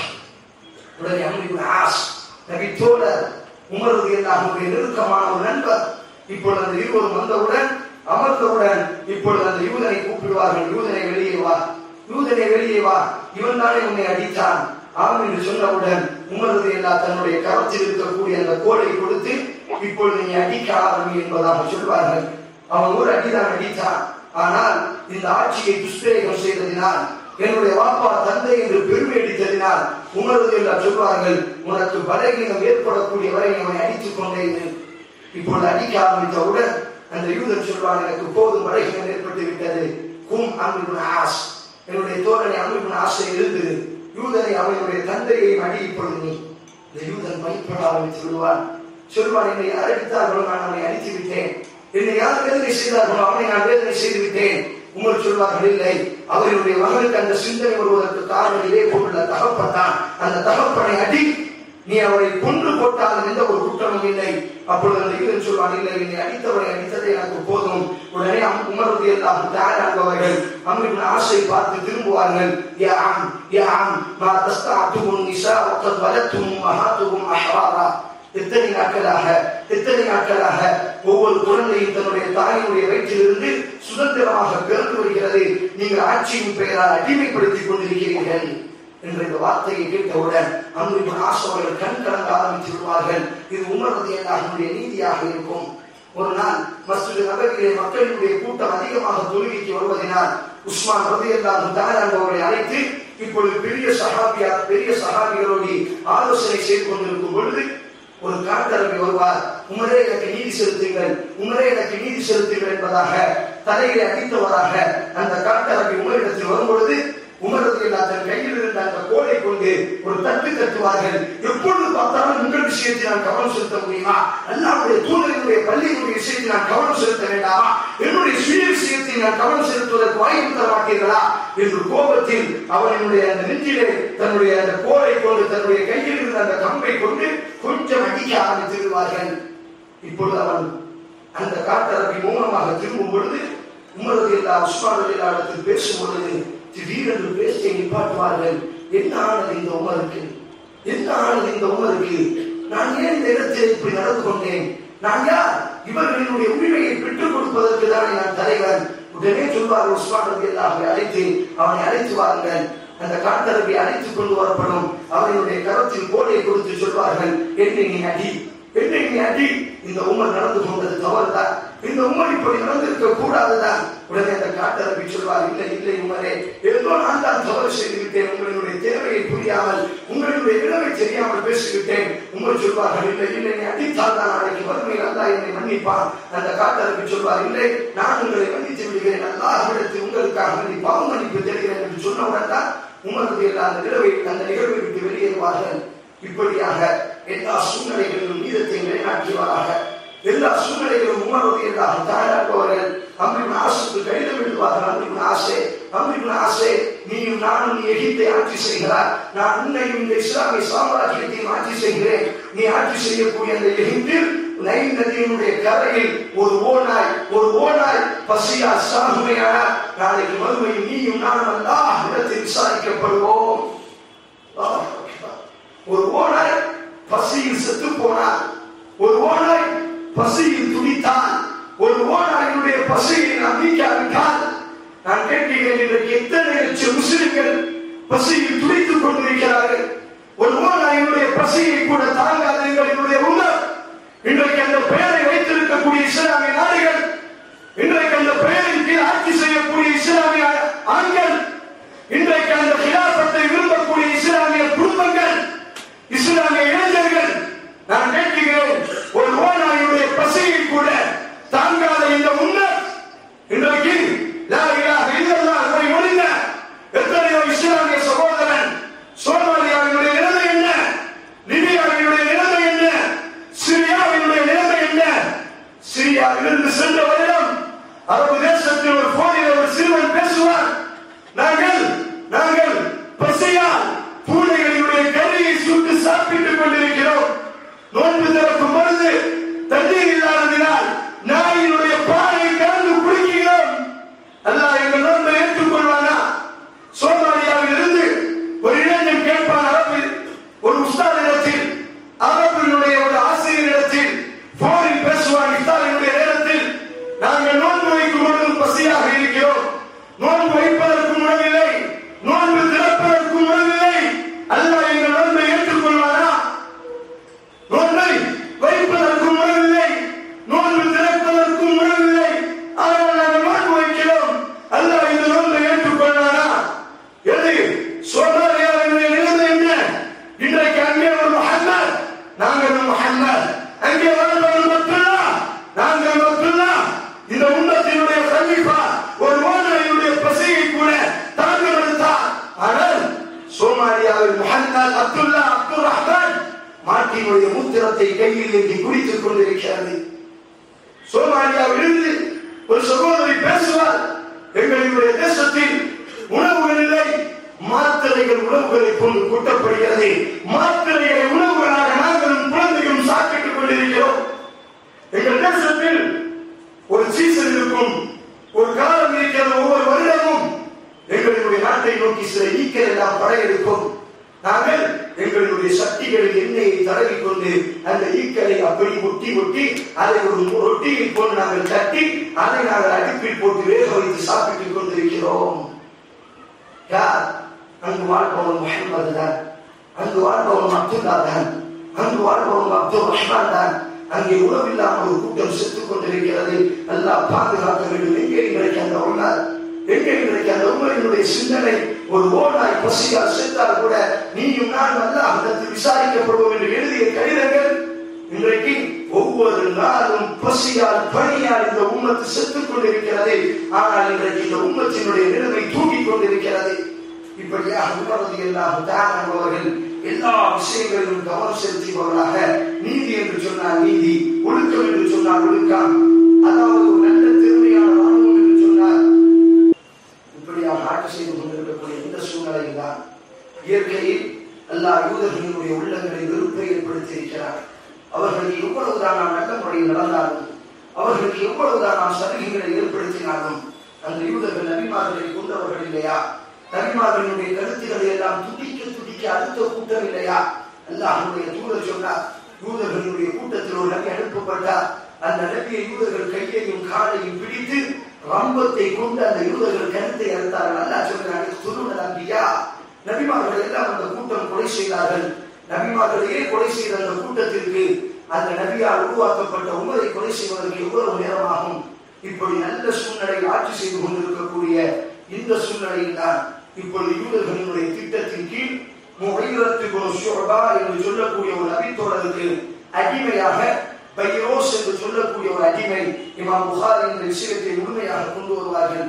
உடனே அம்பிபுன் ஆஸ் நபி தோழர் உமரது எல்லாருடைய நெருக்கமான ஒரு நண்பர் இப்பொழுது அந்த இருவரும் வந்தவுடன் அமர்ந்தவுடன் இப்பொழுது அந்த யூதனை கூப்பிடுவார்கள் யூதனை வெளியே வா யூதனை வெளியே வா இவன் தானே உன்னை அடித்தான் ஆம் என்று சொன்னவுடன் உமரது எல்லா தன்னுடைய கரத்தில் இருக்கக்கூடிய அந்த கோலை கொடுத்து இப்பொழுது நீ அடிக்க ஆரம்பி என்பதாக சொல்வார்கள் அவன் ஒரு அடிதான் அடித்தான் ஆனால் இந்த ஆட்சியை துஷ்பிரயோகம் செய்ததினால் என்னுடைய வாப்பா தந்தை என்று பெருமை அடித்ததினால் உமரது எல்லாம் சொல்வார்கள் உனக்கு பலகீனம் ஏற்படக்கூடிய வரை அவனை அடித்துக் கொண்டே இரு இப்பொழுது அடிக்க ஆரம்பித்தவுடன் அந்த யூதன் சொல்வான் எனக்கு போதும் பலகீனம் ஏற்பட்டு விட்டது கும் அன்பு ஆஸ் என்னுடைய தோழனை அன்பு ஆசை இருந்து யூதனை அவனுடைய தந்தையை அடி இப்பொழுது நீ இந்த யூதன் பயப்பட ஆரம்பித்து விடுவான் சொல்வான் என்னை யார் அடித்தார்களோ நான் அவனை அடித்து விட்டேன் என்னை யார் வேதனை செய்தார்களோ அவனை நான் வேதனை செய்து விட்டேன் உங்கள் சொல்வார்கள் இல்லை அவர்களுடைய மகனுக்கு அந்த சிந்தனை வருவதற்கு காரணம் இதே போன்ற தகப்பன் தான் அந்த தகப்பனை அடி நீ அவரை கொன்று போட்டால் எந்த ஒரு குற்றமும் இல்லை அப்பொழுது அந்த யூதன் சொல்வான் இல்லை என்னை அடித்தவரை அடித்ததை எனக்கு போதும் உடனே உமரது எல்லாம் தயாராகுபவர்கள் அம்மின் ஆசை பார்த்து திரும்புவார்கள் யாம் யாம் மா தஸ்தாத்துகும் நிசா வக்கத் வலத்தும் மகாத்துகும் அஹ்ராரா எத்தனை நாட்களாக எத்தனை நாட்களாக ஒவ்வொரு குழந்தையும் தன்னுடைய தாயினுடைய வயிற்றிலிருந்து சுதந்திரமாக பிறந்து வருகிறது நீங்கள் ஆட்சியின் பெயரால் அடிமைப்படுத்திக் கொண்டிருக்கிறீர்கள் என்ற இந்த வார்த்தையை கேட்டவுடன் அன்பு ஆசவர்கள் கண் கலங்க ஆரம்பித்து விடுவார்கள் இது உணர்வது என்னுடைய நீதியாக இருக்கும் ஒரு நாள் மஸ்ஜித் நகரிலே மக்களினுடைய கூட்டம் அதிகமாக தொழுகைக்கு வருவதனால் உஸ்மான் ரதி அல்லாஹு அவர்களை அழைத்து இப்பொழுது பெரிய சஹாபியா பெரிய சஹாபிகளோடு ஆலோசனை செய்து கொண்டிருக்கும் பொழுது ஒரு காட்டரவி வருவார் உமரே எனக்கு நீதி செலுத்துங்கள் உமரே எனக்கு நீதி செலுத்துங்கள் என்பதாக தலையிலே அடித்தவராக அந்த காட்டரவி உமரிடத்தில் வரும் பொழுது உமரது எல்லா தன் கையில் இருந்த அந்த கோலை கொண்டு ஒரு தட்டு தட்டுவார்கள் எப்பொழுது பார்த்தாலும் உங்கள் விஷயத்தில் நான் கவனம் செலுத்த முடியுமா அல்லாவுடைய தூதரினுடைய பள்ளியினுடைய விஷயத்தில் நான் கவனம் செலுத்த வேண்டாமா என்னுடைய சுய விஷயத்தில் நான் கவனம் செலுத்துவதற்கு வாய்ப்பு தர மாட்டீர்களா என்று கோபத்தில் அவனுடைய அந்த நெஞ்சிலே தன்னுடைய அந்த கோலை கொண்டு தன்னுடைய கையில் இருந்த அந்த கம்பை கொண்டு கொஞ்சம் அடிக்க ஆரம்பித்து விடுவார்கள் இப்பொழுது அவன் அந்த காட்டரப்பி மௌனமாக திரும்பும் பொழுது உமரது எல்லா உஸ்மான் இடத்தில் பேசும் பொழுது திடீரென்று பேச்சை நிப்பாட்டுவார்கள் என்ன ஆனது இந்த உமருக்கு என்ன ஆனது இந்த உமருக்கு நான் ஏன் இந்த இடத்தில் இப்படி நடந்து கொண்டேன் நான் யார் இவர்களினுடைய உரிமையை பெற்றுக் கொடுப்பதற்கு தானே நான் தலைவன் உடனே சொல்வார் உஸ்மான் ரவி அல்லாஹை அழைத்து அவனை அழைத்து வாருங்கள் அந்த காட்டரவை அழைத்துக் கொண்டு வரப்படும் அவனுடைய கரத்தில் கோடை கொடுத்து சொல்வார்கள் என்னை நீ அடி என்னை நீ அடி இந்த உமர் நடந்து கொண்டது தவறுதான் இந்த உமர் இப்படி நடந்திருக்க கூடாதுதான் உடனே அந்த காட்டரவி சொல்வார் இல்லை இல்லை உமரே ஏதோ நான் தான் தவறு செய்து விட்டேன் உங்களுடைய தேவையை புரியாமல் உங்களுடைய இடவை தெரியாமல் பேசிவிட்டேன் உமர் சொல்வார்கள் இல்லை இல்லை நீ அடித்தால் தான் நாளைக்கு வறுமையில் அல்லா என்னை மன்னிப்பான் அந்த காட்டரவி சொல்வார் இல்லை நான் உங்களை மன்னித்து விடுகிறேன் அல்லாஹிடத்தில் உங்களுக்காக நீ பாவம் மன்னிப்பு தெரிகிறேன் என்று சொன்னவுடன் தான் உமரது எல்லா அந்த நிலவை அந்த நிகழ்வை விட்டு வெளியேறுவார்கள் இப்படியாக எல்லா சூழ்நிலைகளிலும் நீதத்தை நிலைநாட்டுவாராக எல்லா சூழ்நிலைகளும் உமரது எல்லா தயாராக்குவார்கள் அம்பின் ஆசுக்கு கடிதம் எழுதுவார்கள் அம்பின் ஆசை அம்பின் ஆசை நீயும் நானும் நீ எகிப்தை ஆட்சி செய்கிறார் நான் உன்னையும் இந்த இஸ்லாமிய சாம்ராஜ்யத்தையும் ஆட்சி செய்கிறேன் நீ ஆட்சி செய்யக்கூடிய அந்த எகிப்தில் நைல் நதியினுடைய கரையில் ஒரு ஓனாய் ஒரு ஓனாய் பசியா சாகுமையானால் நாளைக்கு மறுமையில் நீயும் நானும் அல்லாஹ் இடத்தில் விசாரிக்கப்படுவோம் அல்லாஹ் அக்பர். ஒரு ஓனாய் பசியில் செத்து போனார் ஒரு ஓனாய் பசியில் துடித்தால் ஒரு ஓனாயினுடைய பசியை நாம் நீக்காவிட்டால் நான் கேட்கிறேன் இன்றைக்கு எத்தனை லட்சம் முஸ்லிம்கள் பசியில் துடித்துக் கொண்டிருக்கிறார்கள் ஒரு ஓனாயினுடைய பசியை கூட தாங்காத எங்களுடைய உணர் இன்றைக்கு அந்த பெயரை வைத்திருக்கக்கூடிய இஸ்லாமிய நாடுகள் இன்றைக்கு அந்த பெயரின் கீழ் ஆட்சி செய்யக்கூடிய இஸ்லாமிய ஆண்கள் இன்றைக்கு அந்த கிலாபத்தை விரும்பக்கூடிய இஸ்லாமிய குடும்பங்கள் இஸ்லாமிய இளைஞர்கள் நான் கேட்கிறேன் ஒரு ஓநாயுடைய பசியை கூட தாங்காத இந்த உண்மை இன்றைக்கு லா இலாஹ இல்லல்லாஹ் வை மொழிந்த எத்தனையோ இஸ்லாமிய சகோதரன் சோமாலியாவினுடைய நிலைமை என்ன லிபியாவினுடைய நிலைமை என்ன சிரியாவினுடைய நிலைமை என்ன சிரியாவிலிருந்து சென்ற வருடம் அரபு தேசத்தில் ஒரு போனில் ஒரு சிறுவன் பேசுவார் நாங்கள் நாங்கள் பசியால் பூனைகளினுடைய கறியை சுட்டு சாப்பிட்டுக் கொண்டிருக்கிறோம் நோன்பு திறக்கும் பொழுது தண்ணீர் இல்லாததினால் நாயினுடைய பாலை கலந்து குடிக்கிறோம் அல்லாஹ் எங்கள் நோன்பை ஏற்றுக்கொள்வானா சோமாலியாவில் இருந்து ஒரு இளைஞன் கேட்பான் அரபில் ஒரு உஸ்தாதிடத்தில் அரபினுடைய ஒரு ஆசிரியரிடத்தில் போனில் பேசுவான் இஃப்தாரினுடைய நேரத்தில் நாங்கள் நோன்பு வைக்கும் பொழுதும் பசியாக இருக்கிறோம் நோன்பு வைப்பதற்கு உணவில்லை நோன்பு திறப்பதற்கு உணவில்லை அல்லாஹ் எங்கள் நோன்பை ஏற்றுக்கொள்வானா நோன்பை வைப்பதற்கு உணவில்லை நோன்பு திறப்பதற்கு உணவில்லை ஆனால் நாங்கள் நோன்பு வைக்கிறோம் அல்லாஹ் இந்த நோன்பை ஏற்றுக்கொள்வானா எது சோமாலியாவினுடைய நிலைமை என்ன இன்றைக்கு அங்கே ஒரு முஹம்மத் நாங்கள் ஒரு முஹம்மத் அங்கே வாழ்ந்தவர் மட்டுல்லா நாங்கள் மட்டுல்லா இந்த உம்மத்தினுடைய கலீஃபா ஒரு ஓனாயுடைய பசியை கூட தாங்க மறுத்தார் ஆனால் சோமாலியாவில் முஹம்மத் அப்துல்லா அப்துல் ரஹ்மான் மாட்டினுடைய மூத்திரத்தை கையில் ஏந்தி குடித்துக் கொண்டிருக்கிறது சோமாலியாவிலிருந்து ஒரு சகோதரி பேசுவார் எங்களுடைய தேசத்தில் உணவுகள் இல்லை மாத்திரைகள் உணவுகளை கொண்டு கூட்டப்படுகிறது மாத்திரைகளை உணவுகளாக நாங்களும் குழந்தையும் சாப்பிட்டுக் கொண்டிருக்கிறோம் எங்கள் தேசத்தில் ஒரு சீசன் இருக்கும் ஒரு காலம் இருக்கிறது ஒவ்வொரு வருடமும் எங்களுடைய நாட்டை நோக்கி சில ஈக்கள் எல்லாம் படையெடுக்கும் நாங்கள் எங்களுடைய சக்திகளில் எண்ணெயை தடவி கொண்டு அந்த ஈக்களை அப்படி ஒட்டி ஒட்டி அதை ஒரு ரொட்டியை போட்டு நாங்கள் தட்டி அதை நாங்கள் அடுப்பில் போட்டு வேக வைத்து சாப்பிட்டுக் கொண்டிருக்கிறோம் யார் அங்கு வாழ்பவன் முகமது தான் அங்கு வாழ்பவன் அப்துல்லா தான் அங்கு வாழ்பவன் அப்துல் ரஹ்மான் தான் அங்கே உணவில்லாமல் ஒரு கூட்டம் செத்துக் கொண்டிருக்கிறது அல்லாஹ் பாதுகாக்க வேண்டும் எங்கே இன்றைக்கு அந்த உள்ளார் எங்கே இன்றைக்கு அந்த உமரினுடைய சிந்தனை ஒரு ஓனாய் பசியால் செத்தால் கூட நீயும் நான் அல்லாஹிடத்தில் விசாரிக்கப்படுவோம் என்று எழுதிய கடிதங்கள் இன்றைக்கு ஒவ்வொரு நாளும் பசியால் பணியால் இந்த உம்மத்து செத்துக் கொண்டிருக்கிறது ஆனால் இன்றைக்கு இந்த உம்மத்தினுடைய நிலைமை தூங்கிக் கொண்டிருக்கிறது இப்படியாக உணர்வது எல்லாம் அவர்கள் எல்லா விஷயங்களிலும் கவனம் செலுத்தியவர்களாக நீதி என்று சொன்னால் நீதி ஒழுக்கம் என்று சொன்னால் ஒழுக்கம் அதாவது ஒரு நல்ல திறமையான ராணுவம் என்று சொன்னால் இப்படியாக ஆட்சி செய்து கொண்டிருக்கக்கூடிய இந்த சூழ்நிலையில் தான் இயற்கையில் எல்லா யூதர்களினுடைய உள்ளங்களை வெறுப்பை ஏற்படுத்தி இருக்கிறார் அவர்களுக்கு எவ்வளவுதான் நாம் நல்ல முறையில் நடந்தாலும் அவர்களுக்கு எவ்வளவுதான் நாம் சலுகைகளை ஏற்படுத்தினாலும் அந்த யூதர்கள் நபிமார்களை கொண்டவர்கள் இல்லையா நபிமார்களினுடைய கருத்துக்களை எல்லாம் துடிக்க துடிக்க அடுத்த கூட்டம் இல்லையா அல்லாஹனுடைய தூதர் சொன்னார் யூதர்களுடைய கூட்டத்தில் ஒரு நபி அனுப்பப்பட்டார் அந்த நபியை யூதர்கள் கையையும் காலையும் பிடித்து ரம்பத்தை கொண்டு அந்த யூதர்கள் கருத்தை அறுத்தார்கள் அல்லாஹ் சொல்கிறார்கள் துருவ நம்பியா நபிமார்கள் எல்லாம் அந்த கூட்டம் கொலை செய்தார்கள் நபிமார்களையே கொலை செய்த அந்த கூட்டத்திற்கு அந்த நபியால் உருவாக்கப்பட்ட உமரை கொலை செய்வதற்கு எவ்வளவு நேரமாகும் இப்படி நல்ல சூழ்நிலையில் ஆட்சி செய்து கொண்டிருக்கக்கூடிய இந்த சூழ்நிலையில் தான் இப்பொழுது யூதர்களினுடைய திட்டத்தின் கீழ் முகைரத்துக்கு ஒரு ஷுபா என்று சொல்லக்கூடிய ஒரு நபித்தோழருக்கு அடிமையாக பைரோஸ் என்று சொல்லக்கூடிய ஒரு அடிமை இமாம் புகாரி இந்த விஷயத்தை முழுமையாக கொண்டு வருவார்கள்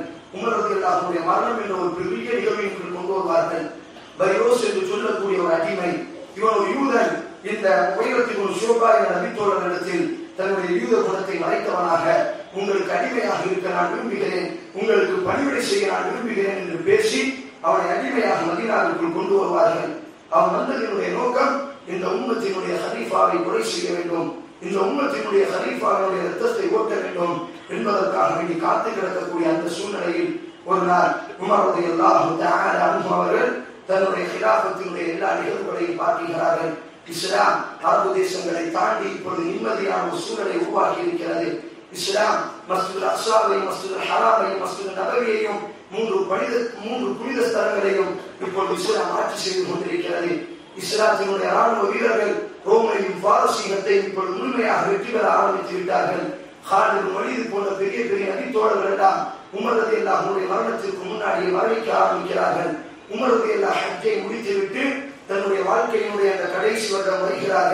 உமரது மரணம் என்ற ஒரு பெரிய நிகழ்வின் கொண்டு வருவார்கள் பைரோஸ் என்று சொல்லக்கூடிய ஒரு அடிமை இவன் ஒரு யூதன் இந்த உயரத்தில் ஒரு ஷோபா என்ற நபித்தோழரிடத்தில் தன்னுடைய யூத குணத்தை மறைத்தவனாக உங்களுக்கு அடிமையாக இருக்க நான் விரும்புகிறேன் உங்களுக்கு பணிவிடை செய்ய நான் விரும்புகிறேன் என்று பேசி அவனை அடிமையாக மதினாவிற்குள் கொண்டு வருவார்கள் அவன் வந்ததனுடைய நோக்கம் இந்த உம்மத்தினுடைய ஹரீஃபாவை கொலை செய்ய வேண்டும் இந்த உம்மத்தினுடைய ஹரீஃபாவுடைய ரத்தத்தை ஓட்ட வேண்டும் என்பதற்காக வேண்டி காத்து கிடக்கக்கூடிய அந்த சூழ்நிலையில் ஒரு நாள் உமரது எல்லாரும் அவர்கள் தன்னுடைய கிலாபத்தினுடைய எல்லா நிகழ்வுகளையும் பார்க்கிறார்கள் இஸ்லாம் அரபு தேசங்களை தாண்டி இப்பொழுது நிம்மதியான ஒரு சூழலை உருவாக்கி இருக்கிறது இஸ்லாம் மஸ்ஜித் அக்ஸாவை மஸ்ஜித் ஹராமை மஸ்ஜித் நபவியையும் மூன்று புனித மூன்று புனித ஸ்தலங்களையும் இப்பொழுது இஸ்லாம் ஆட்சி செய்து கொண்டிருக்கிறது இஸ்லாத்தினுடைய ராணுவ வீரர்கள் ரோமையும் பாரசீகத்தையும் இப்பொழுது முழுமையாக வெற்றி பெற ஆரம்பித்து விட்டார்கள் ஹாலிது மொழிது போன்ற பெரிய பெரிய நபித்தோழர்கள் எல்லாம் உமரது எல்லாம் அவருடைய மரணத்திற்கு முன்னாடியே வரவேற்க ஆரம்பிக்கிறார்கள் உமரது எல்லா ஹஜ்ஜை முடித்துவிட்டு தன்னுடைய வாழ்க்கையினுடைய அந்த கடைசி வருடம் வருகிறார்கள்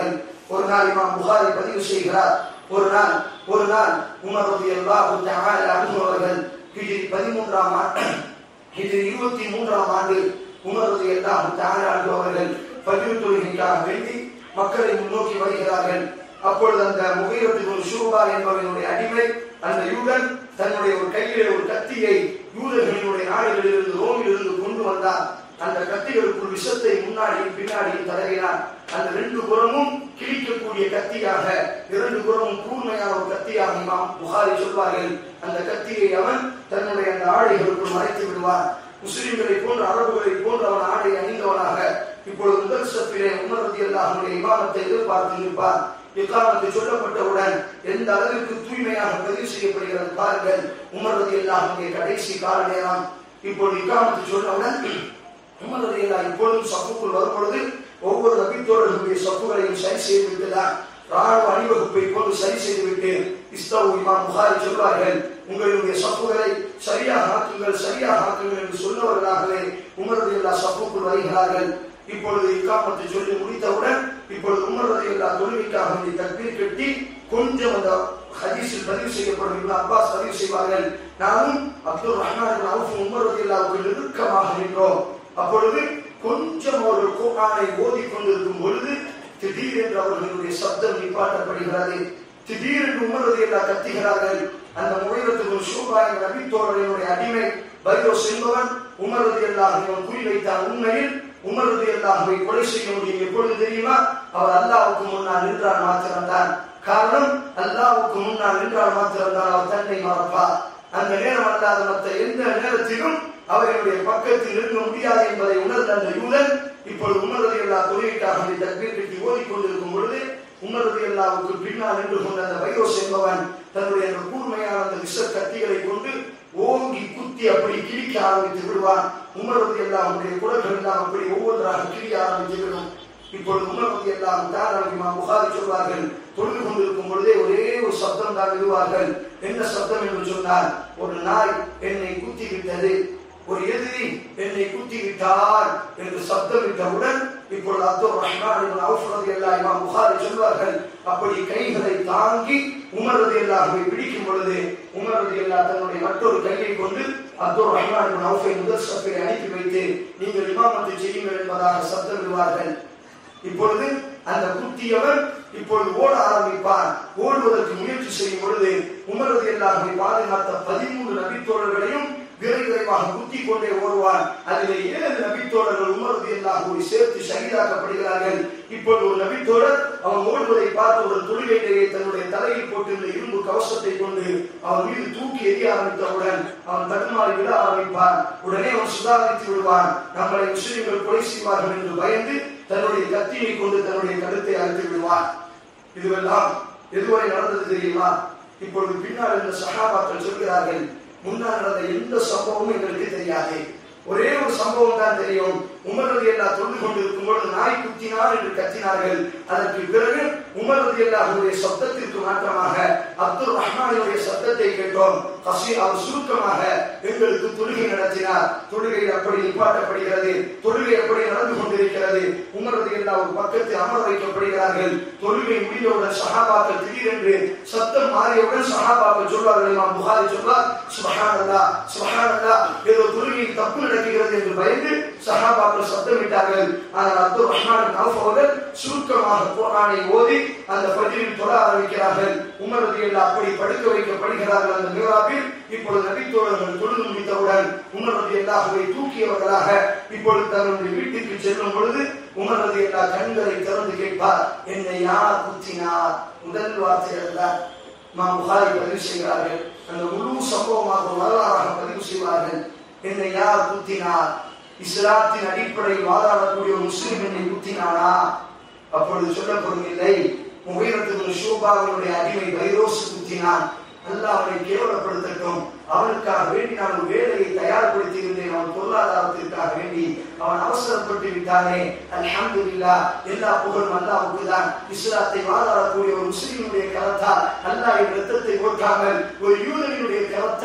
ஒரு நாள் இமாம் புகாரி பதிவு செய்கிறார் ஒரு நாள் ஒரு நாள் உமர் ரலியல்லாஹு தஆலா அன்ஹு அவர்கள் ஹிஜ்ரி பதிமூன்றாம் ஆண்டு ஹிஜ்ரி இருபத்தி மூன்றாம் ஆண்டு உமர் ரலியல்லாஹு தஆலா அன்ஹு அவர்கள் ஃபஜ்ர் தொழுகைக்காக வேண்டி மக்களை முன்னோக்கி வருகிறார்கள் அப்பொழுது அந்த முகைரத்து ஷூபா என்பவனுடைய அடிமை அந்த யூதன் தன்னுடைய ஒரு கையிலே ஒரு கத்தியை யூதர்களினுடைய நாடுகளிலிருந்து ரோமிலிருந்து கொண்டு வந்தார் அந்த கத்திகளுக்குள் விஷத்தை முன்னாடியும் பின்னாடியும் தடவினார் அந்த ரெண்டு புறமும் கிழிக்கக்கூடிய கத்தியாக இரண்டு புறமும் கூர்மையான ஒரு கத்தியாக இமாம் புகாரி சொல்வார்கள் அந்த கத்தியை அவன் தன்னுடைய அந்த ஆடைகளுக்குள் மறைத்து விடுவார் முஸ்லிம்களை போன்ற அரபுகளை போன்ற அவன் ஆடை அணிந்தவனாக இப்பொழுது முதல் சப்பிலே உமரதி அல்லாஹனுடைய இமாமத்தை எதிர்பார்த்து நிற்பார் இக்காமத்து சொல்லப்பட்டவுடன் எந்த அளவிற்கு தூய்மையாக பதிவு செய்யப்படுகிறது பாருங்கள் உமரதி அல்லாஹனுடைய கடைசி கால நேரம் இப்பொழுது இக்காமத்து சொன்னவுடன் உமர் ரலியல்லாஹு இப்பொழுதும் சப்புக்குள் வரும் பொழுது ஒவ்வொரு நபித்தோழர்களுடைய சப்புகளையும் சரி செய்து விட்டுதான் ராணுவ அணிவகுப்பை போன்று சரி செய்து விட்டு இஸ்தாவு இமாம் புகாரி சொல்வார்கள் உங்களுடைய சப்புகளை சரியாக ஆக்குங்கள் சரியாக ஆக்குங்கள் என்று சொன்னவர்களாகவே உமர் ரலியல்லாஹு சப்புக்குள் வருகிறார்கள் இப்பொழுது இக்காமத்தை சொல்லி முடித்தவுடன் இப்பொழுது உமர் ரலியல்லாஹு தொழுகைக்காக வேண்டி தக்பீர் கட்டி கொஞ்சம் அந்த ஹதீஸில் பதிவு செய்யப்படும் இப்னு அப்பாஸ் பதிவு செய்வார்கள் நானும் அப்துல் ரஹ்மான் இப்னு அவுஃப் உமர் ரலியல்லாஹுக்கு நெருக்கமாக நின்றோம் அப்பொழுது கொஞ்சம் ஒரு குர்ஆனை ஓதி கொண்டிருக்கும் பொழுது திடீரென்று அவர்களுடைய சப்தம் நிப்பாட்டப்படுகிறது திடீரென்று உமரது எல்லாம் கத்துகிறார்கள் அந்த முறையத்துக்கு சூபாய் நபித்தோழனுடைய அடிமை பைரோ செல்பவன் உமரது எல்லாம் இவன் குறி வைத்தான் உண்மையில் உமரது எல்லாமே கொலை செய்ய முடியும் எப்பொழுது தெரியுமா அவர் அல்லாவுக்கு முன்னால் நின்றால் மாத்திரம்தான் காரணம் அல்லாவுக்கு முன்னால் நின்றால் மாத்திரம்தான் அவர் தன்னை மறப்பார் அந்த நேரம் அல்லாத மற்ற எந்த நேரத்திலும் அவர்களுடைய பக்கத்தில் இருக்க முடியாது என்பதை உணர்ந்த அந்த யூதன் இப்பொழுது உமரது எல்லா தொழிலுக்காக இந்த தக்பீர் கட்டி ஓதிக்கொண்டிருக்கும் பொழுது உமரது எல்லாவுக்கு பின்னால் நின்று கொண்ட அந்த வைரோஸ் என்பவன் தன்னுடைய அந்த கூர்மையான அந்த விஷ கத்திகளை கொண்டு ஓங்கி குத்தி அப்படி கிழிக்க ஆரம்பித்து விடுவான் உமரது எல்லாவுடைய குடல்கள் எல்லாம் அப்படி ஒவ்வொன்றாக கிழிய ஆரம்பித்து விடும் இப்பொழுது உமரது எல்லாம் தான் புகாரி சொல்வார்கள் தொழுது கொண்டிருக்கும் பொழுதே ஒரே ஒரு சப்தம் தான் விடுவார்கள் என்ன சப்தம் என்று சொன்னால் ஒரு நாய் என்னை குத்தி விட்டது ஒரு எதிரி என்னை குத்தி விட்டார் என்று சப்தமிட்டவுடன் இப்பொழுது அப்துல் ரஹ்மான் அவுஃப் எல்லாம் இமாம் புகாரி சொல்வார்கள் அப்படி கைகளை தாங்கி உமரது எல்லாமே பிடிக்கும் பொழுது உமரது எல்லா தன்னுடைய மற்றொரு கையை கொண்டு அப்துல் ரஹ்மான் அவுஃபை முதல் சப்பை அனுப்பி வைத்து நீங்கள் இமாமத்தை செய்யுங்கள் என்பதாக சப்தமிடுவார்கள் இப்பொழுது அந்த குத்தியவர் இப்பொழுது ஓட ஆரம்பிப்பார் ஓடுவதற்கு முயற்சி செய்யும் பொழுது உமரது எல்லாமே பாதுகாத்த பதிமூன்று நபித்தோழர்களையும் விரை விரைவாக குத்தி கொண்டே ஓடுவார் அதிலே ஏழு நபித்தோழர்கள் உமரது எல்லாகூடி சேர்த்து சகிதாக்கப்படுகிறார்கள் இப்பொழுது ஒரு நபித்தோழர் அவன் ஓடுவதை பார்த்து ஒரு தொழுகையிலேயே தன்னுடைய தலையில் போட்டிருந்த இரும்பு கவசத்தை கொண்டு அவன் மீது தூக்கி எரிய ஆரம்பித்தவுடன் அவன் தடுமாறி விட ஆரம்பிப்பான் உடனே அவன் சுதாகரித்து விடுவான் நம்மளை முஸ்லிம்கள் கொலை செய்வார்கள் என்று பயந்து தன்னுடைய கத்தியை கொண்டு தன்னுடைய கருத்தை அறுத்து விடுவான் இதுவெல்லாம் எதுவரை நடந்தது தெரியுமா இப்பொழுது பின்னால் இந்த சகாபாக்கள் சொல்கிறார்கள் முன்னால் நடந்த எந்த சம்பவமும் எங்களுக்கு தெரியாது ஒரே ஒரு சம்பவம் தான் தெரியும் உமரது எல்லா தொண்டு கொண்டிருக்கும் பொழுது நாய் குத்தினார் என்று கத்தினார்கள் அதற்கு பிறகு உமரது எல்லாருடைய சப்தத்திற்கு மாற்றமாக அப்துல் ரஹ்மானுடைய சப்தத்தை கேட்டோம் கசி அவர் சுருக்கமாக எங்களுக்கு தொழுகை நடத்தினார் தொழுகை அப்படி நிப்பாட்டப்படுகிறது தொழுகை அப்படி நடந்து கொண்டிருக்கிறது உமரது எல்லா ஒரு பக்கத்தில் அமர வைக்கப்படுகிறார்கள் தொழுகை முடிந்தவுடன் சஹாபாக்கள் திடீரென்று சத்தம் மாறியவுடன் சஹாபாக்கள் சொல்வார்கள் இமாம் புகாரி சொல்வார் சுபஹானல்லா சுபஹானல்லா ஏதோ தொழுகையில் தப்பு நடக்கிறது என்று பயந்து சஹாபாக்கள் சத்தமிட்டார்கள் ஆனால் அப்துல் ரஹ்மான் அவுஃப் அவர்கள் சுருக்கமாக குர்ஆனை ஓதி அந்த ஃபஜ்ரில் தொழ ஆரம்பிக்கிறார்கள் உமர் ரலியல்லாஹு அப்படி படுக்க வைக்கப்படுகிறார்கள் அந்த மிஹ்ராபில் இப்பொழுது நபித்தோழர்கள் தொழுது முடித்தவுடன் உமர் ரலியல்லாஹுவை தூக்கியவர்களாக இப்பொழுது தன்னுடைய வீட்டுக்கு செல்லும் பொழுது உமர் ரலியல்லாஹு கண்களை திறந்து கேட்பார் என்னை யார் குத்தினார் முதல் வார்த்தை தான் மாம் புகாரி பதிவு செய்கிறார்கள் அந்த முழு சம்பவமாக வரலாறாக பதிவு செய்வார்கள் என்னை யார் குத்தினார் இஸ்லாத்தின் அடிப்படையில் வாதாடக்கூடிய ஒரு முஸ்லிம் என்னை குத்தினானா அப்பொழுது சொல்லப்படும் இல்லை முகைரத்துக்கு ஷோபாவினுடைய அடிமை வைரோஸ் குத்தினான் அல்லாஹ் அவனை கேவலப்படுத்தட்டும் அவனுக்காக வேண்டி நான் ஒரு வேலையை தயார்படுத்தி இருந்தேன் அவன் பொருளாதாரத்திற்காக வேண்டி அவன் அவசரப்பட்டு விட்டானே அல்ஹம்துலில்லா எல்லா புகழும் அல்லாவுக்கு தான் இஸ்லாத்தை வாதாடக்கூடிய ஒரு முஸ்லிமுடைய கரத்தால் அல்லாஹ் என் ரத்தத்தை ஓட்டாமல் ஒரு யூதனுடைய கரத்தால்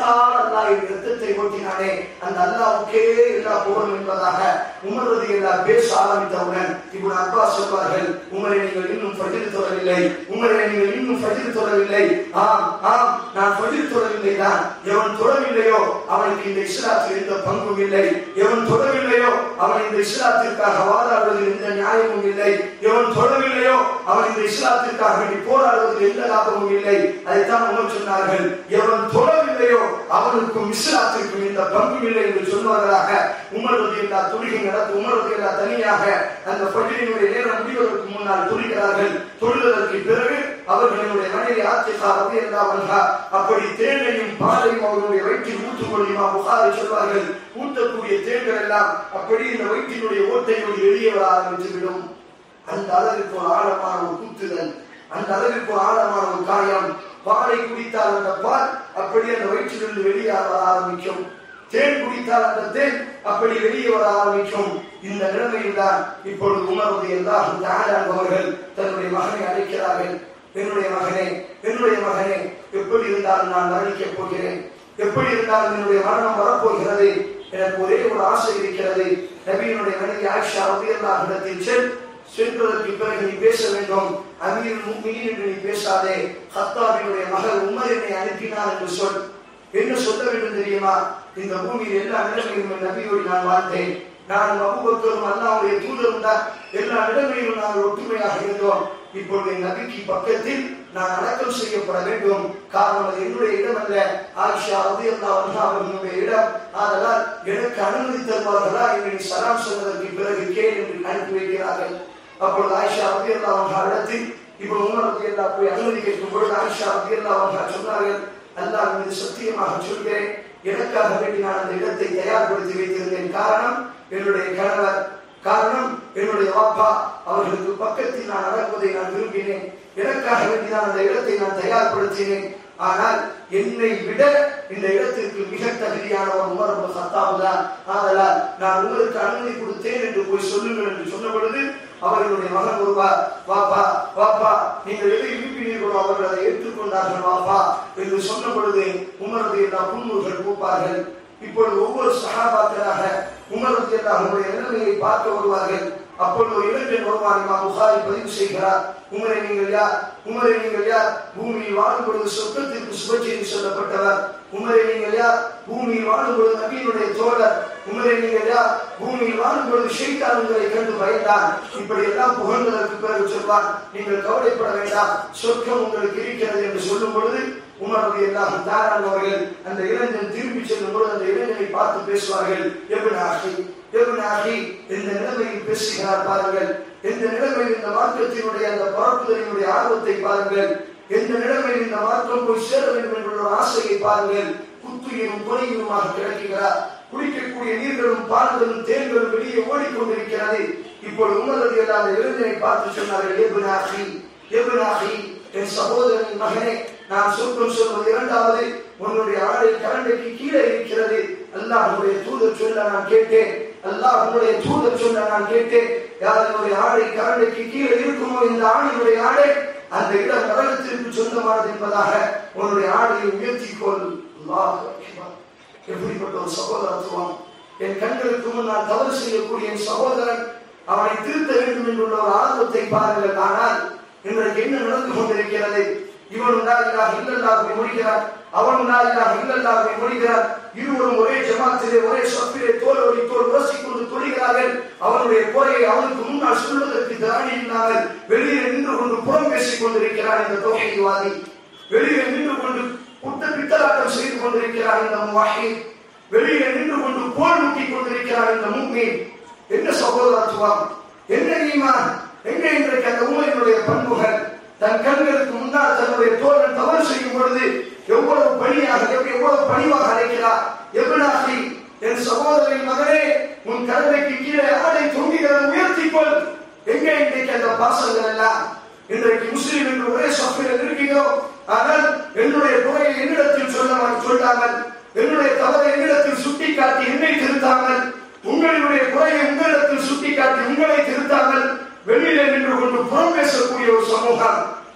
ரத்தத்தால் அல்லாஹ் என் ரத்தத்தை ஓட்டினானே அந்த அல்லாவுக்கே எல்லா புகழும் என்பதாக உமர் ரதி எல்லா பேச ஆரம்பித்தவுடன் இப்படி அப்பா சொல்வார்கள் உமரை நீங்கள் இன்னும் ஃபஜ்ர் தொழவில்லை உமரை நீங்கள் இன்னும் ஃபஜ்ர் தொழவில்லை ஆம் ஆம் நான் ஃபஜ்ர் தொழவில்லை தான் எவன் தொழவில்லையோ அவனுக்கு இந்த இஸ்லாத்தில் எந்த பங்கும் இல்லை எவன் தொழவில்லையோ அவன் இந்த இஸ்லாத்திற்காக வாதாடுவதில் எந்த நியாயமும் இல்லை எவன் தொழவில்லையோ அவன் இந்த இஸ்லாத்திற்காக வேண்டி போராடுவதில் எந்த லாபமும் இல்லை அதைத்தான் உமர் சொன்னார்கள் எவன் தொழவில்லையோ அவனுக்கும் இஸ்லாத்திற்கும் எந்த பங்கும் இல்லை என்று சொன்னவர்களாக உமர் ரதி எல்லா தொழுகை நடத்து உமர் ரதி எல்லா தனியாக அந்த பள்ளியினுடைய நேரம் முடிவதற்கு முன்னால் தொழுகிறார்கள் தொழுவதற்கு பிறகு அவர்களுடைய மனைவி ஆத்திகா ரதி எல்லா வந்தா அப்படி தேனையும் பாலையும் அவர்களுடைய வயிற்றில் ஊற்றுக் கொள்ளுமா புகாரை சொல்வார்கள் ஊற்றக்கூடிய தேன்கள் எல்லாம் அப்படி இந்த வயிற்றினுடைய ஓட்டையோடு வெளியே வர ஆரம்பித்துவிடும் அந்த அளவிற்கு ஒரு ஆழமான ஒரு குத்துதல் அந்த அளவிற்கு ஒரு ஆழமான ஒரு காயம் பாலை குடித்தால் அந்த பால் அப்படி அந்த வயிற்றிலிருந்து வெளியே வர ஆரம்பிக்கும் தேன் குடித்தால் அந்த தேன் அப்படி வெளியே வர ஆரம்பிக்கும் இந்த நிலைமையில் தான் இப்பொழுது உணர்வது எல்லாரும் அவர்கள் தன்னுடைய மகனை அழைக்கிறார்கள் என்னுடைய மகனே என்னுடைய மகனே எப்படி இருந்தாலும் நான் மரணிக்கப் போகிறேன் எப்படி இருந்தாலும் என்னுடைய மரணம் வரப்போகிறது எனக்கு ஒரே ஒரு ஆசை இருக்கிறது நபியினுடைய மனைவி ஆயிஷா ரலியல்லாஹு இடத்தில் செல் சென்றதற்கு பிறகு நீ பேச வேண்டும் அமீர் முக்மினீன் என்று நீ பேசாதே ஹத்தாபினுடைய மகள் உமர் என்னை அனுப்பினார் என்று சொல் என்ன சொல்ல வேண்டும் தெரியுமா இந்த பூமியில் எல்லா நிலைமையிலும் என் நபியோடு நான் வாழ்ந்தேன் நான் அபுபக்கரும் அல்லாவுடைய தூதரும் தான் எல்லா நிலைமையிலும் நாங்கள் ஒற்றுமையாக இருந்தோம் இப்பொழுது என் நபிக்கு பக்கத்தில் நான் அடக்கம் செய்யப்பட வேண்டும் காரணம் அது என்னுடைய இடம் அல்ல ஆயிஷா ரதி அல்லா அவர்களுடைய இடம் ஆதலால் எனக்கு அனுமதி தருவார்களா என்று நீ சலாம் சொன்னதற்கு பிறகு கேள் என்று அனுப்பி வைக்கிறார்கள் அப்பொழுது ஆயிஷா ரதி அல்லா இடத்தில் இப்பொழுது உமர் ரதி அல்லா போய் அனுமதி கேட்கும் பொழுது ஆயிஷா ரதி அல்லா சொன்னார்கள் அல்லாஹ் மீது சத்தியமாக சொல்கிறேன் எனக்காக வேண்டி நான் அந்த இடத்தை தயார்படுத்தி வைத்திருந்தேன் காரணம் என்னுடைய கணவர் காரணம் என்னுடைய வாப்பா அவர்களுக்கு பக்கத்தில் நான் நடப்பதை நான் விரும்பினேன் எனக்காக வேண்டி நான் அந்த இடத்தை நான் தயார்படுத்தினேன் ஆனால் என்னை விட இந்த இடத்திற்கு மிக தகுதியானவர் உமர் அப்துல் கத்தாப் தான் ஆதலால் நான் உங்களுக்கு அனுமதி கொடுத்தேன் என்று போய் சொல்லுங்கள் என்று சொன்ன பொழுது அவர்களுடைய மகன் ஒருவார் வாப்பா வாப்பா நீங்கள் எதை விரும்பினீர்களோ அவர்கள் அதை ஏற்றுக்கொண்டார்கள் வாப்பா என்று சொன்ன பொழுது உமரது எல்லா புன்முறுகள் பூப்பார்கள் இப்பொழுது ஒவ்வொரு சகாபாக்களாக உமரது எல்லா அவருடைய நிலைமையை பார்க்க வருவார்கள் அப்பொழுது ஒரு இளைஞன் வருவான் இமாம் புகாரி பதிவு செய்கிறார் உமரை நீங்கள் யார் உமரை நீங்கள் யார் பூமியில் வாழும் பொழுது சொர்க்கத்திற்கு சுபச்செய்தி சொல்லப்பட்டவர் உமரை நீங்கள் யார் பூமியில் வாழும் பொழுது நபியினுடைய தோழர் உமரை நீங்கள் யார் பூமியில் வாழும் பொழுது ஷெய்தான் உங்களை கண்டு பயந்தான் இப்படி எல்லாம் புகழ்ந்ததற்கு பிறகு சொல்வார் நீங்கள் கவலைப்பட வேண்டாம் சொர்க்கம் உங்களுக்கு இருக்கிறது என்று சொல்லும் பொழுது உமரது எல்லாம் தாராளவர்கள் அந்த இளைஞன் திரும்பி செல்லும் பொழுது அந்த இளைஞனை பார்த்து பேசுவார்கள் எப்படி ஆகி எப்படி ஆகி இந்த நிலைமையில் பேசுகிறார் பாருங்கள் எந்த நிலைமையில் இந்த மார்க்கத்தினுடைய அந்த பரப்புதலினுடைய ஆர்வத்தை பாருங்கள் எந்த நிலைமையில் இந்த மார்க்கம் போய் சேர வேண்டும் என்ற ஒரு ஆசையை பாருங்கள் குத்துயிரும் பொறியுமாக கிடக்கிறார் குடிக்கக்கூடிய நீர்களும் பால்களும் தேன்களும் வெளியே ஓடிக்கொண்டிருக்கிறது இப்பொழுது உமரது எல்லாம் அந்த இளைஞனை பார்த்து சொன்னார்கள் எபுனாகி எபுனாகி என் சகோதரனின் மகனே நான் சொர்க்கம் சொல்வது இரண்டாவது உன்னுடைய ஆடை கரண்டைக்கு கீழே இருக்கிறது அல்லாஹ்வுடைய தூதர் சொல்ல நான் கேட்டேன் அல்லாஹ்வுடைய தூதர் சொல்ல நான் கேட்டேன் யாருடைய ஆடை கரண்டைக்கு கீழே இருக்குமோ இந்த ஆணையுடைய ஆடை அந்த இடம் நரகத்திற்கு சொந்தமானது என்பதாக உன்னுடைய ஆடையை உயர்த்திக் கொள் அல்லாஹ் அக்பர். எப்படிப்பட்ட ஒரு சகோதரத்துவம் என் கண்களுக்கு முன்னால் தவறு செய்யக்கூடிய என் சகோதரன் அவனை திருத்த வேண்டும் என்றுள்ள ஒரு ஆர்வத்தை பாருங்கள் ஆனால் இன்றைக்கு என்ன நடந்து கொண்டிருக்கிறது இவனும் நாயிலாக இல்லல்லாகவே முடிகிறார் அவனும் நாயிலாக இல்லல்லாகவே முடிகிறார் இருவரும் ஒரே ஜமாத்திலே ஒரே சொப்பிலே தோல் தோல் உரசிக் கொண்டு தொழுகிறார்கள் அவனுடைய குறையை அவனுக்கு முன்னால் சொல்வதற்கு திராணி இல்லாமல் வெளியே நின்று கொண்டு புறம் பேசிக் கொண்டிருக்கிறார் இந்த தொகைவாதி வெளியே நின்று கொண்டு புத்த பித்தலாட்டம் செய்து கொண்டிருக்கிறார் இந்த முவாஹி வெளியே நின்று கொண்டு போர் முட்டிக் கொண்டிருக்கிறார் இந்த முக்மீன் என்ன சகோதரத்துவம் என்ன ஈமான் எங்க இன்றைக்கு அந்த உண்மையினுடைய பண்புகள் தன் கண்களுக்கு முன்னால் தன்னுடைய தோழன் தவறு செய்யும் பொழுது எவ்வளவு பணியாக எவ்வளவு பணிவாக அழைக்கிறார் எவ்வளாகி என் சகோதரின் மகனே உன் கருணைக்கு கீழே ஆடை தொங்குகிறத உயர்த்திக்கொள் எங்கே இன்றைக்கு அந்த பாசங்கள் எல்லாம் இன்றைக்கு முஸ்லீம் என்று ஒரே சஃபில் இருக்கிறோம் ஆனால் என்னுடைய குறையை என்னிடத்தில் சொல்ல சொல்லாமல் என்னுடைய தவறை என்னிடத்தில் சுட்டிக்காட்டி என்னை திருத்தாமல் உங்களுடைய குறையை உங்களிடத்தில் சுட்டிக்காட்டி உங்களை திருத்தாமல் வெளியிலே நின்று கொண்டு புறம் பேசக்கூடிய ஒரு சமூகம்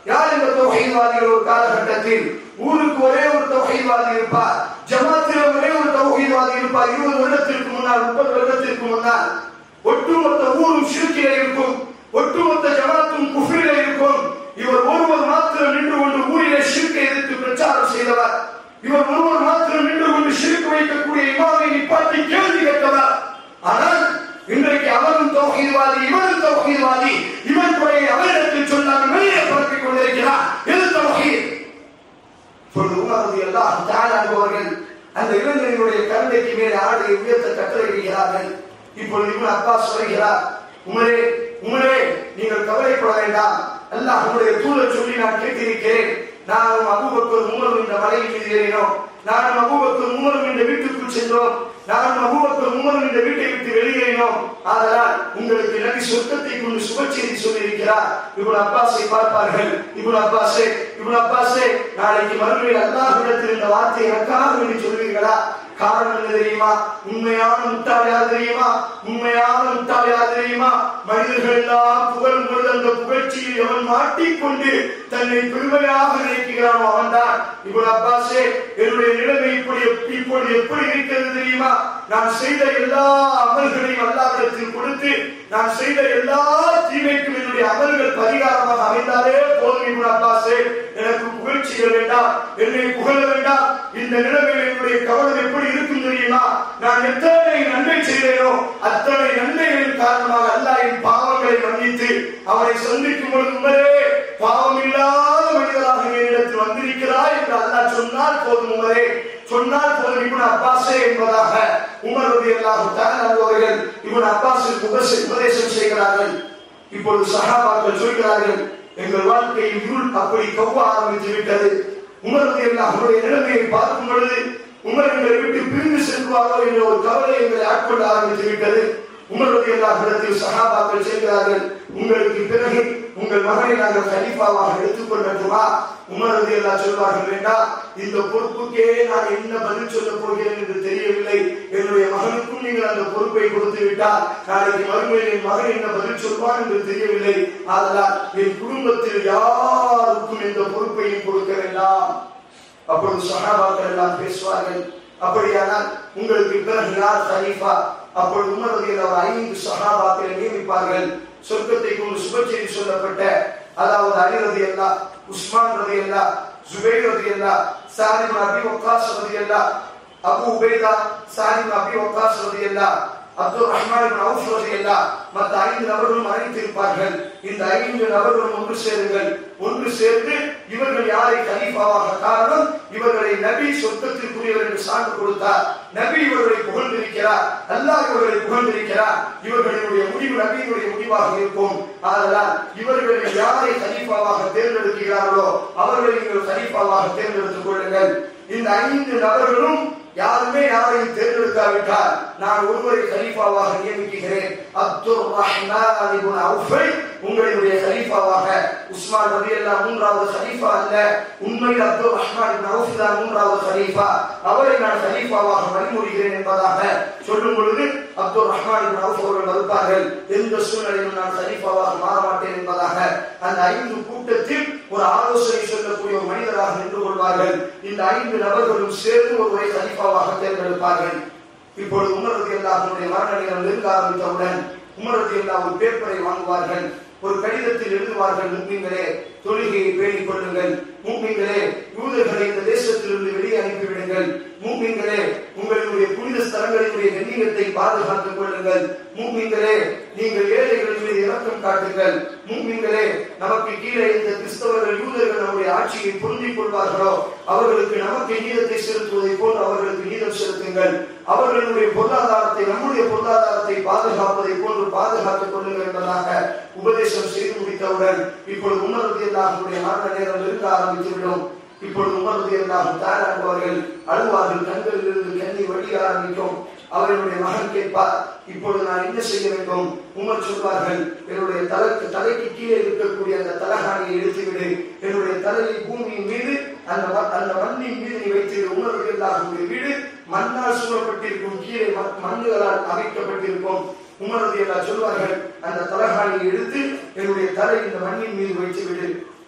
யார் இந்த தௌஹீத்வாதிகள் ஒரு காலகட்டத்தில் ஊருக்கு ஒரே ஒரு தௌஹீத்வாதி இருப்பார் ஜமாத்திலே ஒரே ஒரு தௌஹீத்வாதி இருப்பார் இருபது வருடத்திற்கு முன்னால் முப்பது வருடத்திற்கு முன்னால் ஒட்டுமொத்த ஊரும் ஷிர்கிலே இருக்கும் ஒட்டுமொத்த ஜமாத்தும் குஃபிலே இருக்கும் இவர் ஒருவர் மாத்திரம் நின்று கொண்டு ஊரிலே ஷிர்கை எதிர்த்து பிரச்சாரம் செய்தவர் இவர் ஒருவர் மாத்திரம் நின்று கொண்டு ஷிர்க் வைக்கக்கூடிய இமாமை நிப்பாட்டி கேள்வி கேட்டவர் ஆனால் இன்றைக்கு அவரும் தௌஹீத்வாதி இவரும் தௌஹீத்வாதி இவன் குறையை அவரிடத்தில் சொல்லாமல் வெளியே பரப்பிக் கொண்டிருக்கிறார் எது தௌஹீத் இப்பொழுது உமரது எல்லாம் தாழாகுவார்கள் அந்த இளைஞர்களுடைய கருணைக்கு மேலே ஆடையை உயர்த்த கட்டளையிடுகிறார்கள் இப்பொழுது இவன் அப்பாஸ் வருகிறார் உமரே உமரே நீங்கள் கவலைப்பட வேண்டாம் அல்லாஹ் உங்களுடைய தூதர் சொல்லி நான் கேட்டிருக்கிறேன் நானும் அபூபக்கர் உமரும் இந்த மலையின் மீது ஏறினோம் நானும் அபூபக்கர் உமரும் இந்த வீட்டுக்குள் சென்றோம் நானும் அபூபக்கர் உமரும் இந்த வீட்டை விட்டு வெளியேறினோம் ஆதலால் உங்களுக்கு நபி சொர்க்கத்தை கொண்டு சுபச்செய்தி சொல்லியிருக்கிறார் இப்னு அப்பாஸை பார்ப்பார்கள் இப்னு அப்பாஸே இப்னு அப்பாஸே நாளைக்கு மறுமையில் அல்லாஹ்விடத்தில் இந்த வார்த்தை எனக்காக வேண்டி சொல்வீர்களா காரணம் என்ன தெரியுமா உண்மையான முட்டாள் யார் தெரியுமா உண்மையான முட்டாள் யார் தெரியுமா மனிதர்கள் எல்லாம் புகழும் பொழுது அந்த புகழ்ச்சியில் எவன் மாட்டிக்கொண்டு தன்னை பெருமையாக நினைக்கிறானோ அவன்தான் இவன் அப்பாசே என்னுடைய நிலைமை இப்படி இப்பொழுது எப்படி இருக்கிறது தெரியுமா நான் செய்த எல்லா அமல்களையும் அல்லாவிடத்தில் கொடுத்து நான் செய்த எல்லா தீமைக்கும் என்னுடைய அமல்கள் பரிகாரமாக அமைந்தாலே போதும் இவன் அப்பாசே எனக்கு புகழ்ச்சிகள் வேண்டாம் என்னை புகழ வேண்டாம் இந்த நிலைமையில் என்னுடைய கவனம் எப்படி இருக்கும் தெரியுமா நான் எத்தனை நன்மை செய்தேனோ அத்தனை நன்மைகளின் காரணமாக அல்லாஹ் என் பாவங்களை மன்னித்து அவரை சந்திக்கும் பொழுது உமரே பாவம் இல்லாத மனிதராக என்னிடத்தில் வந்திருக்கிறாய் என்று அல்லாஹ் சொன்னால் போதும் உமரே சொன்னால் போதும் இவன் அப்பாசே என்பதாக உமரது எல்லாம் அவர்கள் இவன் அப்பாஸுக்கு உபச- உபதேசம் செய்கிறார்கள் இப்பொழுது சகாபாக்கள் சொல்கிறார்கள் எங்கள் வாழ்க்கையில் இருள் அப்படி கவ்வ ஆரம்பித்து விட்டது உமரது எல்லாம் அவருடைய நிலைமையை பார்க்கும் பொழுது உமர் எங்களை விட்டு பிரிந்து செல்வாரோ என்ற ஒரு கவலை எங்களை ஆட்கொள்ள ஆரம்பித்து விட்டது உமரது எல்லாம் இடத்தில் சகாபாக்கள் செய்கிறார்கள் உங்களுக்கு பிறகு உங்கள் மகனை நாங்கள் கலிஃபாவாக எடுத்துக்கொள்ளட்டுமா உமரது எல்லாம் சொல்வார்கள் வேண்டாம் இந்த பொறுப்புக்கே நான் என்ன பதில் சொல்ல போகிறேன் என்று தெரியவில்லை என்னுடைய மகனுக்கும் நீங்கள் அந்த பொறுப்பை கொடுத்து விட்டால் நாளைக்கு மறுமையில் என் மகன் என்ன பதில் சொல்வான் என்று தெரியவில்லை ஆதலால் என் குடும்பத்தில் யாருக்கும் இந்த பொறுப்பையும் கொடுக்க வேண்டாம் அப்பொழுது சஹாபாக்கள் எல்லாம் பேசுவார்கள் அப்படியானால் உங்களுக்கு பிறகு யார் ஹலீஃபா அப்பொழுது உமரதியில் அவர் ஐந்து சஹாபாக்களை நியமிப்பார்கள் சொர்க்கத்தை கொண்டு சுபச்செய்தி சொல்லப்பட்ட அதாவது அலி ரதி அல்லா உஸ்மான் ரதி அல்லா ஜுபைர் ரதி அல்லா சாலிம் அபி வக்காஸ் ரதி அல்லா அபு உபைதா சாலிம் அபி வக்காஸ் ரதி அல்லா அப்துல் ரஹ்மான் இப்னு அவுஃப் ரலியல்லாஹ் மற்ற ஐந்து நபர்களும் அழைத்திருப்பார்கள் இந்த ஐந்து நபர்களும் ஒன்று சேருங்கள் ஒன்று சேர்ந்து இவர்கள் யாரை கலீஃபாவாக காரணம் இவர்களை நபி சொர்க்கத்திற்குரியவர் என்று சான்று கொடுத்தார் நபி இவர்களை புகழ்ந்திருக்கிறார் அல்லாஹ் இவர்களை புகழ்ந்திருக்கிறார் இவர்களுடைய முடிவு நபியினுடைய முடிவாக இருக்கும் ஆதலால் இவர்களில் யாரை கலீஃபாவாக தேர்ந்தெடுக்கிறார்களோ அவர்களை நீங்கள் கலீஃபாவாக தேர்ந்தெடுத்துக் கொள்ளுங்கள் இந்த ஐந்து நபர்களும் யாருமே யாரையும் தேர்ந்தெடுக்காவிட்டால் நான் ஒருவரை கலீஃபாவாக நியமிக்கிறேன் அப்துல் ரஹ்மான் இப்னு அவுஃபை உங்களுடைய கலீஃபாவாக உஸ்மான் ரலியல்லாஹு மூன்றாவது கலீஃபா அல்ல உண்மையில் அப்துல் ரஹ்மான் இப்னு அவுஃப் தான் மூன்றாவது கலீஃபா அவரை நான் கலீஃபாவாக வழிமொழிகிறேன் என்பதாக சொல்லும் பொழுது அப்துல் ரஹ்மான் இப்னு அவுஃப் அவர்கள் மறுப்பார்கள் எந்த சூழ்நிலையிலும் நான் கலீஃபாவாக மாற மாட்டேன் என்பதாக அந்த ஐந்து கூட்டத்தில் ஒரு ஆலோசனை சொல்லக்கூடிய ஒரு மனிதராக நின்று கொள்வார்கள் இந்த ஐந்து நபர்களும் சேர்ந்து ஒருவரை கலீஃபாவாக தேர்ந்தெடுப்பார்கள் இப்பொழுது உமரது எல்லாருடைய மரண நேரம் நெருங்க ஆரம்பித்தவுடன் உமரது எல்லா ஒரு பேப்பரை வாங்குவார்கள் ஒரு கடிதத்தில் எழுதுவார்கள் முக்மீன்களே தொழுகையை பேணிக் கொள்ளுங்கள் மூமின்களே யூதர்களை இந்த தேசத்திலிருந்து வெளியே அனுப்பிவிடுங்கள் மூமின்களே உங்களுடைய புனித ஸ்தலங்களினுடைய கண்ணியத்தை பாதுகாத்துக் கொள்ளுங்கள் மூமின்களே நீங்கள் ஏழைகளின் மீது இரக்கம் காட்டுங்கள் மூமின்களே நமக்கு கீழே இந்த கிறிஸ்தவர்கள் யூதர்கள் நம்முடைய ஆட்சியை பொருந்திக் கொள்வார்களோ அவர்களுக்கு நமக்கு நீதத்தை செலுத்துவதை போன்று அவர்களுக்கு நீதம் செலுத்துங்கள் அவர்களுடைய பொருளாதாரத்தை நம்முடைய பொருளாதாரத்தை பாதுகாப்பதை போன்று பாதுகாத்துக் கொள்ளுங்கள் என்பதாக உபதேசம் செய்து முடித்தவுடன் இப்பொழுது உணர்வு எல்லாருடைய மரண நேரம் இருக்க ஆரம்பித்துவிடும் இப்பொழுது உணர்வு எல்லாம் தயாராகுவார்கள் அழுவார்கள் கண்களில் இருந்து கண்ணீர் வடிய ஆரம்பிக்கும் அவர்களுடைய மகன் கேட்பார் இப்பொழுது நான் என்ன செய்ய வேண்டும் உமர் சொல்வார்கள் என்னுடைய தலைக்கு தலைக்கு கீழே இருக்கக்கூடிய அந்த தலகாணியை எடுத்துவிடு என்னுடைய தலையை பூமியின் மீது அந்த ம- அந்த மண்ணின் மீது நீ வைத்திரு உணர்வு எல்லாருடைய வீடு மண்ணால் சூழப்பட்டிருக்கும் கீழே ம- மண்ணுகளால் அமைக்கப்பட்டிருக்கும் உமரது எல்லாம் சொல்வார்கள் அந்த தலகாணியை எடுத்து என்னுடைய தலை இந்த மண்ணின் மீது வைத்து விடு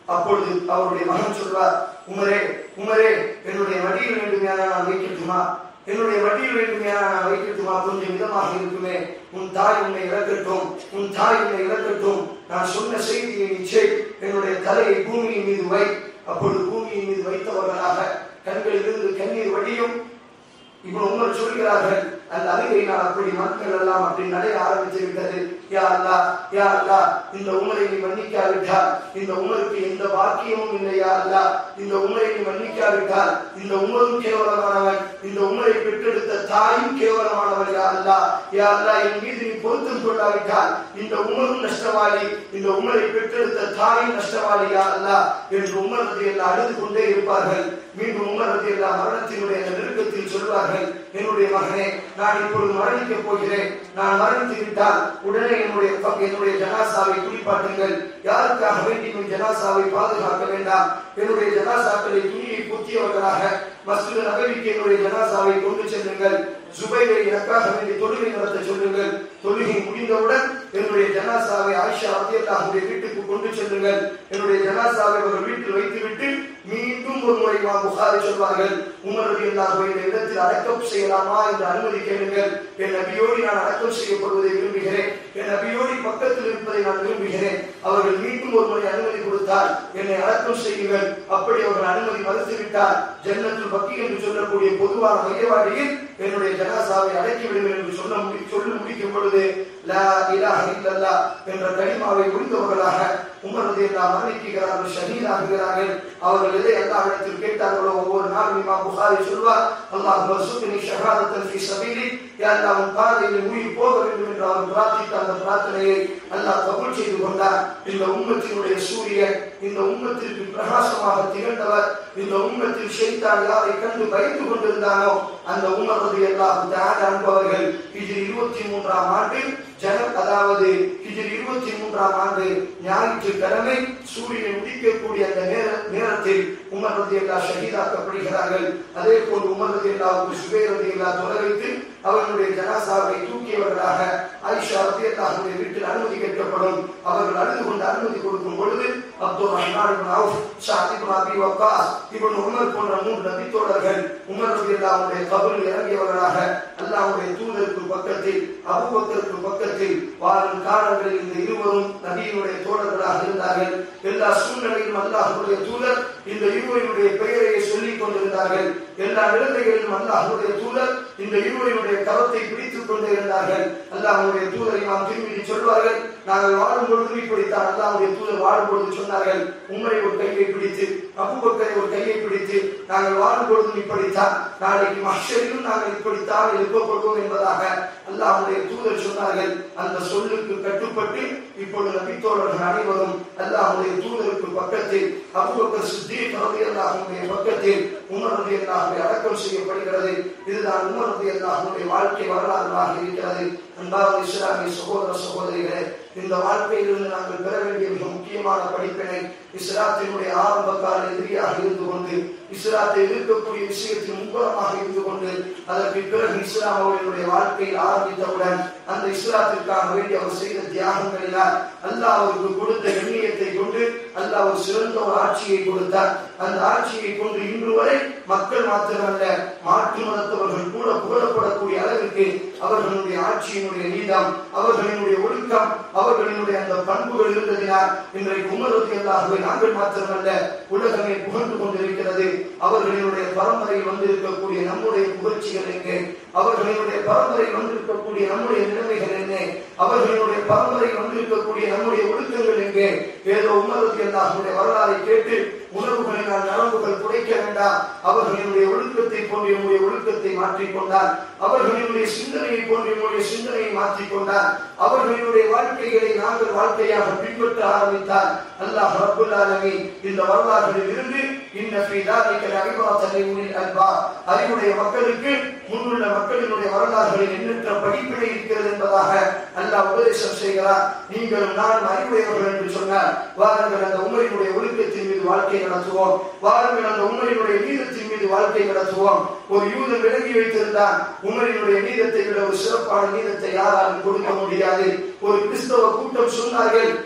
அப்பொழுது அவருடைய மகன் சொல்வார் உமரே உமரே என்னுடைய வடியில் வேண்டுமையான நான் வைக்கட்டுமா என்னுடைய வட்டியில் வேண்டுமையா நான் வைக்கட்டுமா கொஞ்சம் மிதமாக இருக்குமே உன் தாய் உன்னை இழக்கட்டும் உன் தாய் உன்னை இழக்கட்டும் நான் சொன்ன செய்தியை நிச்சய் என்னுடைய தலையை பூமியின் மீது வை அப்பொழுது பூமியின் மீது வைத்தவர்களாக கண்களிலிருந்து கண்ணீர் வடியும் இப்போ உமர் சொல்கிறார்கள் அந்த அழுகையினால் அப்படி மக்கள் எல்லாம் அப்படி நடைய ஆரம்பித்து விட்டது யா அல்லா யா அல்லா இந்த உமரை நீ மன்னிக்காவிட்டால் இந்த உமருக்கு எந்த பாக்கியமும் இல்லையா அல்லா இந்த உமரை நீ மன்னிக்காவிட்டால் இந்த உமரும் கேவலமானவன் இந்த உமரை பெற்றெடுத்த தாயும் கேவலமானவன் யா அல்லா யா அல்லா என் மீது நீ பொருத்தம் கொள்ளாவிட்டால் இந்த உமரும் நஷ்டவாளி இந்த உமரை பெற்றெடுத்த தாயும் நஷ்டவாளி யா அல்லா என்று உமரத்தை எல்லாம் அழுது கொண்டே இருப்பார்கள் மீண்டும் உமரத்தை எல்லாம் மரணத்தினுடைய அந்த நெருக்கத்தில் சொல்வார்கள் என்னுடைய மகனே நான் இப்பொழுது மரணிக்கப் போகிறேன் நான் மரணித்து விட்டால் உடனே என்னுடைய ப- என்னுடைய ஜனாசாவை குளிப்பாட்டுங்கள் யாருக்காக வேண்டி என் ஜனாசாவை பாதுகாக்க வேண்டாம் என்னுடைய ஜனாசாக்களை துணியை புத்தியவர்களாக மஸ்ஜித் நபவிக்கு என்னுடைய ஜனாசாவை கொண்டு செல்லுங்கள் சுபைரை எனக்காக வேண்டி தொழுகை நடத்த சொல்லுங்கள் தொழுகை முடிந்தவுடன் என்னுடைய ஜனாசாவை ஆயிஷா ரத்தியல்லாஹுடைய வீட்டுக்கு கொண்டு செல்லுங்கள் என்னுடைய ஜனாசாவை அவர்கள் வீட்டில் வைத்துவிட்டு மீண்டும் ஒரு முறை மா புகாரி சொல்வார்கள் உமர் ரலியல்லாஹு இந்த இடத்தில் அடக்கம் செய்யலாமா என்று அனுமதி கேளுங்கள் என் நபியோடு நான் அடக்கம் செய்யப்படுவதை விரும்புகிறேன் என் நபியோடு பக்கத்தில் இருப்பதை நான் விரும்புகிறேன் அவர்கள் மீண்டும் ஒரு முறை அனுமதி கொடுத்தால் என்னை அடக்கம் செய்யுங்கள் அப்படி அவர்கள் அனுமதி மறுத்துவிட்டால் ஜன்னத்துல் பக்கி என்று சொல்லக்கூடிய பொதுவான மையவாடியில் என்னுடைய ஜனாசாவை அடக்கி விடுங்கள் என்று சொல்ல முடி சொல்லி முடிக்கும் பொழுது லா இலாஹ இல்லல்லா என்ற கனிமாவை முடிந்தவர்களாக உமர் ரலியல்லாஹு மரணிக்கிறார்கள் ஷஹீதாகிறார்கள் அவர்கள் எதை எல்லா இடத்தில் கேட்டார்களோ ஒவ்வொரு நாளும் இமாம் புகாரி சொல்வார் அல்லாஹ் வர்சுக்னி ஷஹாதத்தன் ஃபீ சபீலி யா அல்லாஹ் உன் பாதையில் உயிர் போக வேண்டும் என்று அவர் பிரார்த்தித்த அந்த பிரார்த்தனையை அல்லாஹ் கபூல் செய்து கொண்டார் இந்த உம்மத்தினுடைய சூரியன் இந்த உம்மத்திற்கு பிரகாசமாக திகழ்ந்தவர் இந்த உம்மத்தில் ஷைத்தான் யாரை கண்டு பயந்து கொண்டிருந்தானோ அந்த உம்மர் ரலியல்லாஹு தஆலா அன்பவர்கள் இது இருபத்தி மூன்றாம் ஆண்டு ஜனம் அதாவது இதில் இருபத்தி மூன்றாம் ஆண்டு ஞாயிற்றுக்கிழமை சூரியனை உதிக்கக்கூடிய அந்த நேர நேரத்தில் உமர் ரதி அல்லா ஷஹீதாக்கப்படுகிறார்கள் அதே போல் உமர் ரதி அல்லாவுக்கு சுபேர் ரதி அல்லா தொலைவைத்து அவர்களுடைய ஜனாசாவை தூக்கியவர்களாக ஆயிஷா ரதி அல்லாஹுடைய வீட்டில் அனுமதி கேட்கப்படும் அவர்கள் அழுது கொண்டு அனுமதி கொடுக்கும் பொழுது அப்துல் ரஹ்மான் இப்னு அவுஃப் ஷாத் இப்னு அபி வக்காஸ் இப்னு உமர் போன்ற மூன்று நபி தோழர்கள் உமர் ரதி அல்லாஹுடைய கபரில் இறங்கியவர்களாக அல்லாஹ்வுடைய தூதருக்கு பக்கத்தில் அபூபக்கருக்கு பக்கத்தில் வாழும் காலங்களில் இந்த இருவரும் நபியினுடைய தோழர்களாக இருந்தார்கள் எல்லா சூழ்நிலையிலும் அல்லாஹ்வுடைய தூதர் இந்த இருவருடைய பெயரை சொல்லிக் கொண்டிருந்தார்கள் எல்லா நிலைமைகளிலும் அல்லாஹ்வுடைய தூதர் இந்த இருவருடைய கரத்தை பிடித்துக் கொண்டே இருந்தார்கள் அல்லாஹ்வுடைய தூதரை நாம் திரும்பி சொல்வார்கள் நாங்கள் வாழும் பொழுது இப்படித்தான் அல்லாஹ்வுடைய தூதர் வாழும் பொழுது சொன்னார்கள் உம்மை ஒரு கையை பிடித்து அபூபக்கரை ஒரு கையை பிடித்து நாங்கள் வாழும் பொழுது இப்படித்தான் நாளைக்கு மஷரிலும் நாங்கள் இப்படித்தான் எழுப்பப்படுவோம் என்பதாக அல்லாஹ்வுடைய தூதர் சொன்னார்கள் அந்த சொல்லுக்கு கட்டுப்பட்டு இப்பொழுது நபித்தோழர்கள் அனைவரும் அல்லாஹ்வுடைய தூதருக்கு பக்கத்தில் அபூபக்கர் சித்தீக் ரலியல்லாஹுடைய பக்கத்தில் உமர் ரலியல்லாஹுவை அடக்கம் செய்யப்படுகிறது இதுதான் உமர் ரலியல்லாஹுடைய வாழ்க்கை வரலாறுகளாக இருக்கிறது அன்பாவது இஸ்லாமிய சகோதர சகோதரிகளே இந்த வாழ்க்கையிலிருந்து நாங்கள் பெற வேண்டிய மிக முக்கியமான படிப்பினை இஸ்லாத்தினுடைய ஆரம்ப கால எதிரியாக இருந்து கொண்டு இஸ்லாத்தை எதிர்க்கக்கூடிய விஷயத்தில் முன்புறமாக இருந்து கொண்டு அதற்கு பிறகு இஸ்லாம் அவர்களுடைய வாழ்க்கையில் ஆரம்பித்தவுடன் அந்த இஸ்லாத்திற்காக வேண்டி அவர் செய்த தியாகங்களினால் அல்லாஹ் அவருக்கு கொடுத்த எண்ணியத்தை கொண்டு அல்லாஹ் ஒரு சிறந்த ஒரு ஆட்சியை கொடுத்தார் அந்த ஆட்சியை கொண்டு இன்று வரை மக்கள் மாத்திரமல்ல மாற்று மதத்தவர்கள் கூட புகழப்படக்கூடிய அளவிற்கு அவர்களுடைய ஆட்சியினுடைய நீதம் அவர்களினுடைய ஒழுக்கம் அவர்களினுடைய அந்த பண்புகள் இருந்ததினால் இன்றைக்கு உமரத்து அல்லாஹுவை நாங்கள் மாத்திரமல்ல உலகமே புகழ்ந்து கொண்டிருக்கிறது அவர்களினுடைய பரம்பரையில் வந்திருக்கக்கூடிய நம்முடைய புகழ்ச்சிகள் எங்கே அவர்களினுடைய பரம்பரையில் வந்திருக்கக்கூடிய நம்முடைய நிலைமைகள் என்ன அவர்களினுடைய பரம்பரையில் வந்திருக்கக்கூடிய நம்முடைய ஒழுக்கங்கள் எங்கே ஏதோ உமரத்து அல்லாஹுடைய வரலாறை கேட்டு உணவுகளினால் நரம்புகள் குறைக்க வேண்டாம் அவர்களினுடைய ஒழுக்கத்தை போன்ற என்னுடைய ஒழுக்கத்தை மாற்றிக்கொண்டார் அவர்களினுடைய சிந்தனையை போன்ற என்னுடைய சிந்தனையை மாற்றிக்கொண்டார் அவர்களினுடைய வாழ்க்கைகளை நாங்கள் வாழ்க்கையாக பின்பற்ற ஆரம்பித்தார் அல்லாஹ் ரப்புல் ஆலமீன் இந்த வரலாற்றில் இருந்து இன்ன ஃபீ ذلك لعبرة لأولي الألباب அறிவுடைய மக்களுக்கு முன்னுள்ள மக்களினுடைய வரலாறுகளில் எண்ணற்ற படிப்பினை இருக்கிறது என்பதாக அல்லாஹ் உபதேசம் செய்கிறார் நீங்களும் நான் அறிவுடையவர்கள் என்று சொன்னார் வாருங்கள் அந்த உமரினுடைய ஒழுக்கத்தின் மீது வாழ்க்கை நடத்துவோம் வாருங்கள் அந்த உமரினுடைய நீதத்தின் மீது வாழ்க்கை நடத்துவோம் ஒரு யூதன் விலகி வைத்திருந்தான் உமரினுடைய நீதத்தை விட ஒரு சிறப்பான நீதத்தை யாராலும் கொடுக்க முடியாது ஒரு கிறிஸ்தவ கூட்டம் சொன்னார்கள்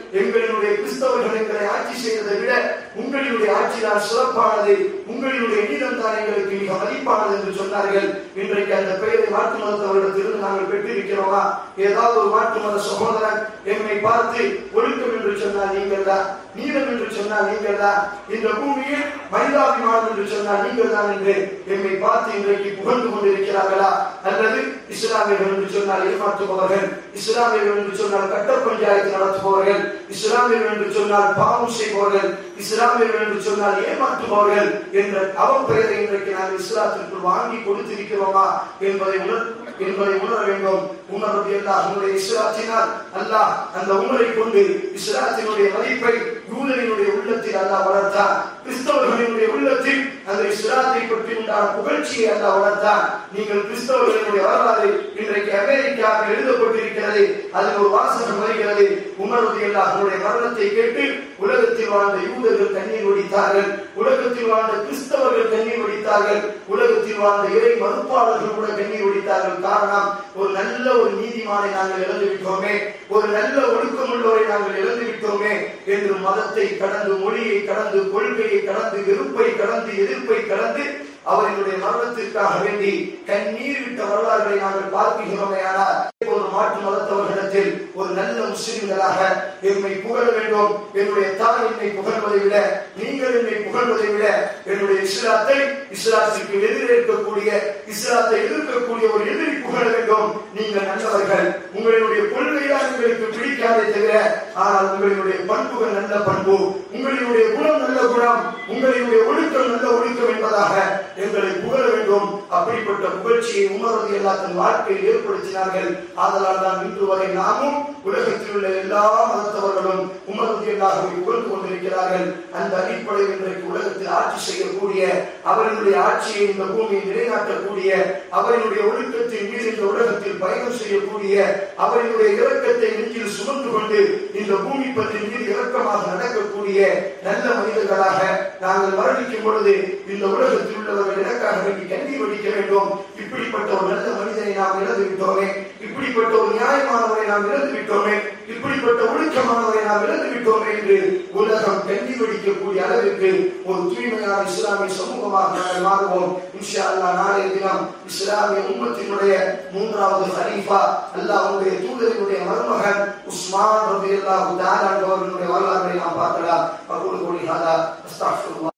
எங்களினுடைய கிறிஸ்தவர்கள் எங்களை ஆட்சி செய்வதை விட உங்களினுடைய ஆட்சி தான் சிறப்பானது உங்களினுடைய நீதம் தான் எங்களுக்கு மிக மதிப்பானது என்று சொன்னார்கள் இன்றைக்கு அந்த பெயரை மாற்று மதத்தவரிடத்திலிருந்து நாங்கள் பெற்றிருக்கிறோமா ஏதாவது ஒரு மாற்று மத சகோதரன் எம்மை பார்த்து ஒழுக்கம் என்று சொன்னால் நீங்கள் தான் நீதம் என்று சொன்னால் நீங்கள் தான் இந்த பூமியில் மனிதாபிமானம் என்று சொன்னால் நீங்கள் தான் என்று எம்மை பார்த்து இன்றைக்கு புகழ்ந்து கொண்டிருக்கிறார்களா அல்லது இஸ்லாமியர்கள் என்று சொன்னால் ஏமாற்றுபவர்கள் இஸ்லாமியர்கள் என்று சொன்னால் கட்ட பஞ்சாயத்து நடத்துபவர்கள் இஸ்லாமியர்கள் என்று சொன்னால் பாவம் செய்பவர்கள் இஸ்லாமியர்கள் என்று சொன்னால் ஏமாற்றுபவர்கள் என்ற அவப்பெயரை இன்றைக்கு நாங்கள் இஸ்லாத்திற்குள் வாங்கி கொடுத்திருக்கிறோமா என்பதை உணர் என்பதை உணர வேண்டும் உணர்வது எல்லாம் உன்னுடைய இஸ்லாத்தினால் அல்லாஹ் அந்த உணரை கொண்டு இஸ்லாத்தினுடைய மதிப்பை யூதரினுடைய உள்ளத்தில் அல்லாஹ் வளர்த்தான் கிறிஸ்தவர்களினுடைய உள்ளத்தில் அந்த இஸ்லாத்தை பற்றி உண்டான புகழ்ச்சியை அல்லாஹ் வளர்த்தான் நீங்கள் கிறிஸ்தவர்களினுடைய வரலாறு இன்றைக்கு அமெரிக்காவில் எழுதப்பட்டிருக்கிறது அதில் ஒரு வாசகம் வருகிறது உணர்வது எல்லாம் உன்னுடைய மரணத்தை கேட்டு உலகத்தில் வாழ்ந்த யூதர்கள் கண்ணீர் வடித்தார்கள் உலகத்தில் வாழ்ந்த கிறிஸ்தவர்கள் கண்ணீர் வடித்தார்கள் உலகத்தில் வாழ்ந்த இறை மறுப்பாளர்கள் கூட கண்ணீர் வடித்தார்கள் காரணம் ஒரு நல்ல ஒரு நீதிமானை நாங்கள் இழந்து விட்டோமே ஒரு நல்ல ஒழுக்கமுள்ளவரை நாங்கள் இழந்து விட்டோமே என்று மதத்தை கடந்து மொழியை கடந்து கொள்கையை கடந்து வெறுப்பை கடந்து எதிர்ப்பை கடந்து அவர்களுடைய மரணத்திற்காக வேண்டி கண்ணீர் விட்ட வரலாறுகளை நாங்கள் பார்க்கிறோமே ஆனால் ஒரு மாற்று மதத்தவர்களிடத்தில் ஒரு நல்ல முஸ்லிம்களாக எம்மை புகழ வேண்டும் என்னுடைய தாய் என்னை புகழ்வதை விட நீங்கள் என்னை புகழ்வதை விட என்னுடைய இஸ்லாத்தை இஸ்லாத்திற்கு எதிரேற்கக்கூடிய இஸ்லாத்தை எதிர்க்கக்கூடிய ஒரு எதிரி புகழ வேண்டும் நீங்கள் நல்லவர்கள் உங்களுடைய கொள்கைதான் உங்களுக்கு பிடிக்காதே தவிர ஆனால் உங்களுடைய பண்புகள் நல்ல பண்பு உங்களுடைய குணம் நல்ல குணம் உங்களுடைய ஒழுக்கம் நல்ல ஒழுக்கம் என்பதாக எங்களை புகழ வேண்டும் அப்படிப்பட்ட புகழ்ச்சியை உணர்வது எல்லா தன் வாழ்க்கையில் ஏற்படுத்தினார்கள் ஆதலால் தான் இன்று வரை நாமும் உலகத்தில் உள்ள எல்லா மதத்தவர்களும் உமரது எல்லாகவே புகழ்ந்து கொண்டிருக்கிறார்கள் அந்த அடிப்படையில் இன்றைக்கு உலகத்தில் ஆட்சி செய்யக்கூடிய அவர்களுடைய ஆட்சியை இந்த பூமியை நிலைநாட்டக்கூடிய அவர்களுடைய ஒழுக்கத்தின் மீது இந்த உலகத்தில் பயணம் செய்யக்கூடிய அவர்களுடைய இரக்கத்தை நெஞ்சில் சுமந்து கொண்டு இந்த பூமி பற்றி மீது இரக்கமாக நடக்கக்கூடிய நல்ல மனிதர்களாக நாங்கள் மரணிக்கும் பொழுது இந்த உலகத்தில் உள்ளவர்கள் எனக்காக வேண்டி கண்ணீர் வடிக்க வேண்டும் இப்படிப்பட்ட ஒரு நல்ல மனிதனை நாம் இழந்து விட்டோமே இப்படிப்பட்ட ஒரு நியாயமானவரை நாம் இழந்து விட்டோமே இப்படிப்பட்ட ஒழுக்கமானவரை நாம் இழந்து விட்டோமே என்று உலகம் கண்ணீர் வடிக்கக்கூடிய அளவிற்கு ஒரு தூய்மையான இஸ்லாமிய சமூகமாக நாங்கள் மாறுவோம் இன்ஷா அல்லாஹ் நாளைய தினம் இஸ்லாமிய உம்மத்தினுடைய மூன்றாவது ஹலீஃபா அல்லாஹ்வுடைய தூதரினுடைய மருமகன் உஸ்மான் ரலியல்லாஹு தஆலா அவர்களுடைய வரலாற்றை நாம் பார்க்கலாம் அகூல் கோலி ஹாதா அஸ்தக்ஃபிருல்லாஹ்